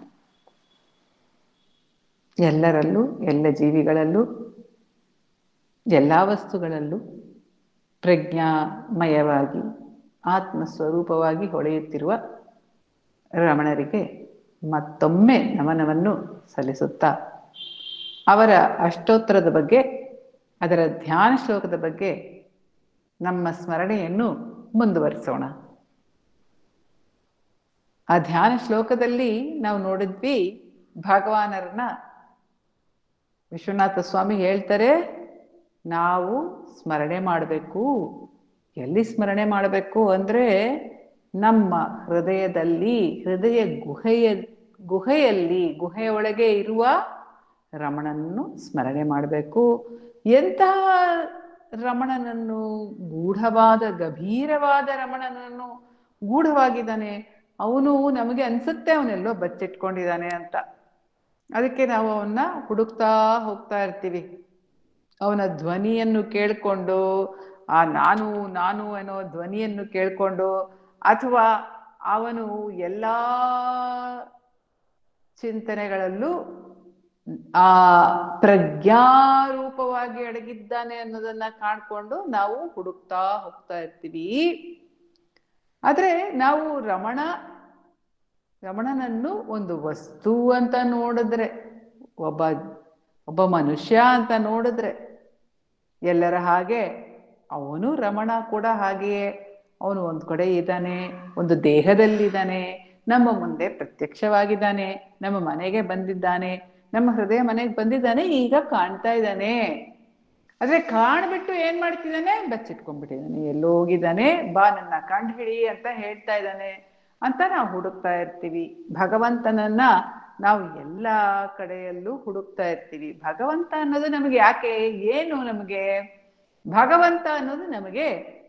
ಎಲ್ಲರಲ್ಲೂ ಎಲ್ಲ ಜೀವಿಗಳಲ್ಲೂ ಎಲ್ಲ ವಸ್ತುಗಳಲ್ಲೂ ಪ್ರಜ್ಞಾಮಯವಾಗಿ ಆತ್ಮಸ್ವರೂಪವಾಗಿ ಹೊಳೆಯುತ್ತಿರುವ ರಮಣರಿಗೆ ಮತ್ತೊಮ್ಮೆ ನಮನವನ್ನು ಸಲ್ಲಿಸುತ್ತಾ ಅವರ ಅಷ್ಟೋತ್ತರದ ಬಗ್ಗೆ ಅದರ ಧ್ಯಾನ ಶ್ಲೋಕದ ಬಗ್ಗೆ ನಮ್ಮ ಸ್ಮರಣೆಯನ್ನು ಮುಂದುವರಿಸೋಣ ಆ ಧ್ಯಾನ ಶ್ಲೋಕದಲ್ಲಿ ನಾವು ನೋಡಿದ್ವಿ ಭಗವಾನರನ್ನ ವಿಶ್ವನಾಥ ಸ್ವಾಮಿ ಹೇಳ್ತಾರೆ ನಾವು ಸ್ಮರಣೆ ಮಾಡಬೇಕು ಎಲ್ಲಿ ಸ್ಮರಣೆ ಮಾಡಬೇಕು ಅಂದ್ರೆ ನಮ್ಮ ಹೃದಯದಲ್ಲಿ ಹೃದಯ ಗುಹೆಯ ಗುಹೆಯಲ್ಲಿ ಗುಹೆಯ ಒಳಗೆ ಇರುವ ರಮಣನನ್ನು ಸ್ಮರಣೆ ಮಾಡಬೇಕು ಎಂತಹ ರಮಣನನ್ನು ಗೂಢವಾದ ಗಭೀರವಾದ ರಮಣನನ್ನು ಗೂಢವಾಗಿದ್ದಾನೆ ಅವನು ನಮಗೆ ಅನ್ಸುತ್ತೆ ಅವನೆಲ್ಲೋ ಬಚ್ಚಿಟ್ಕೊಂಡಿದ್ದಾನೆ ಅಂತ ಅದಕ್ಕೆ ನಾವು ಅವನ್ನ ಹುಡುಕ್ತಾ ಹೋಗ್ತಾ ಇರ್ತೀವಿ ಅವನ ಧ್ವನಿಯನ್ನು ಕೇಳಿಕೊಂಡು ಆ ನಾನು ನಾನು ಅನ್ನೋ ಧ್ವನಿಯನ್ನು ಕೇಳಿಕೊಂಡು ಅಥವಾ ಅವನು ಎಲ್ಲ ಚಿಂತನೆಗಳಲ್ಲೂ ಆ ಪ್ರಜ್ಞಾರೂಪವಾಗಿ ಅಡಗಿದ್ದಾನೆ ಅನ್ನೋದನ್ನ ಕಾಣ್ಕೊಂಡು ನಾವು ಹುಡುಕ್ತಾ ಹೋಗ್ತಾ ಇರ್ತೀವಿ ಆದ್ರೆ ನಾವು ರಮಣ ರಮಣನನ್ನು ಒಂದು ವಸ್ತು ಅಂತ ನೋಡಿದ್ರೆ ಒಬ್ಬ ಒಬ್ಬ ಮನುಷ್ಯ ಅಂತ ನೋಡಿದ್ರೆ ಎಲ್ಲರ ಹಾಗೆ ಅವನು ರಮಣ ಕೂಡ ಹಾಗೆಯೇ ಅವನು ಒಂದು ಕಡೆ ಇದ್ದಾನೆ ಒಂದು ದೇಹದಲ್ಲಿದ್ದಾನೆ ನಮ್ಮ ಮುಂದೆ ಪ್ರತ್ಯಕ್ಷವಾಗಿದ್ದಾನೆ ನಮ್ಮ ಮನೆಗೆ ಬಂದಿದ್ದಾನೆ ನಮ್ಮ ಹೃದಯ ಮನೆಗೆ ಬಂದಿದ್ದಾನೆ ಈಗ ಕಾಣ್ತಾ ಇದ್ದಾನೆ ಆದ್ರೆ ಕಾಣ್ಬಿಟ್ಟು ಏನ್ ಮಾಡ್ತಿದ್ದಾನೆ ಬಚ್ಚಿಟ್ಕೊಂಡ್ಬಿಟ್ಟಿದ್ದಾನೆ ಎಲ್ಲೋ ಹೋಗಿದ್ದಾನೆ ಬಾ ನನ್ನ ಕಂಡು ಹಿಡಿ ಅಂತ ಹೇಳ್ತಾ ಇದ್ದಾನೆ ಅಂತ ನಾವು ಹುಡುಕ್ತಾ ಇರ್ತೀವಿ ಭಗವಂತನನ್ನ ನಾವು ಎಲ್ಲ ಕಡೆಯಲ್ಲೂ ಹುಡುಕ್ತಾ ಇರ್ತೀವಿ ಭಗವಂತ ಅನ್ನೋದು ನಮಗೆ ಯಾಕೆ ಏನು ನಮಗೆ ಭಗವಂತ ಅನ್ನೋದು ನಮಗೆ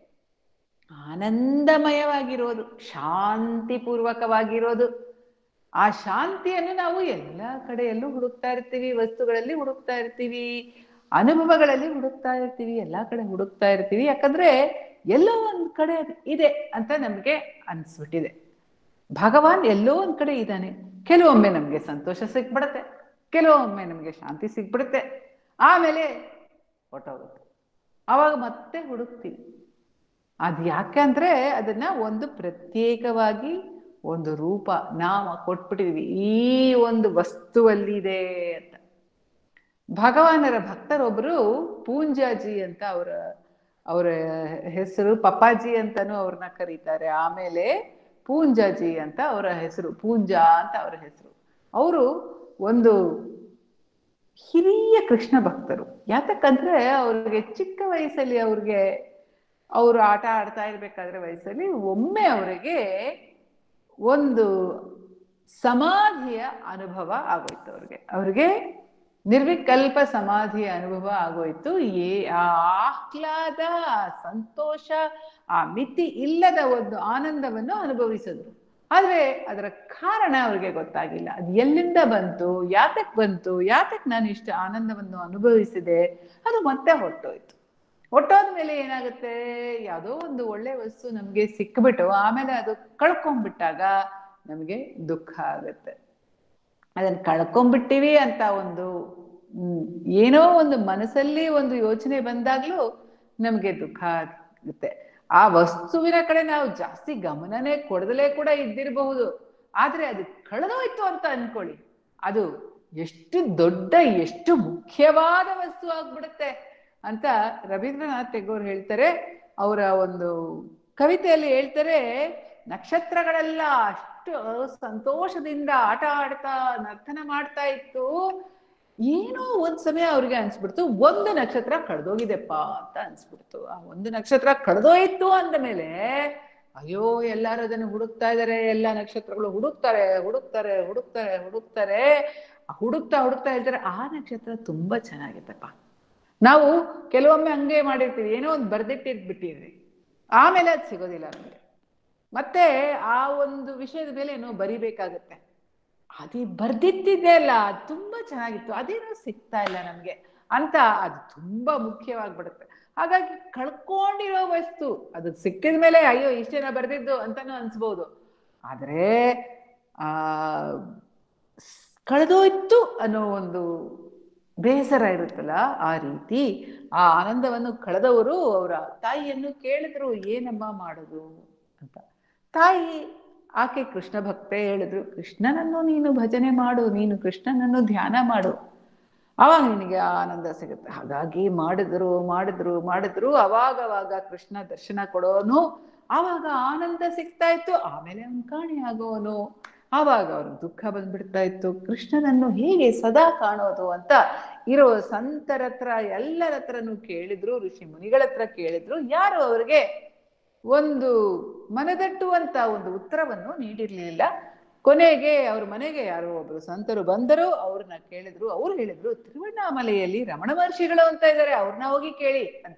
ಆನಂದಮಯವಾಗಿರೋದು ಶಾಂತಿಪೂರ್ವಕವಾಗಿರೋದು ಆ ಶಾಂತಿಯನ್ನು ನಾವು ಎಲ್ಲ ಕಡೆಯಲ್ಲೂ ಹುಡುಕ್ತಾ ಇರ್ತೀವಿ ವಸ್ತುಗಳಲ್ಲಿ ಹುಡುಕ್ತಾ ಇರ್ತೀವಿ ಅನುಭವಗಳಲ್ಲಿ ಹುಡುಕ್ತಾ ಇರ್ತೀವಿ ಎಲ್ಲಾ ಕಡೆ ಹುಡುಕ್ತಾ ಇರ್ತೀವಿ ಯಾಕಂದ್ರೆ ಎಲ್ಲೋ ಒಂದ್ ಕಡೆ ಅದು ಇದೆ ಅಂತ ನಮ್ಗೆ ಅನ್ಸ್ಬಿಟ್ಟಿದೆ ಭಗವಾನ್ ಎಲ್ಲೋ ಒಂದ್ ಕಡೆ ಇದ್ದಾನೆ ಕೆಲವೊಮ್ಮೆ ನಮ್ಗೆ ಸಂತೋಷ ಸಿಕ್ಬಿಡತ್ತೆ ಕೆಲವೊಮ್ಮೆ ನಮ್ಗೆ ಶಾಂತಿ ಸಿಕ್ಬಿಡುತ್ತೆ ಆಮೇಲೆ ಹೊಟ್ಟೋಗುತ್ತೆ ಅವಾಗ ಮತ್ತೆ ಹುಡುಕ್ತೀವಿ ಅದ್ ಯಾಕಂದ್ರೆ ಅದನ್ನ ಒಂದು ಪ್ರತ್ಯೇಕವಾಗಿ ಒಂದು ರೂಪ ನಾಮ ಕೊಟ್ಬಿಟ್ಟಿದೀವಿ ಈ ಒಂದು ವಸ್ತುವಲ್ಲಿದೆ ಅಂತ ಭಗವಾನರ ಭಕ್ತರೊಬ್ರು ಪೂಂಜಾಜಿ ಅಂತ ಅವರ ಅವರ ಹೆಸರು ಪಪ್ಪಾಜಿ ಅಂತಾನು ಅವ್ರನ್ನ ಕರೀತಾರೆ ಆಮೇಲೆ ಪೂಂಜಾಜಿ ಅಂತ ಅವರ ಹೆಸರು ಪೂಂಜಾ ಅಂತ ಅವರ ಹೆಸರು ಅವರು ಒಂದು ಹಿರಿಯ ಕೃಷ್ಣ ಭಕ್ತರು ಯಾತಕ್ಕಂದ್ರೆ ಅವ್ರಿಗೆ ಚಿಕ್ಕ ವಯಸ್ಸಲ್ಲಿ ಅವ್ರಿಗೆ ಅವರು ಆಟ ಆಡ್ತಾ ಇರ್ಬೇಕಾದ್ರೆ ವಯಸ್ಸಲ್ಲಿ ಒಮ್ಮೆ ಅವರಿಗೆ ಒಂದು ಸಮಾಧಿಯ ಅನುಭವ ಆಗೋಯ್ತು ಅವ್ರಿಗೆ ಅವ್ರಿಗೆ ನಿರ್ವಿಕಲ್ಪ ಸಮಾಧಿಯ ಅನುಭವ ಆಗೋಯ್ತು ಏ ಆ ಆಹ್ಲಾದ ಆ ಸಂತೋಷ ಆ ಮಿತಿ ಇಲ್ಲದ ಒಂದು ಆನಂದವನ್ನು ಅನುಭವಿಸಿದ್ರು ಆದ್ರೆ ಅದರ ಕಾರಣ ಅವ್ರಿಗೆ ಗೊತ್ತಾಗಿಲ್ಲ ಅದು ಎಲ್ಲಿಂದ ಬಂತು ಯಾತಕ್ ಬಂತು ಯಾತಕ್ ನಾನು ಇಷ್ಟು ಆನಂದವನ್ನು ಅನುಭವಿಸಿದೆ ಅದು ಮತ್ತೆ ಹೊಟ್ಟೋಯ್ತು ಹೊಟ್ಟೋದ ಮೇಲೆ ಏನಾಗುತ್ತೆ ಯಾವುದೋ ಒಂದು ಒಳ್ಳೆ ವಸ್ತು ನಮ್ಗೆ ಸಿಕ್ಬಿಟ್ಟು ಆಮೇಲೆ ಅದು ಕಳ್ಕೊಂಡ್ಬಿಟ್ಟಾಗ ನಮಗೆ ದುಃಖ ಆಗುತ್ತೆ ಅದನ್ನ ಕಳ್ಕೊಂಡ್ಬಿಟ್ಟಿವಿ ಅಂತ ಒಂದು ಹ್ಮ್, ಏನೋ ಒಂದು ಮನಸ್ಸಲ್ಲಿ ಒಂದು ಯೋಚನೆ ಬಂದಾಗ್ಲೂ ನಮ್ಗೆ ದುಃಖ ಆಗುತ್ತೆ ಆ ವಸ್ತುವಿನ ಕಡೆ ನಾವು ಜಾಸ್ತಿ ಗಮನನೇ ಕೊಡದಲೇ ಕೂಡ ಇದ್ದಿರಬಹುದು ಆದ್ರೆ ಅದು ಕಳೆದೋಯ್ತು ಅಂತ ಅನ್ಕೊಳ್ಳಿ ಅದು ಎಷ್ಟು ದೊಡ್ಡ ಎಷ್ಟು ಮುಖ್ಯವಾದ ವಸ್ತು ಆಗ್ಬಿಡುತ್ತೆ ಅಂತ ರವೀಂದ್ರನಾಥ್ ಟೆಗೋರ್ ಹೇಳ್ತಾರೆ ಅವರ ಒಂದು ಕವಿತೆಯಲ್ಲಿ ಹೇಳ್ತಾರೆ ನಕ್ಷತ್ರಗಳೆಲ್ಲ ಅಷ್ಟು ಸಂತೋಷದಿಂದ ಆಟ ಆಡ್ತಾ ನರ್ತನ ಮಾಡ್ತಾ ಇತ್ತು ಏನೋ ಒಂದ್ ಸಮಯ ಅವ್ರಿಗೆ ಅನ್ಸ್ಬಿಡ್ತು ಒಂದು ನಕ್ಷತ್ರ ಕಳೆದೋಗಿದೆಪ್ಪ ಅಂತ ಅನ್ಸ್ಬಿಡ್ತು ಆ ಒಂದು ನಕ್ಷತ್ರ ಕಳೆದೋಯ್ತು ಅಂದ ಮೇಲೆ ಅಯ್ಯೋ ಎಲ್ಲಾರು ಅದನ್ನು ಹುಡುಕ್ತಾ ಇದಾರೆ ಎಲ್ಲಾ ನಕ್ಷತ್ರಗಳು ಹುಡುಕ್ತಾರೆ ಹುಡುಕ್ತಾರೆ ಹುಡುಕ್ತಾರೆ ಹುಡುಕ್ತಾರೆ ಹುಡುಕ್ತಾ ಹುಡುಕ್ತಾ ಹೇಳ್ತಾರೆ ಆ ನಕ್ಷತ್ರ ತುಂಬಾ ಚೆನ್ನಾಗಿತ್ತಪ್ಪ ನಾವು ಕೆಲವೊಮ್ಮೆ ಹಂಗೆ ಮಾಡಿರ್ತೀವಿ ಏನೋ ಒಂದು ಬರ್ದಿಟ್ಟಿರ್ಬಿಟ್ಟಿರ್ರಿ ಆಮೇಲೆ ಅದು ಸಿಗೋದಿಲ್ಲ ನಮಗೆ ಮತ್ತೆ ಆ ಒಂದು ವಿಷಯದ ಮೇಲೆ ಏನೋ ಬರಿಬೇಕಾಗತ್ತೆ ಅದೇ ಬರ್ದಿತ್ತಿದೆ ಅಲ್ಲ ಅದು ತುಂಬಾ ಚೆನ್ನಾಗಿತ್ತು ಅದೇನೋ ಸಿಗ್ತಾ ಇಲ್ಲ ನಮ್ಗೆ ಅಂತ ಅದು ತುಂಬಾ ಮುಖ್ಯವಾಗ್ಬಿಡುತ್ತೆ ಹಾಗಾಗಿ ಕಳ್ಕೊಂಡಿರೋ ವಸ್ತು ಅದು ಸಿಕ್ಕಿದ ಮೇಲೆ ಅಯ್ಯೋ ಇಷ್ಟೇನ ಬರ್ದಿದ್ದು ಅಂತಾನು ಅನ್ಸ್ಬೋದು ಆದ್ರೆ ಆ ಸ್- ಕಳೆದೋಯ್ತು ಅನ್ನೋ ಒಂದು ಬೇಸರ ಇರುತ್ತಲ್ಲ ಆ ರೀತಿ ಆ ಆನಂದವನ್ನು ಕಳೆದವರು ಅವರ ತಾಯಿಯನ್ನು ಕೇಳಿದ್ರು ಏನಮ್ಮ ಮಾಡೋದು ಅಂತ ತಾಯಿ ಆಕೆ ಕೃಷ್ಣ ಭಕ್ತೆ ಹೇಳಿದ್ರು ಕೃಷ್ಣನನ್ನು ನೀನು ಭಜನೆ ಮಾಡು ನೀನು ಕೃಷ್ಣನನ್ನು ಧ್ಯಾನ ಮಾಡು ಅವಾಗ ನಿನಗೆ ಆ ಆನಂದ ಸಿಗುತ್ತೆ ಹಾಗಾಗಿ ಮಾಡಿದ್ರು ಮಾಡಿದ್ರು ಮಾಡಿದ್ರು ಅವಾಗವಾಗ ಕೃಷ್ಣ ದರ್ಶನ ಕೊಡೋನು ಆವಾಗ ಆನಂದ ಸಿಗ್ತಾ ಇತ್ತು ಆಮೇಲೆ ಅವನು ಕಾಣೆ ಆಗೋನು ಆವಾಗ ಅವ್ರಿಗೆ ದುಃಖ ಬಂದ್ಬಿಡ್ತಾ ಇತ್ತು ಕೃಷ್ಣನನ್ನು ಹೇಗೆ ಸದಾ ಕಾಣೋದು ಅಂತ ಇರೋ ಸಂತರ ಹತ್ರ ಎಲ್ಲರ ಹತ್ರನೂ ಕೇಳಿದ್ರು ಋಷಿ ಮುನಿಗಳ ಹತ್ರ ಕೇಳಿದ್ರು ಯಾರು ಅವ್ರಿಗೆ ಒಂದು ಮನದಟ್ಟುವಂತ ಒಂದು ಉತ್ತರವನ್ನು ನೀಡಿರ್ಲಿಲ್ಲ ಕೊನೆಗೆ ಅವ್ರ ಮನೆಗೆ ಯಾರೋ ಒಬ್ರು ಸಂತರು ಬಂದರು ಅವ್ರನ್ನ ಕೇಳಿದ್ರು ಅವ್ರು ಹೇಳಿದ್ರು ತಿರುವಣ್ಣಾಮಲೆಯಲ್ಲಿ ರಮಣ ಮಹರ್ಷಿಗಳು ಅಂತ ಇದ್ದಾರೆ ಅವ್ರನ್ನ ಹೋಗಿ ಕೇಳಿ ಅಂತ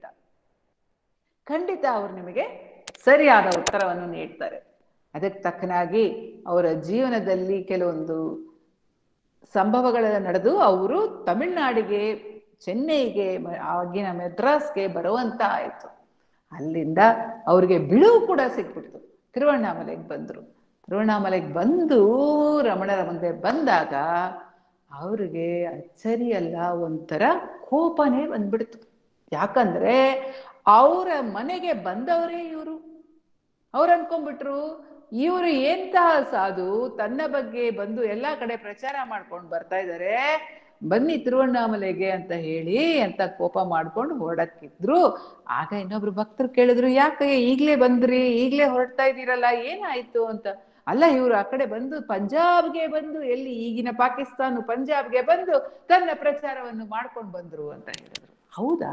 ಖಂಡಿತ ಅವ್ರು ನಿಮಗೆ ಸರಿಯಾದ ಉತ್ತರವನ್ನು ನೀಡ್ತಾರೆ ಅದಕ್ಕೆ ತಕ್ಕನಾಗಿ ಅವರ ಜೀವನದಲ್ಲಿ ಕೆಲವೊಂದು ಸಂಭವಗಳೆಲ್ಲ ನಡೆದು ಅವರು ತಮಿಳ್ನಾಡಿಗೆ ಚೆನ್ನೈಗೆ ಮ- ಆಗಿನ ಮೆಡ್ರಾಸ್ಗೆ ಬರುವಂತ ಆಯ್ತು ಅಲ್ಲಿಂದ ಅವ್ರಿಗೆ ಬಿಡುವು ಕೂಡ ಸಿಕ್ಬಿಡ್ತು ತಿರುವಣ್ಣಾಮಲೆಗೆ ಬಂದ್ರು ತಿರುವಣ್ಣಾಮಲೆಗೆ ಬಂದು ರಮಣರ ಮುಂದೆ ಬಂದಾಗ ಅವ್ರಿಗೆ ಅಚ್ಚರಿ ಅಲ್ಲ ಒಂಥರ ಕೋಪನೇ ಬಂದ್ಬಿಡ್ತು ಯಾಕಂದ್ರೆ ಅವರ ಮನೆಗೆ ಬಂದವರೇ ಇವರು ಅವ್ರು ಅನ್ಕೊಂಡ್ಬಿಟ್ರು ಇವರು ಎಂತಹ ಸಾಧು ತನ್ನ ಬಗ್ಗೆ ಬಂದು ಎಲ್ಲಾ ಕಡೆ ಪ್ರಚಾರ ಮಾಡ್ಕೊಂಡು ಬರ್ತಾ ಇದ್ದಾರೆ ಬನ್ನಿ ತಿರುವಣ್ಣಾಮಲೆಗೆ ಅಂತ ಹೇಳಿ ಅಂತ ಕೋಪ ಮಾಡ್ಕೊಂಡು ಹೊರಡಕ್ಕಿದ್ರು ಆಗ ಇನ್ನೊಬ್ರು ಭಕ್ತರು ಕೇಳಿದ್ರು ಯಾಕೆ ಈಗ್ಲೇ ಬಂದ್ರಿ ಈಗ್ಲೇ ಹೊರಡ್ತಾ ಇದ್ದೀರಲ್ಲ ಏನಾಯ್ತು ಅಂತ ಅಲ್ಲ ಇವ್ರು ಆ ಕಡೆ ಬಂದು ಪಂಜಾಬ್ಗೆ ಬಂದು ಎಲ್ಲಿ ಈಗಿನ ಪಾಕಿಸ್ತಾನ ಪಂಜಾಬ್ಗೆ ಬಂದು ತನ್ನ ಪ್ರಚಾರವನ್ನು ಮಾಡ್ಕೊಂಡು ಬಂದ್ರು ಅಂತ ಹೇಳಿದ್ರು ಹೌದಾ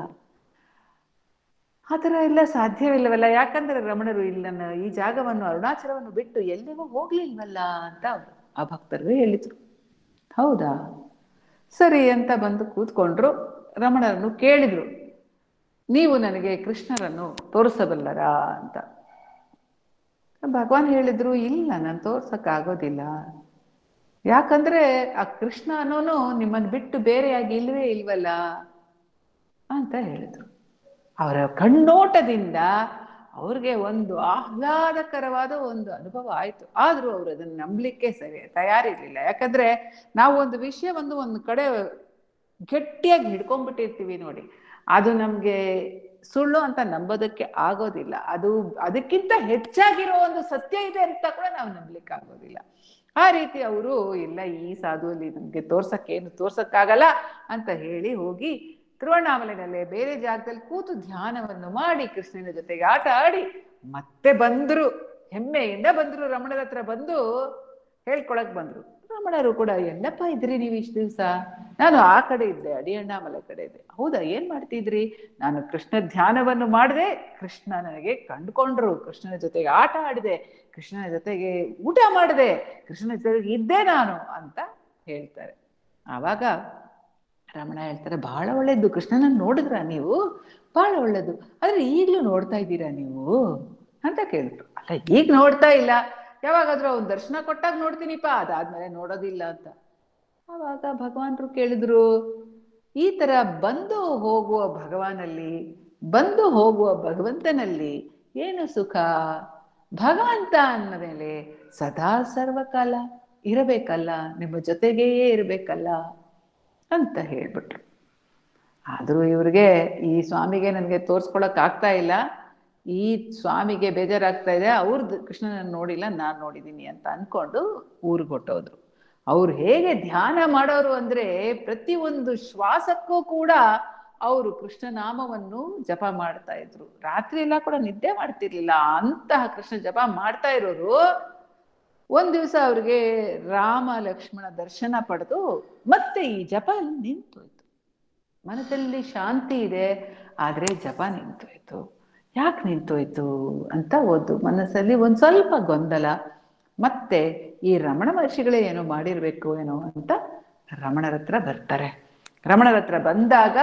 ಆ ಥರ ಎಲ್ಲ ಸಾಧ್ಯವಿಲ್ಲವಲ್ಲ ಯಾಕಂದ್ರೆ ರಮಣರು ಇಲ್ಲನ್ನ ಈ ಜಾಗವನ್ನು ಅರುಣಾಚಲವನ್ನು ಬಿಟ್ಟು ಎಲ್ಲಿಗೂ ಹೋಗ್ಲಿಲ್ವಲ್ಲ ಅಂತ ಅವ್ರು ಆ ಭಕ್ತರು ಹೇಳಿದ್ರು ಹೌದಾ ಸರಿ ಅಂತ ಬಂದು ಕೂತ್ಕೊಂಡ್ರು ರಮಣರನ್ನು ಕೇಳಿದ್ರು ನೀವು ನನಗೆ ಕೃಷ್ಣರನ್ನು ತೋರಿಸಬಲ್ಲರಾ ಅಂತ ಭಗವಾನ್ ಹೇಳಿದ್ರು ಇಲ್ಲ ನಾನು ತೋರ್ಸಕ್ ಆಗೋದಿಲ್ಲ ಯಾಕಂದ್ರೆ ಆ ಕೃಷ್ಣ ಅನ್ನೋನು ನಿಮ್ಮನ್ನು ಬಿಟ್ಟು ಬೇರೆಯಾಗಿ ಇಲ್ವೇ ಇಲ್ವಲ್ಲ ಅಂತ ಹೇಳಿದ್ರು ಅವರ ಕಣ್ಣೋಟದಿಂದ ಅವ್ರಿಗೆ ಒಂದು ಆಹ್ಲಾದಕರವಾದ ಒಂದು ಅನುಭವ ಆಯ್ತು ಆದ್ರೂ ಅವ್ರು ಅದನ್ನ ನಂಬಲಿಕ್ಕೆ ಸರಿ ತಯಾರಿರ್ಲಿಲ್ಲ ಯಾಕಂದ್ರೆ ನಾವು ಒಂದು ವಿಷಯವನ್ನು ಒಂದು ಕಡೆ ಗಟ್ಟಿಯಾಗಿ ಹಿಡ್ಕೊಂಡ್ಬಿಟ್ಟಿರ್ತೀವಿ ನೋಡಿ ಅದು ನಮ್ಗೆ ಸುಳ್ಳು ಅಂತ ನಂಬೋದಕ್ಕೆ ಆಗೋದಿಲ್ಲ ಅದು ಅದಕ್ಕಿಂತ ಹೆಚ್ಚಾಗಿರೋ ಒಂದು ಸತ್ಯ ಇದೆ ಅಂತ ಕೂಡ ನಾವು ನಂಬಲಿಕ್ಕೆ ಆಗೋದಿಲ್ಲ ಆ ರೀತಿ ಅವರು ಇಲ್ಲ ಈ ಸಾಧುವಲ್ಲಿ ನಮ್ಗೆ ತೋರ್ಸಕ್ಕೇನು ತೋರ್ಸಕ್ಕಾಗಲ್ಲ ಅಂತ ಹೇಳಿ ಹೋಗಿ ತಿರುವಣ್ಣಾಮಲೆನಲ್ಲೇ ಬೇರೆ ಜಾಗದಲ್ಲಿ ಕೂತು ಧ್ಯಾನವನ್ನು ಮಾಡಿ ಕೃಷ್ಣನ ಜೊತೆಗೆ ಆಟ ಆಡಿ ಮತ್ತೆ ಬಂದ್ರು ಹೆಮ್ಮೆಯಿಂದ ಬಂದ್ರು ರಮಣರ ಹತ್ರ ಬಂದು ಹೇಳ್ಕೊಳಕ್ ಬಂದ್ರು ರಮಣರು ಕೂಡ ಎಲ್ಲಪ್ಪ ಇದ್ರಿ ನೀವು ಇಷ್ಟು ದಿವಸ ನಾನು ಆ ಕಡೆ ಇದ್ದೆ ಅಡಿಯಣ್ಣಾಮಲೆ ಕಡೆ ಇದ್ದೆ ಹೌದಾ ಏನ್ ಮಾಡ್ತಿದ್ರಿ ನಾನು ಕೃಷ್ಣ ಧ್ಯಾನವನ್ನು ಮಾಡಿದೆ ಕೃಷ್ಣ ನನಗೆ ಕಂಡುಕೊಂಡ್ರು ಕೃಷ್ಣನ ಜೊತೆಗೆ ಆಟ ಆಡಿದೆ ಕೃಷ್ಣನ ಜೊತೆಗೆ ಊಟ ಮಾಡಿದೆ ಕೃಷ್ಣನ ಜೊತೆಗೆ ಇದ್ದೆ ನಾನು ಅಂತ ಹೇಳ್ತಾರೆ ಆವಾಗ ರಮಣ ಹೇಳ್ತಾರೆ ಬಹಳ ಒಳ್ಳೇದು ಕೃಷ್ಣನನ್ನು ನೋಡಿದ್ರ ನೀವು ಬಹಳ ಒಳ್ಳೇದು ಆದ್ರೆ ಈಗ್ಲೂ ನೋಡ್ತಾ ಇದ್ದೀರಾ ನೀವು ಅಂತ ಕೇಳಿದ್ರು ಅಲ್ಲ ಈಗ ನೋಡ್ತಾ ಇಲ್ಲ ಯಾವಾಗಾದ್ರೂ ಅವ್ನ ದರ್ಶನ ಕೊಟ್ಟಾಗ ನೋಡ್ತೀನಿಪ್ಪ ಅದಾದ್ಮೇಲೆ ನೋಡೋದಿಲ್ಲ ಅಂತ ಆವಾಗ ಭಗವಾನ್ರು ಕೇಳಿದ್ರು ಈ ತರ ಬಂದು ಹೋಗುವ ಭಗವಾನಲ್ಲಿ ಬಂದು ಹೋಗುವ ಭಗವಂತನಲ್ಲಿ ಏನು ಸುಖ ಭಗವಂತ ಅಂದ ಮೇಲೆ ಸದಾ ಸರ್ವಕಾಲ ಇರಬೇಕಲ್ಲ ನಿಮ್ಮ ಜೊತೆಗೇ ಇರಬೇಕಲ್ಲ ಅಂತ ಹೇಳ್ಬಿಟ್ರು ಆದ್ರೂ ಇವ್ರಿಗೆ ಈ ಸ್ವಾಮಿಗೆ ನನಗೆ ತೋರ್ಸ್ಕೊಳಕ್ ಆಗ್ತಾ ಇಲ್ಲ ಈ ಸ್ವಾಮಿಗೆ ಬೇಜಾರಾಗ್ತಾ ಇದೆ ಅವ್ರದ್ದು ಕೃಷ್ಣನ ನೋಡಿಲ್ಲ ನಾನ್ ನೋಡಿದೀನಿ ಅಂತ ಅನ್ಕೊಂಡು ಊರಿಗೆ ಹೊಟ್ಟೋದ್ರು ಅವ್ರು ಹೇಗೆ ಧ್ಯಾನ ಮಾಡೋರು ಅಂದ್ರೆ ಪ್ರತಿ ಒಂದು ಶ್ವಾಸಕ್ಕೂ ಕೂಡ ಅವರು ಕೃಷ್ಣ ನಾಮವನ್ನು ಜಪ ಮಾಡ್ತಾ ಇದ್ರು ರಾತ್ರಿ ಎಲ್ಲ ಕೂಡ ನಿದ್ದೆ ಮಾಡ್ತಿರ್ಲಿಲ್ಲ ಅಂತಹ ಕೃಷ್ಣ ಜಪ ಮಾಡ್ತಾ ಇರೋರು ಒಂದ್ ದಿವಸ ಅವ್ರಿಗೆ ರಾಮ ಲಕ್ಷ್ಮಣ ದರ್ಶನ ಪಡೆದು ಮತ್ತೆ ಈ ಜಪ ನಿಂತೋಯ್ತು ಮನದಲ್ಲಿ ಶಾಂತಿ ಇದೆ ಆದ್ರೆ ಜಪ ನಿಂತೋಯ್ತು ಯಾಕೆ ನಿಂತೋಯ್ತು ಅಂತ ಓದು ಮನಸ್ಸಲ್ಲಿ ಒಂದ್ ಸ್ವಲ್ಪ ಗೊಂದಲ ಮತ್ತೆ ಈ ರಮಣ ಮಹರ್ಷಿಗಳೇ ಏನೋ ಮಾಡಿರ್ಬೇಕು ಏನೋ ಅಂತ ರಮಣರ ಹತ್ರ ಬರ್ತಾರೆ ರಮಣರ ಹತ್ರ ಬಂದಾಗ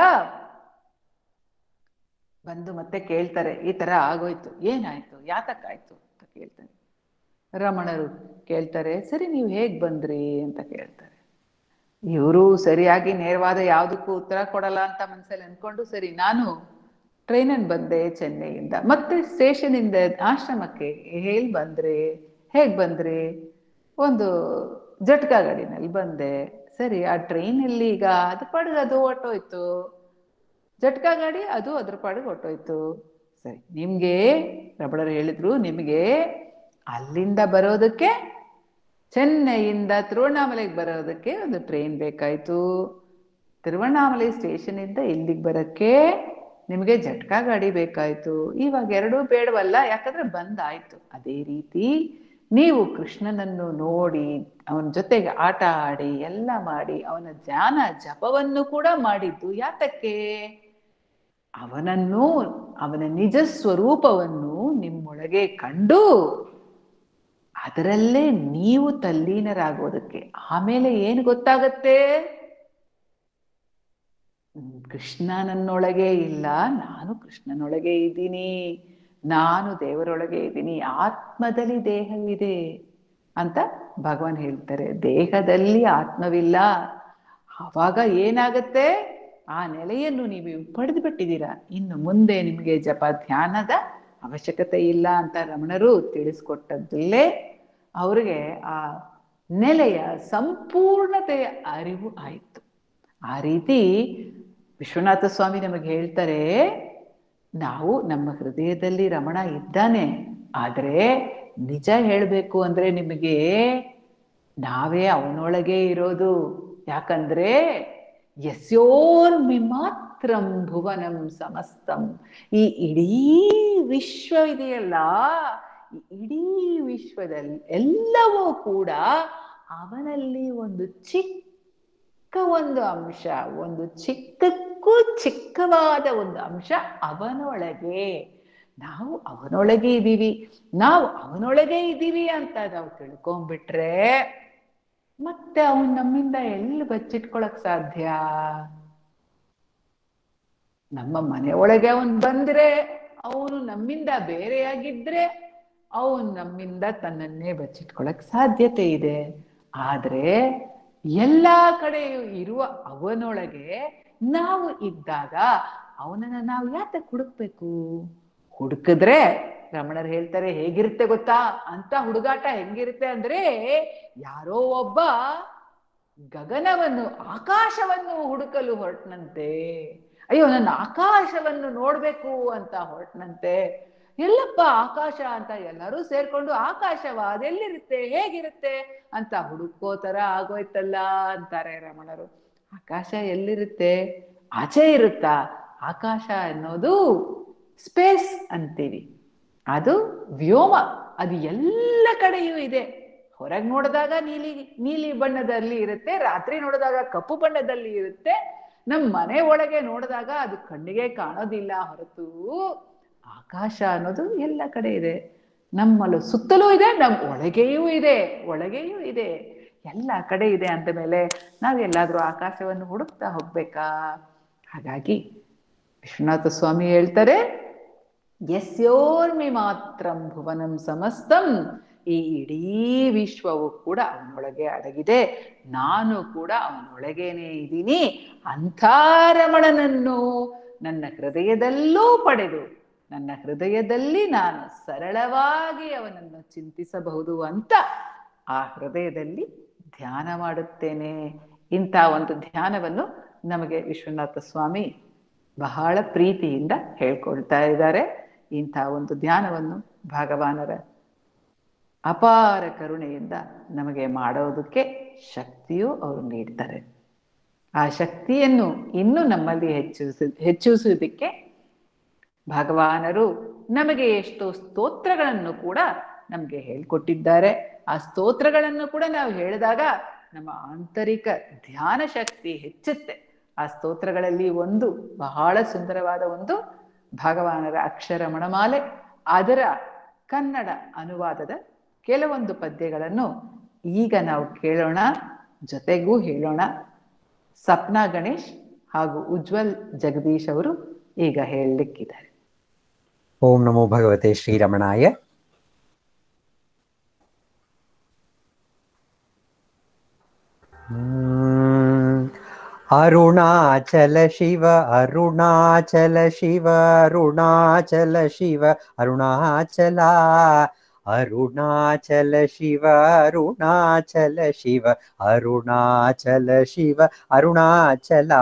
ಬಂದು ಮತ್ತೆ ಕೇಳ್ತಾರೆ ಈ ತರ ಆಗೋಯ್ತು ಏನಾಯ್ತು ಯಾತಕ್ಕಾಯ್ತು ಅಂತ ಕೇಳ್ತಾನೆ ರಮಣರು ಕೇಳ್ತಾರೆ ಸರಿ ನೀವು ಹೇಗ್ ಬಂದ್ರಿ ಅಂತ ಕೇಳ್ತಾರೆ ಇವರು ಸರಿಯಾಗಿ ನೇರವಾದ ಯಾವುದಕ್ಕೂ ಉತ್ತರ ಕೊಡಲ್ಲ ಅಂತ ಮನ್ಸಲ್ಲಿ ಅನ್ಕೊಂಡು ಸರಿ ನಾನು ಟ್ರೈನಲ್ಲಿ ಬಂದೆ ಚೆನ್ನೈಯಿಂದ ಮತ್ತೆ ಸ್ಟೇಷನ್ ಇಂದ ಆಶ್ರಮಕ್ಕೆ ಹೇಗ್ ಬಂದ್ರಿ ಹೇಗ್ ಬಂದ್ರಿ ಒಂದು ಜಟ್ಕಾ ಗಾಡಿನಲ್ಲಿ ಬಂದೆ ಸರಿ ಆ ಟ್ರೈನಲ್ಲಿ ಈಗ ಅದು ಪಡಗ ಅದು ಹೊಟ್ಟೋಯ್ತು ಜಟ್ಕಾ ಗಾಡಿ ಅದು ಅದ್ರ ಪಾಡಿಗೆ ಹೊಟ್ಟೋಯ್ತು ಸರಿ ನಿಮ್ಗೆ ರಬಡರು ಹೇಳಿದ್ರು ನಿಮ್ಗೆ ಅಲ್ಲಿಂದ ಬರೋದಕ್ಕೆ ಚೆನ್ನೈಯಿಂದ ತಿರುವಣ್ಣಾಮಲೆಗೆ ಬರೋದಕ್ಕೆ ಒಂದು ಟ್ರೈನ್ ಬೇಕಾಯ್ತು ತಿರುವಣ್ಣಾಮಲೆ ಸ್ಟೇಷನ್ ಇಂದ ಇಲ್ಲಿಗೆ ಬರಕ್ಕೆ ನಿಮಗೆ ಜಟ್ಕಾ ಗಾಡಿ ಬೇಕಾಯ್ತು ಇವಾಗ ಎರಡೂ ಬೇಡವಲ್ಲ ಯಾಕಂದ್ರೆ ಬಂದಾಯ್ತು ಅದೇ ರೀತಿ ನೀವು ಕೃಷ್ಣನನ್ನು ನೋಡಿ ಅವನ ಜೊತೆಗೆ ಆಟ ಆಡಿ ಎಲ್ಲ ಮಾಡಿ ಅವನ ಧ್ಯಾನ ಜಪವನ್ನು ಕೂಡ ಮಾಡಿದ್ದು ಯಾತಕ್ಕೆ ಅವನನ್ನು ಅವನ ನಿಜ ಸ್ವರೂಪವನ್ನು ನಿಮ್ಮೊಳಗೆ ಕಂಡು ಅದರಲ್ಲೇ ನೀವು ತಲ್ಲೀನರಾಗೋದಕ್ಕೆ ಆಮೇಲೆ ಏನು ಗೊತ್ತಾಗತ್ತೆ ಕೃಷ್ಣ ನನ್ನೊಳಗೆ ಇಲ್ಲ ನಾನು ಕೃಷ್ಣನೊಳಗೆ ಇದ್ದೀನಿ ನಾನು ದೇವರೊಳಗೆ ಇದ್ದೀನಿ ಆತ್ಮದಲ್ಲಿ ದೇಹವಿದೆ ಅಂತ ಭಗವಾನ್ ಹೇಳ್ತಾರೆ ದೇಹದಲ್ಲಿ ಆತ್ಮವಿಲ್ಲ ಆವಾಗ ಏನಾಗತ್ತೆ ಆ ನೆಲೆಯನ್ನು ನೀವು ಪಡೆದು ಬಿಟ್ಟಿದ್ದೀರಾ ಇನ್ನು ಮುಂದೆ ನಿಮಗೆ ಜಪ ಧ್ಯಾನದ ಅವಶ್ಯಕತೆ ಇಲ್ಲ ಅಂತ ರಮಣರು ತಿಳಿಸ್ಕೊಟ್ಟದ್ದಲ್ಲೇ ಅವ್ರಿಗೆ ಆ ನೆಲೆಯ ಸಂಪೂರ್ಣತೆಯ ಅರಿವು ಆಯಿತು ಆ ರೀತಿ ವಿಶ್ವನಾಥ ಸ್ವಾಮಿ ನಮಗೆ ಹೇಳ್ತಾರೆ ನಾವು ನಮ್ಮ ಹೃದಯದಲ್ಲಿ ರಮಣ ಇದ್ದಾನೆ ಆದರೆ ನಿಜ ಹೇಳಬೇಕು ಅಂದ್ರೆ ನಿಮಗೆ ನಾವೇ ಅವನೊಳಗೆ ಇರೋದು ಯಾಕಂದ್ರೆ ಯಸ್ಯೋರ್ಮಿ ಮಾತ್ರಂ ಭುವನಂ ಸಮಸ್ತಂ ಈ ಇಡೀ ವಿಶ್ವ ಇದೆಯಲ್ಲ ಈ ಇಡೀ ವಿಶ್ವದಲ್ಲಿ ಎಲ್ಲವೂ ಕೂಡ ಅವನಲ್ಲಿ ಒಂದು ಚಿಕ್ಕ ಒಂದು ಅಂಶ ಒಂದು ಚಿಕ್ಕಕ್ಕೂ ಚಿಕ್ಕವಾದ ಒಂದು ಅಂಶ ಅವನೊಳಗೆ ನಾವು ಅವನೊಳಗೆ ಇದ್ದೀವಿ ನಾವು ಅವನೊಳಗೆ ಇದ್ದೀವಿ ಅಂತ ನಾವು ತಿಳ್ಕೊಂಡ್ಬಿಟ್ರೆ ಮತ್ತೆ ಅವನ್ ನಮ್ಮಿಂದ ಎಲ್ಲಿ ಬಚ್ಚಿಟ್ಕೊಳಕ್ ಸಾಧ್ಯ ನಮ್ಮ ಮನೆ ಒಳಗೆ ಅವನ್ ಬಂದ್ರೆ ಅವನು ನಮ್ಮಿಂದ ಬೇರೆಯಾಗಿದ್ರೆ ಅವನು ನಮ್ಮಿಂದ ತನ್ನನ್ನೇ ಬಚ್ಚಿಟ್ಕೊಳಕ್ ಸಾಧ್ಯತೆ ಇದೆ ಆದ್ರೆ ಎಲ್ಲಾ ಕಡೆಯೂ ಇರುವ ಅವನೊಳಗೆ ನಾವು ಇದ್ದಾಗ ಅವನನ್ನ ನಾವು ಯಾಕೆ ಹುಡುಕ್ಬೇಕು ಹುಡುಕಿದ್ರೆ ರಮಣರು ಹೇಳ್ತಾರೆ ಹೇಗಿರುತ್ತೆ ಗೊತ್ತಾ ಅಂತ ಹುಡುಗಾಟ ಹೆಂಗಿರುತ್ತೆ ಅಂದ್ರೆ ಯಾರೋ ಒಬ್ಬ ಗಗನವನ್ನು ಆಕಾಶವನ್ನು ಹುಡುಕಲು ಹೊರಟನಂತೆ ಅಯ್ಯೋ ನನ್ನ ಆಕಾಶವನ್ನು ನೋಡ್ಬೇಕು ಅಂತ ಹೊರಟನಂತೆ ಎಲ್ಲಪ್ಪ ಆಕಾಶ ಅಂತ ಎಲ್ಲರೂ ಸೇರ್ಕೊಂಡು ಆಕಾಶವ ಅದೆಲ್ಲಿರುತ್ತೆ ಹೇಗಿರುತ್ತೆ ಅಂತ ಹುಡುಕೋ ತರ ಆಗೋಯ್ತಲ್ಲ ಅಂತಾರೆ ರಮಣರು ಆಕಾಶ ಎಲ್ಲಿರುತ್ತೆ ಆಚೆ ಇರುತ್ತಾ ಆಕಾಶ ಅನ್ನೋದು ಸ್ಪೇಸ್ ಅಂತೀವಿ ಅದು ವ್ಯೋಮ ಅದು ಎಲ್ಲ ಕಡೆಯೂ ಇದೆ ಹೊರಗೆ ನೋಡಿದಾಗ ನೀಲಿ ನೀಲಿ ಬಣ್ಣದಲ್ಲಿ ಇರುತ್ತೆ ರಾತ್ರಿ ನೋಡಿದಾಗ ಕಪ್ಪು ಬಣ್ಣದಲ್ಲಿ ಇರುತ್ತೆ ನಮ್ಮ ಮನೆ ಒಳಗೆ ನೋಡಿದಾಗ ಅದು ಕಣ್ಣಿಗೆ ಕಾಣೋದಿಲ್ಲ ಹೊರತು ಆಕಾಶ ಅನ್ನೋದು ಎಲ್ಲ ಕಡೆ ಇದೆ ನಮ್ಮಲ್ಲೂ ಸುತ್ತಲೂ ಇದೆ ನಮ್ಮ ಒಳಗೆಯೂ ಇದೆ ಒಳಗೆಯೂ ಇದೆ ಎಲ್ಲ ಕಡೆ ಇದೆ ಅಂದ ಮೇಲೆ ನಾವು ಎಲ್ಲಾದ್ರೂ ಆಕಾಶವನ್ನು ಹುಡುಕ್ತಾ ಹೋಗ್ಬೇಕಾ ಹಾಗಾಗಿ ವಿಶ್ವನಾಥ ಸ್ವಾಮಿ ಹೇಳ್ತಾರೆ ಯಸ್ಯೋರ್ಮಿ ಮಾತ್ರಂ ಭುವನಂ ಸಮಸ್ತಂ ಈ ಇಡೀ ವಿಶ್ವವು ಕೂಡ ಅವನೊಳಗೆ ಅಡಗಿದೆ ನಾನು ಕೂಡ ಅವನೊಳಗೇನೆ ಇದ್ದೀನಿ ಅಂಥ ರಮಣನನ್ನು ನನ್ನ ಹೃದಯದಲ್ಲೂ ಪಡೆದು ನನ್ನ ಹೃದಯದಲ್ಲಿ ನಾನು ಸರಳವಾಗಿ ಅವನನ್ನು ಚಿಂತಿಸಬಹುದು ಅಂತ ಆ ಹೃದಯದಲ್ಲಿ ಧ್ಯಾನ ಮಾಡುತ್ತೇನೆ ಇಂಥ ಒಂದು ಧ್ಯಾನವನ್ನು ನಮಗೆ ವಿಶ್ವನಾಥ ಸ್ವಾಮಿ ಬಹಳ ಪ್ರೀತಿಯಿಂದ ಹೇಳ್ಕೊಳ್ತಾ ಇದ್ದಾರೆ ಇಂಥ ಒಂದು ಧ್ಯಾನವನ್ನು ಭಗವಾನರ ಅಪಾರ ಕರುಣೆಯಿಂದ ನಮಗೆ ಮಾಡೋದಕ್ಕೆ ಶಕ್ತಿಯೂ ಅವರು ನೀಡ್ತಾರೆ ಆ ಶಕ್ತಿಯನ್ನು ಇನ್ನೂ ನಮ್ಮಲ್ಲಿ ಹೆಚ್ಚಿಸ ಹೆಚ್ಚಿಸುವುದಕ್ಕೆ ಭಗವಾನರು ನಮಗೆ ಎಷ್ಟೋ ಸ್ತೋತ್ರಗಳನ್ನು ಕೂಡ ನಮಗೆ ಹೇಳ್ಕೊಟ್ಟಿದ್ದಾರೆ ಆ ಸ್ತೋತ್ರಗಳನ್ನು ಕೂಡ ನಾವು ಹೇಳಿದಾಗ ನಮ್ಮ ಆಂತರಿಕ ಧ್ಯಾನ ಶಕ್ತಿ ಹೆಚ್ಚುತ್ತೆ ಆ ಸ್ತೋತ್ರಗಳಲ್ಲಿ ಒಂದು ಬಹಳ ಸುಂದರವಾದ ಒಂದು ಭಗವಾನರ ಅಕ್ಷರ ಮಣಮಾಲೆ ಅದರ ಕನ್ನಡ ಅನುವಾದದ ಕೆಲವೊಂದು ಪದ್ಯಗಳನ್ನು ಈಗ ನಾವು ಕೇಳೋಣ ಜೊತೆಗೂ ಹೇಳೋಣ ಸಪ್ನಾ ಗಣೇಶ್ ಹಾಗೂ ಉಜ್ವಲ್ ಜಗದೀಶ್ ಅವರು ಈಗ ಹೇಳಲಿಕ್ಕಿದ್ದಾರೆ ಓಂ ನಮೋ ಭಗವತೆ ಶ್ರೀರಮಣಾಯ ಅರುಣಾಚಲ ಶಿವ ಅರುಣಾಚಲ ಶಿವ ಅರುಣಾಚಲ ಶಿವ ಅರುಣಾಚಲ ಅರುಣಾಚಲ ಶಿವ ಅರುಣಾಚಲ ಶಿವ ಅರುಣಾಚಲ ಶಿವ ಅರುಣಾಚಲ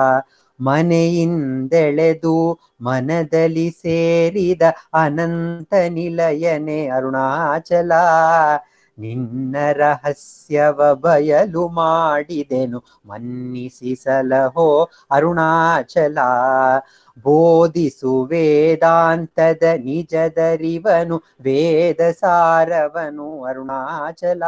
ಮನೆಯಿಂದೆಳೆದು ಮನದಲ್ಲಿ ಸೇರಿದ ಅನಂತ ನಿಲಯನೆ ಅರುಣಾಚಲ ನಿನ್ನ ರಹಸ್ಯವ ಬಯಲು ಮಾಡಿದೆನು ಮನ್ನಿಸಿ ಸಲಹೋ ಅರುಣಾಚಲ ಬೋಧಿಸು ವೇದಾಂತದ ನಿಜದರಿವನು ವೇದ ಸಾರವನು ಅರುಣಾಚಲ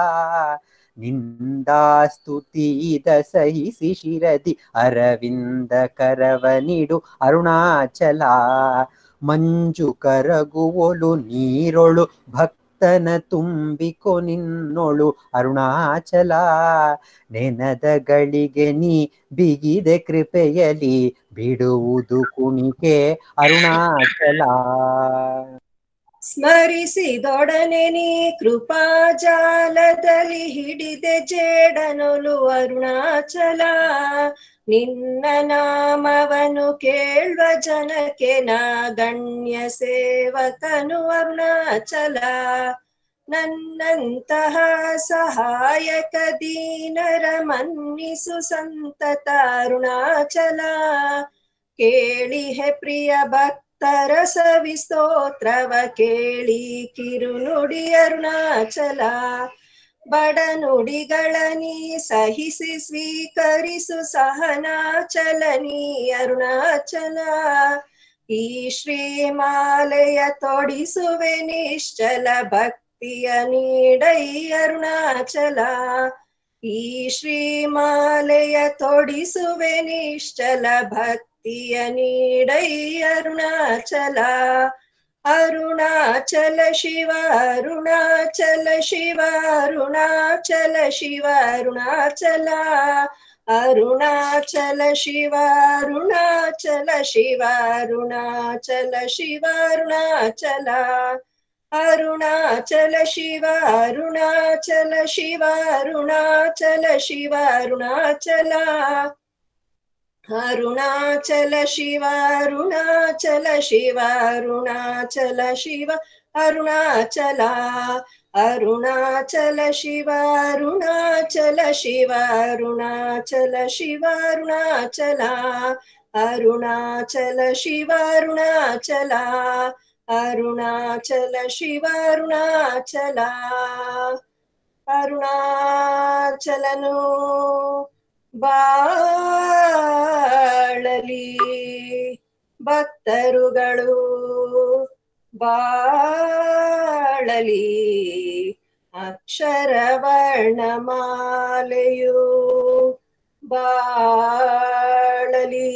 ನಿಂದಾಸ್ತುತಿದ ಸಹಿಸಿ ಶಿರದಿ ಅರವಿಂದ ಕರವನಿಡು ಅರುಣಾಚಲ ಮಂಜು ಕರಗುವೊಲು ನೀರೊಳು ಭಕ್ತನ ತುಂಬಿಕೊ ನಿನ್ನೊಳು ಅರುಣಾಚಲ ನೆನದಗಳಿಗೆ ನೀ ಬಿಗಿದೆ ಕೃಪೆಯಲಿ ಬಿಡುವುದು ಕುಣಿಕೆ ಅರುಣಾಚಲ ಸ್ಮರಿಸಿದೊಡನೆ ನೀ ಕೃಪಾಜಾಲದಲ್ಲಿ ಹಿಡಿದೆ ಜೇಡನೊಲು ಅರುಣಾಚಲ ನಿನ್ನ ನಾಮವನು ಕೇಳುವ ಜನಕ್ಕೆ ನಾ ಗಣ್ಯ ಸೇವಕನು ಅರುಣಾಚಲ ನನ್ನಂತಹ ಸಹಾಯಕ ದೀನರ ಮನ್ನಿಸು ಸಂತತ ಅರುಣಾಚಲ ಕೇಳಿಹೆ ಪ್ರಿಯ ಭಕ್ತ ತರಸವಿ ಸ್ತೋತ್ರವ ಕೇಳಿ ಕಿರುನುಡಿ ಅರುಣಾಚಲ ಬಡನುಡಿಗಳನಿ ಸಹಿಸಿ ಸ್ವೀಕರಿಸು ಸಹನಾಚಲನಿ ಅರುಣಾಚಲ ಈ ಶ್ರೀಮಾಲೆಯ ತೊಡಿಸುವೆ ನಿಶ್ಚಲ ಭಕ್ತಿಯ ನೀಡೈ ಅರುಣಾಚಲ ಈ ಶ್ರೀಮಾಲೆಯ ತೊಡಿಸುವೆ ನಿಶ್ಚಲ ಭಕ್ತಿಯ ನೀಡೈ ಅರುಣಾಚಲ ಅರುಣಾಚಲ ಶಿವ ಅರುಣಾಚಲ ಶಿವ ಅರುಣಾಚಲ ಶಿವ ಅರುಣಾಚಲ ಅರುಣಾಚಲ ಶಿವ ಅರುಣಾಚಲ ಶಿವ ಅರುಣಾಚಲ ಶಿವ ಅರುಣಾಚಲ ಅರುಣಾಚಲ ಶಿವ ಅರುಣಾಚಲ ಶಿವ ಅರುಣಾಚಲ ಶಿವ ಅರುಣಾಚಲ ಅರುಣಾಚಲ ಶಿವ ಅರುಣಾಚಲ ಶಿವ ಅರುಣಾಚಲ ಶಿವ ಅರುಣಾಚಲ ಅರುಣಾಚಲ ಶಿವ ಅರುಣಾಚಲ ಶಿವ ಅರುಣಾಚಲ ಶಿವ ಅರುಣಾಚಲ ಅರುಣಾಚಲ ಶಿವ ಅರುಣಾಚಲ ಅರುಣಾಚಲ ಶಿವ ಅರುಣಾಚಲ ಅರುಣಾಚಲನು ಬಾಳಲಿ ಭಕ್ತರುಗಳು ಬಾಳಲಿ ಅಕ್ಷರವರ್ಣಮಾಲೆಯು ಬಾಳಲಿ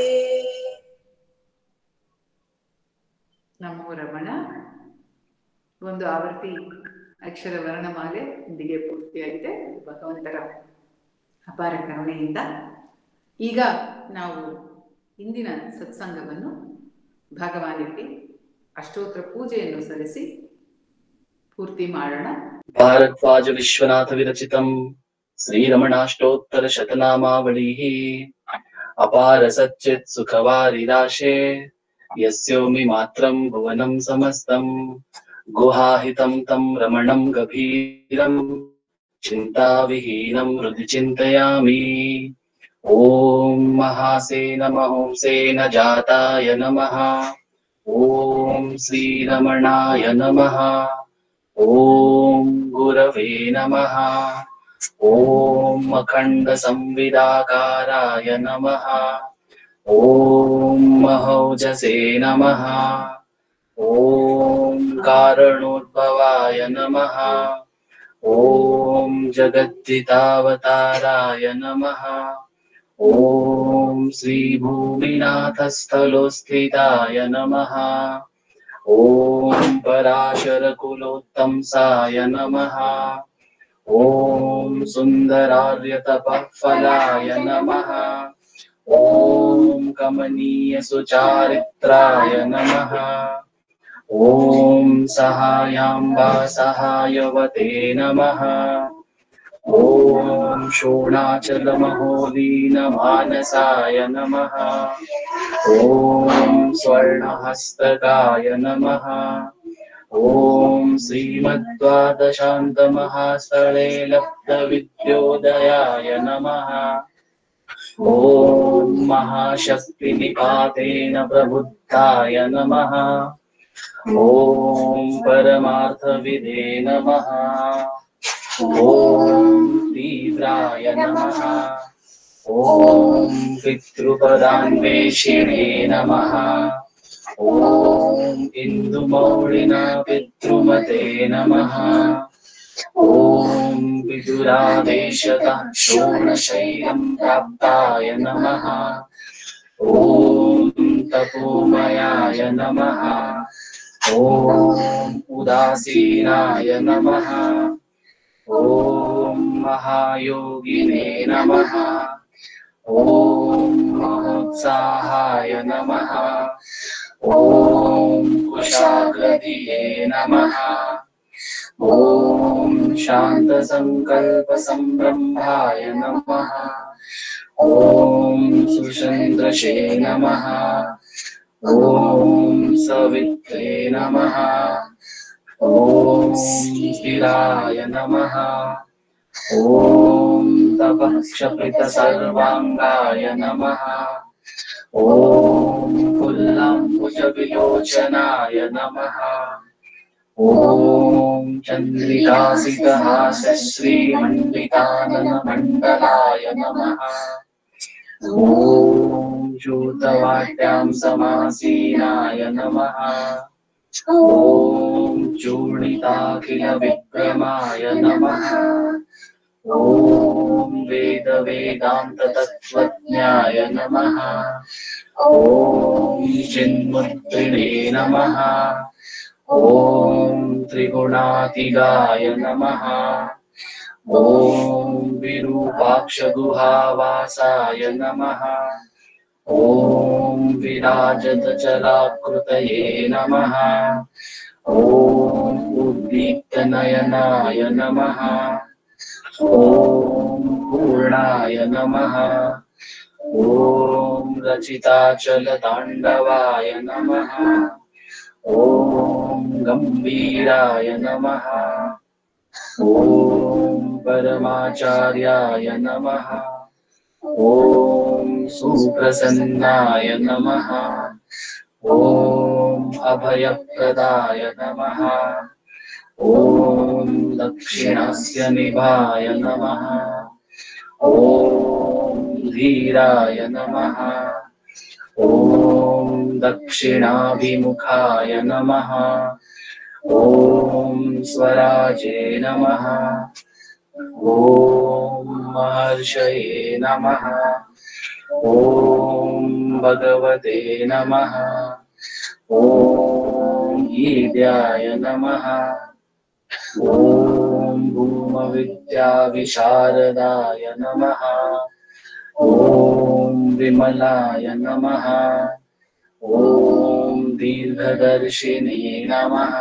ನಮೋ ರಮಣ ಒಂದು ಆವರ್ತಿ ಅಕ್ಷರ ವರ್ಣಮಾಲೆ ಇಂದಿಗೆ ಪೂರ್ತಿಯಾಗಿದೆ ಭಗವಂತರ ಅಪಾರ ಕರುಣೆಯಿಂದ ಈಗ ನಾವು ಇಂದಿನ ಸತ್ಸಂಗವನ್ನು ಭಗವಾನಿಗೆ ಅಷ್ಟೋತ್ರ ಪೂಜೆಯನ್ನು ಸಲ್ಲಿಸಿ ಪೂರ್ತಿ ಮಾಡೋಣ भारद्वाज विश्वनाथ विरचितम् श्रीरमणाष्टोत्तर शतनामावलिः अपार सच्चित् सुखवारिराशे यस्योमि मात्रम् भुवनम् समस्तम् गुहाहितम् तम् रमणम् गभीरम् चिन्ताविहीनम् हृदि चिन्तयामि ॐ महासेन महोंसेन जाताय नमः ॐ श्रीरमणाय नमः ॐ गुरवे नमः ॐ अखण्डसंविदाकाराय नमः ॐ महौजसे नमः ॐ कारणोद्भवाय नमः ॐ जगद्धितावताराय नमः ॐ श्रीभूमिनाथस्थलोस्थिताय नमः ॐ पराशरकुलोत्तंसाय नमः ॐ सुन्दरार्यतपःफलाय नमः ॐ कमनीयसुचारित्राय नमः ॐ सहायाम्बा सहायवते नमः ॐ शोणाचलमहोदीनमानसाय नमः ॐ स्वर्णहस्तकाय नमः ॐ श्रीमद्द्वादशान्तमहास्थले लब्धविद्योदयाय नमः ॐ महाशक्तिनिपातेन प्रबुद्धाय नमः ॐ परमार्थविदे नमः ॐ तीव्राय नमः ॐ पितृपदान्वेषिणे नमः ॐ इन्दुमौळिना पितृमते नमः ॐ विदुरादेशतः शोणशैलं प्राप्ताय नमः ॐ तपोमयाय नमः ॐ उदासीनाय नमः ॐ महायोगिने नमः ॐ महोत्साहाय नमः ॐ कुशाग्रधिये नमः ॐ शान्तसङ्कल्पसम्ब्रह्माय नमः ॐ सुचन्द्रशे नमः ॐ सवित्रे नमः ॐ स्थिराय नमः ॐ तपःक्षपितसर्वाङ्गाय नमः ॐ पुल्लम्बुजविलोचनाय नमः ॐ चन्द्रिकासितहासश्रीमण्डिताननमण्डलाय नमः ॐ शूतवाट्यां समासीनाय नमः ॐ चूर्णिताखिलविक्रमाय नमः ॐ वेदवेदान्ततत्त्वज्ञाय नमः ॐ चिन्मुद्रिणे नमः ॐ त्रिगुणातिगाय नमः ॐ विरूपाक्षगुहावासाय नमः ॐ विराजतचलाकृतये नमः ॐ उद्दीप्तनयनाय नमः ॐ पूर्णाय नमः ॐ रचिताचलताण्डवाय नमः ॐ गम्भीराय नमः ॐ परमाचार्याय नमः ॐ सुप्रसन्नाय नमः ॐ अभयप्रदाय नमः ॐ दक्षिणस्य निभाय नमः ॐ धीराय नमः ॐ दक्षिणाभिमुखाय नमः ॐ स्वराजे नमः ॐ महर्षये नमः ॐ भगवते नमः ॐ ईद्याय नमः ॐ भूमविद्याविशारदाय नमः ॐ विमलाय नमः ॐ दीर्घदर्शिने नमः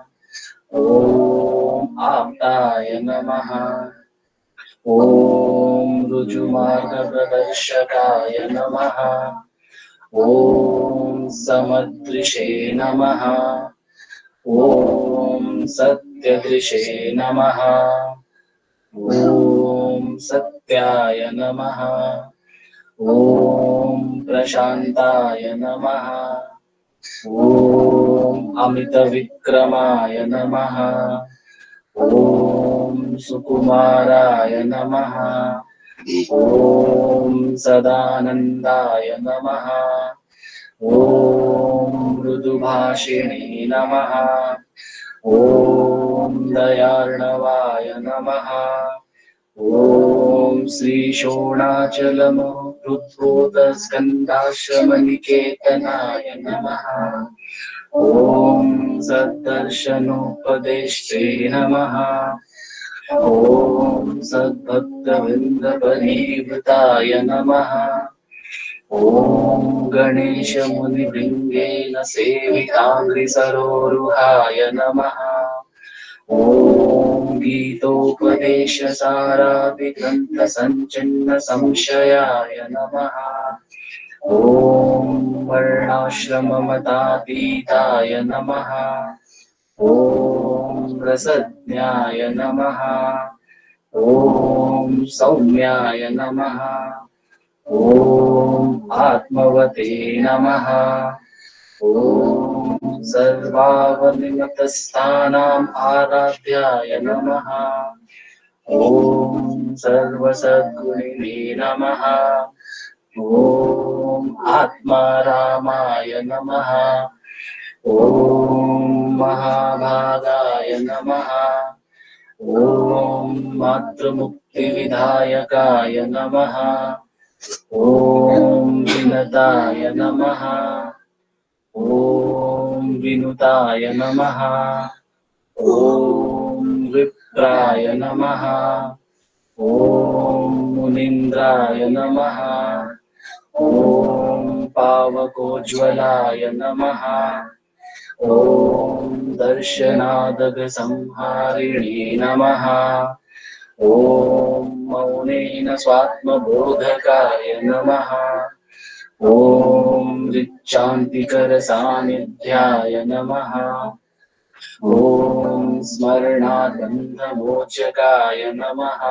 ॐ आप्ताय नमः ॐ ऋजुमार्गप्रदर्शकाय नमः ॐ समदृशे नमः ॐ सत्यदृशे नमः ॐ सत्याय नमः ॐ प्रशान्ताय नमः ॐ अमितविक्रमाय नमः ॐ सुकुमाराय नमः ॐ सदानन्दाय नमः ॐ मृदुभाषिणे नमः ॐ दयार्णवाय नमः ॐ श्रीशोणाचलमरुद्भूतस्कन्दाश्रमनिकेतनाय नमः ॐ सद्दर्शनोपदेष्टे नमः ॐ सद्भक्तवृन्दपरीवृताय नमः ॐ गणेशमुनिभृङ्गेन सेविताङ्घ्रिसरोरुहाय नमः ॐ गीतोपदेशसारादिग्रन्थसञ्चिन्नसंशयाय नमः ॐ वर्णाश्रममतातीताय नमः ॐ रसज्ञाय नमः ॐ सौम्याय नमः ॐ आत्मवते नमः ॐ सर्वावनिमतस्थानाम् आराध्याय नमः ॐ सर्वसद्गुणिने नमः ॐ आत्मारामाय नमः ॐ महाभागाय नमः ॐ मातृमुक्तिविधायकाय नमः ॐ विनताय नमः ॐ विनुताय नमः ॐ विप्राय नमः ॐ मुनीन्द्राय नमः ॐ पावकोज्ज्वलाय नमः ॐ दर्शनादगसंहारिणे नमः ॐ मौनेन स्वात्मबोधकाय नमः ॐ ऋच्छान्तिकरसान्निध्याय नमः ॐ स्मरणाद्बन्धमोचकाय नमः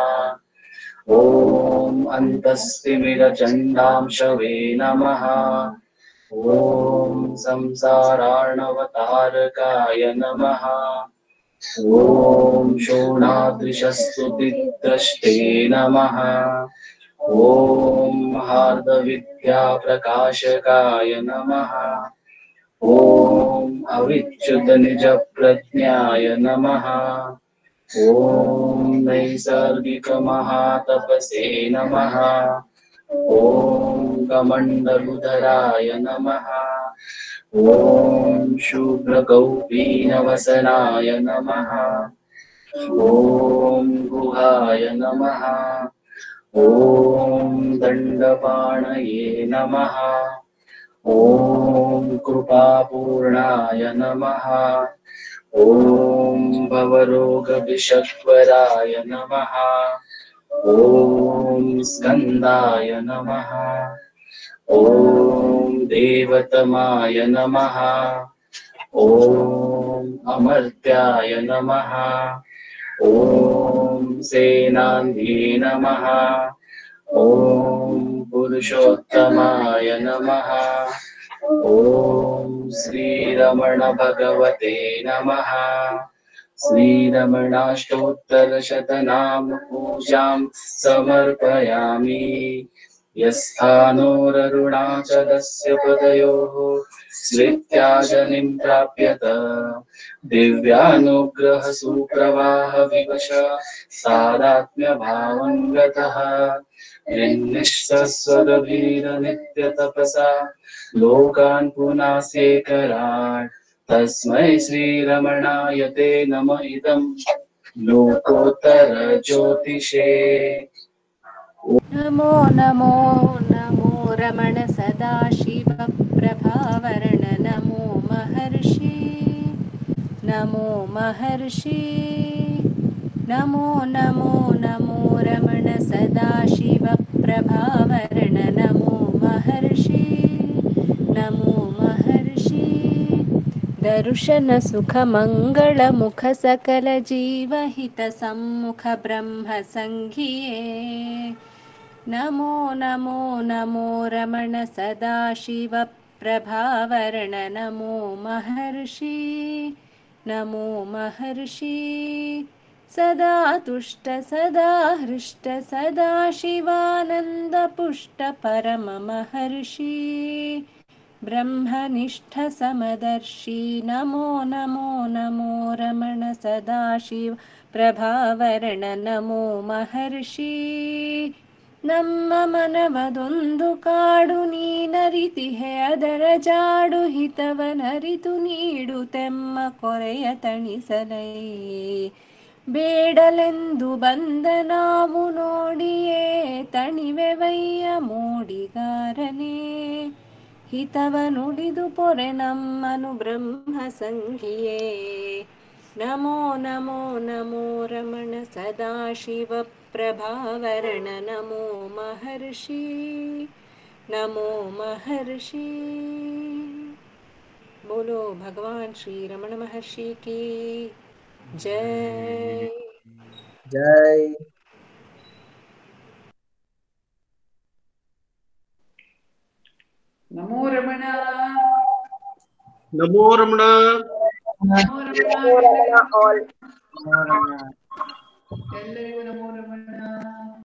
ॐ अन्तस्तिमिरचण्डांशवे नमः ॐ संसारार्णवतारकाय नमः ॐ शोणादृशस्तुतिद्रष्टे नमः ॐ हार्दविद्याप्रकाशकाय नमः ॐ अविच्युतनिजप्रज्ञाय नमः ॐ नैसर्गिकमहातपसे नमः ॐ कमण्डलुधराय नमः ॐ शूद्रगौपीनवसनाय नमः ॐ गुहाय नमः ॐ दण्डपाणये नमः ॐ कृपापूर्णाय नमः ॐ भवरोगविषक्वराय नमः ॐ स्कन्दाय नमः ॐ देवतमाय नमः ॐ अमर्त्याय नमः ॐ सेनान्ध्ये नमः ॐ पुरुषोत्तमाय नमः ॐ श्रीरमण भगवते नमः श्रीरमणाष्टोत्तरशतनाम पूजां समर्पयामि यस्थानोररुणाचलस्य पदयोः श्रित्याजनिं प्राप्यत दिव्यानुग्रहसुप्रवाह विवश सादात्म्यभावं गतः निःस्वरवीरनित्यतपसा लोकान् पुनास्येकराट् तस्मै श्रीरमणाय ते नम इदं लोकोत्तरज्योतिषे नमो नमो नमो रमण सदाशिव प्रभावरण नमो महर्षि नमो महर्षि नमो नमो नमो रमण सदाशिव प्रभावरण नमो महर्षि नमो महर्षि दर्शन सुख मंगल मुख सकल जीवहित सम्मुख ब्रह्म संघिये नमो नमो नमो रमण सदाशिव प्रभावरण नमो महर्षि नमो महर्षि सदा तुष्ट सदा हृष्ट सदा शिवानन्द पुष्ट परम महर्षि ब्रह्मनिष्ठ समदर्शी नमो नमो नमो रमण सदाशिव ಪ್ರಭಾವರಣ ನಮೋ ಮಹರ್ಷಿ ನಮ್ಮ ಮನವದೊಂದು ಕಾಡು ನೀನರಿತಿಹೆ ಅದರ ಜಾಡು ಹಿತವನರಿತು ನೀಡು ತೆಮ್ಮ ಕೊರೆಯ ತಣಿಸಲೈ ಬೇಡಲೆಂದು ಬಂದ ನಾವು ನೋಡಿಯೇ ತಣಿವೆವಯ್ಯ ಮೋಡಿಗಾರನೇ ಹಿತವ ನುಡಿದು ಪೊರೆ ನಮ್ಮನು ಬ್ರಹ್ಮ ಸಂಘಿಯೇ ನಮೋ ನಮೋ ನಮೋ ರಮಣ ಸದಾಶಿವ ಪ್ರಭಾವರಣ ನಮೋ ಮಹರ್ಷಿ ನಮೋ महर्षि बोलो भगवान श्री रमण महर्षि की जय जय ನಮೋ ರಮಣ ನಮೋ ರಮಣ ನಮೋ ರಮಣ ಎಲ್ಲರಿಗೂ ನಮೋ ರಮಣ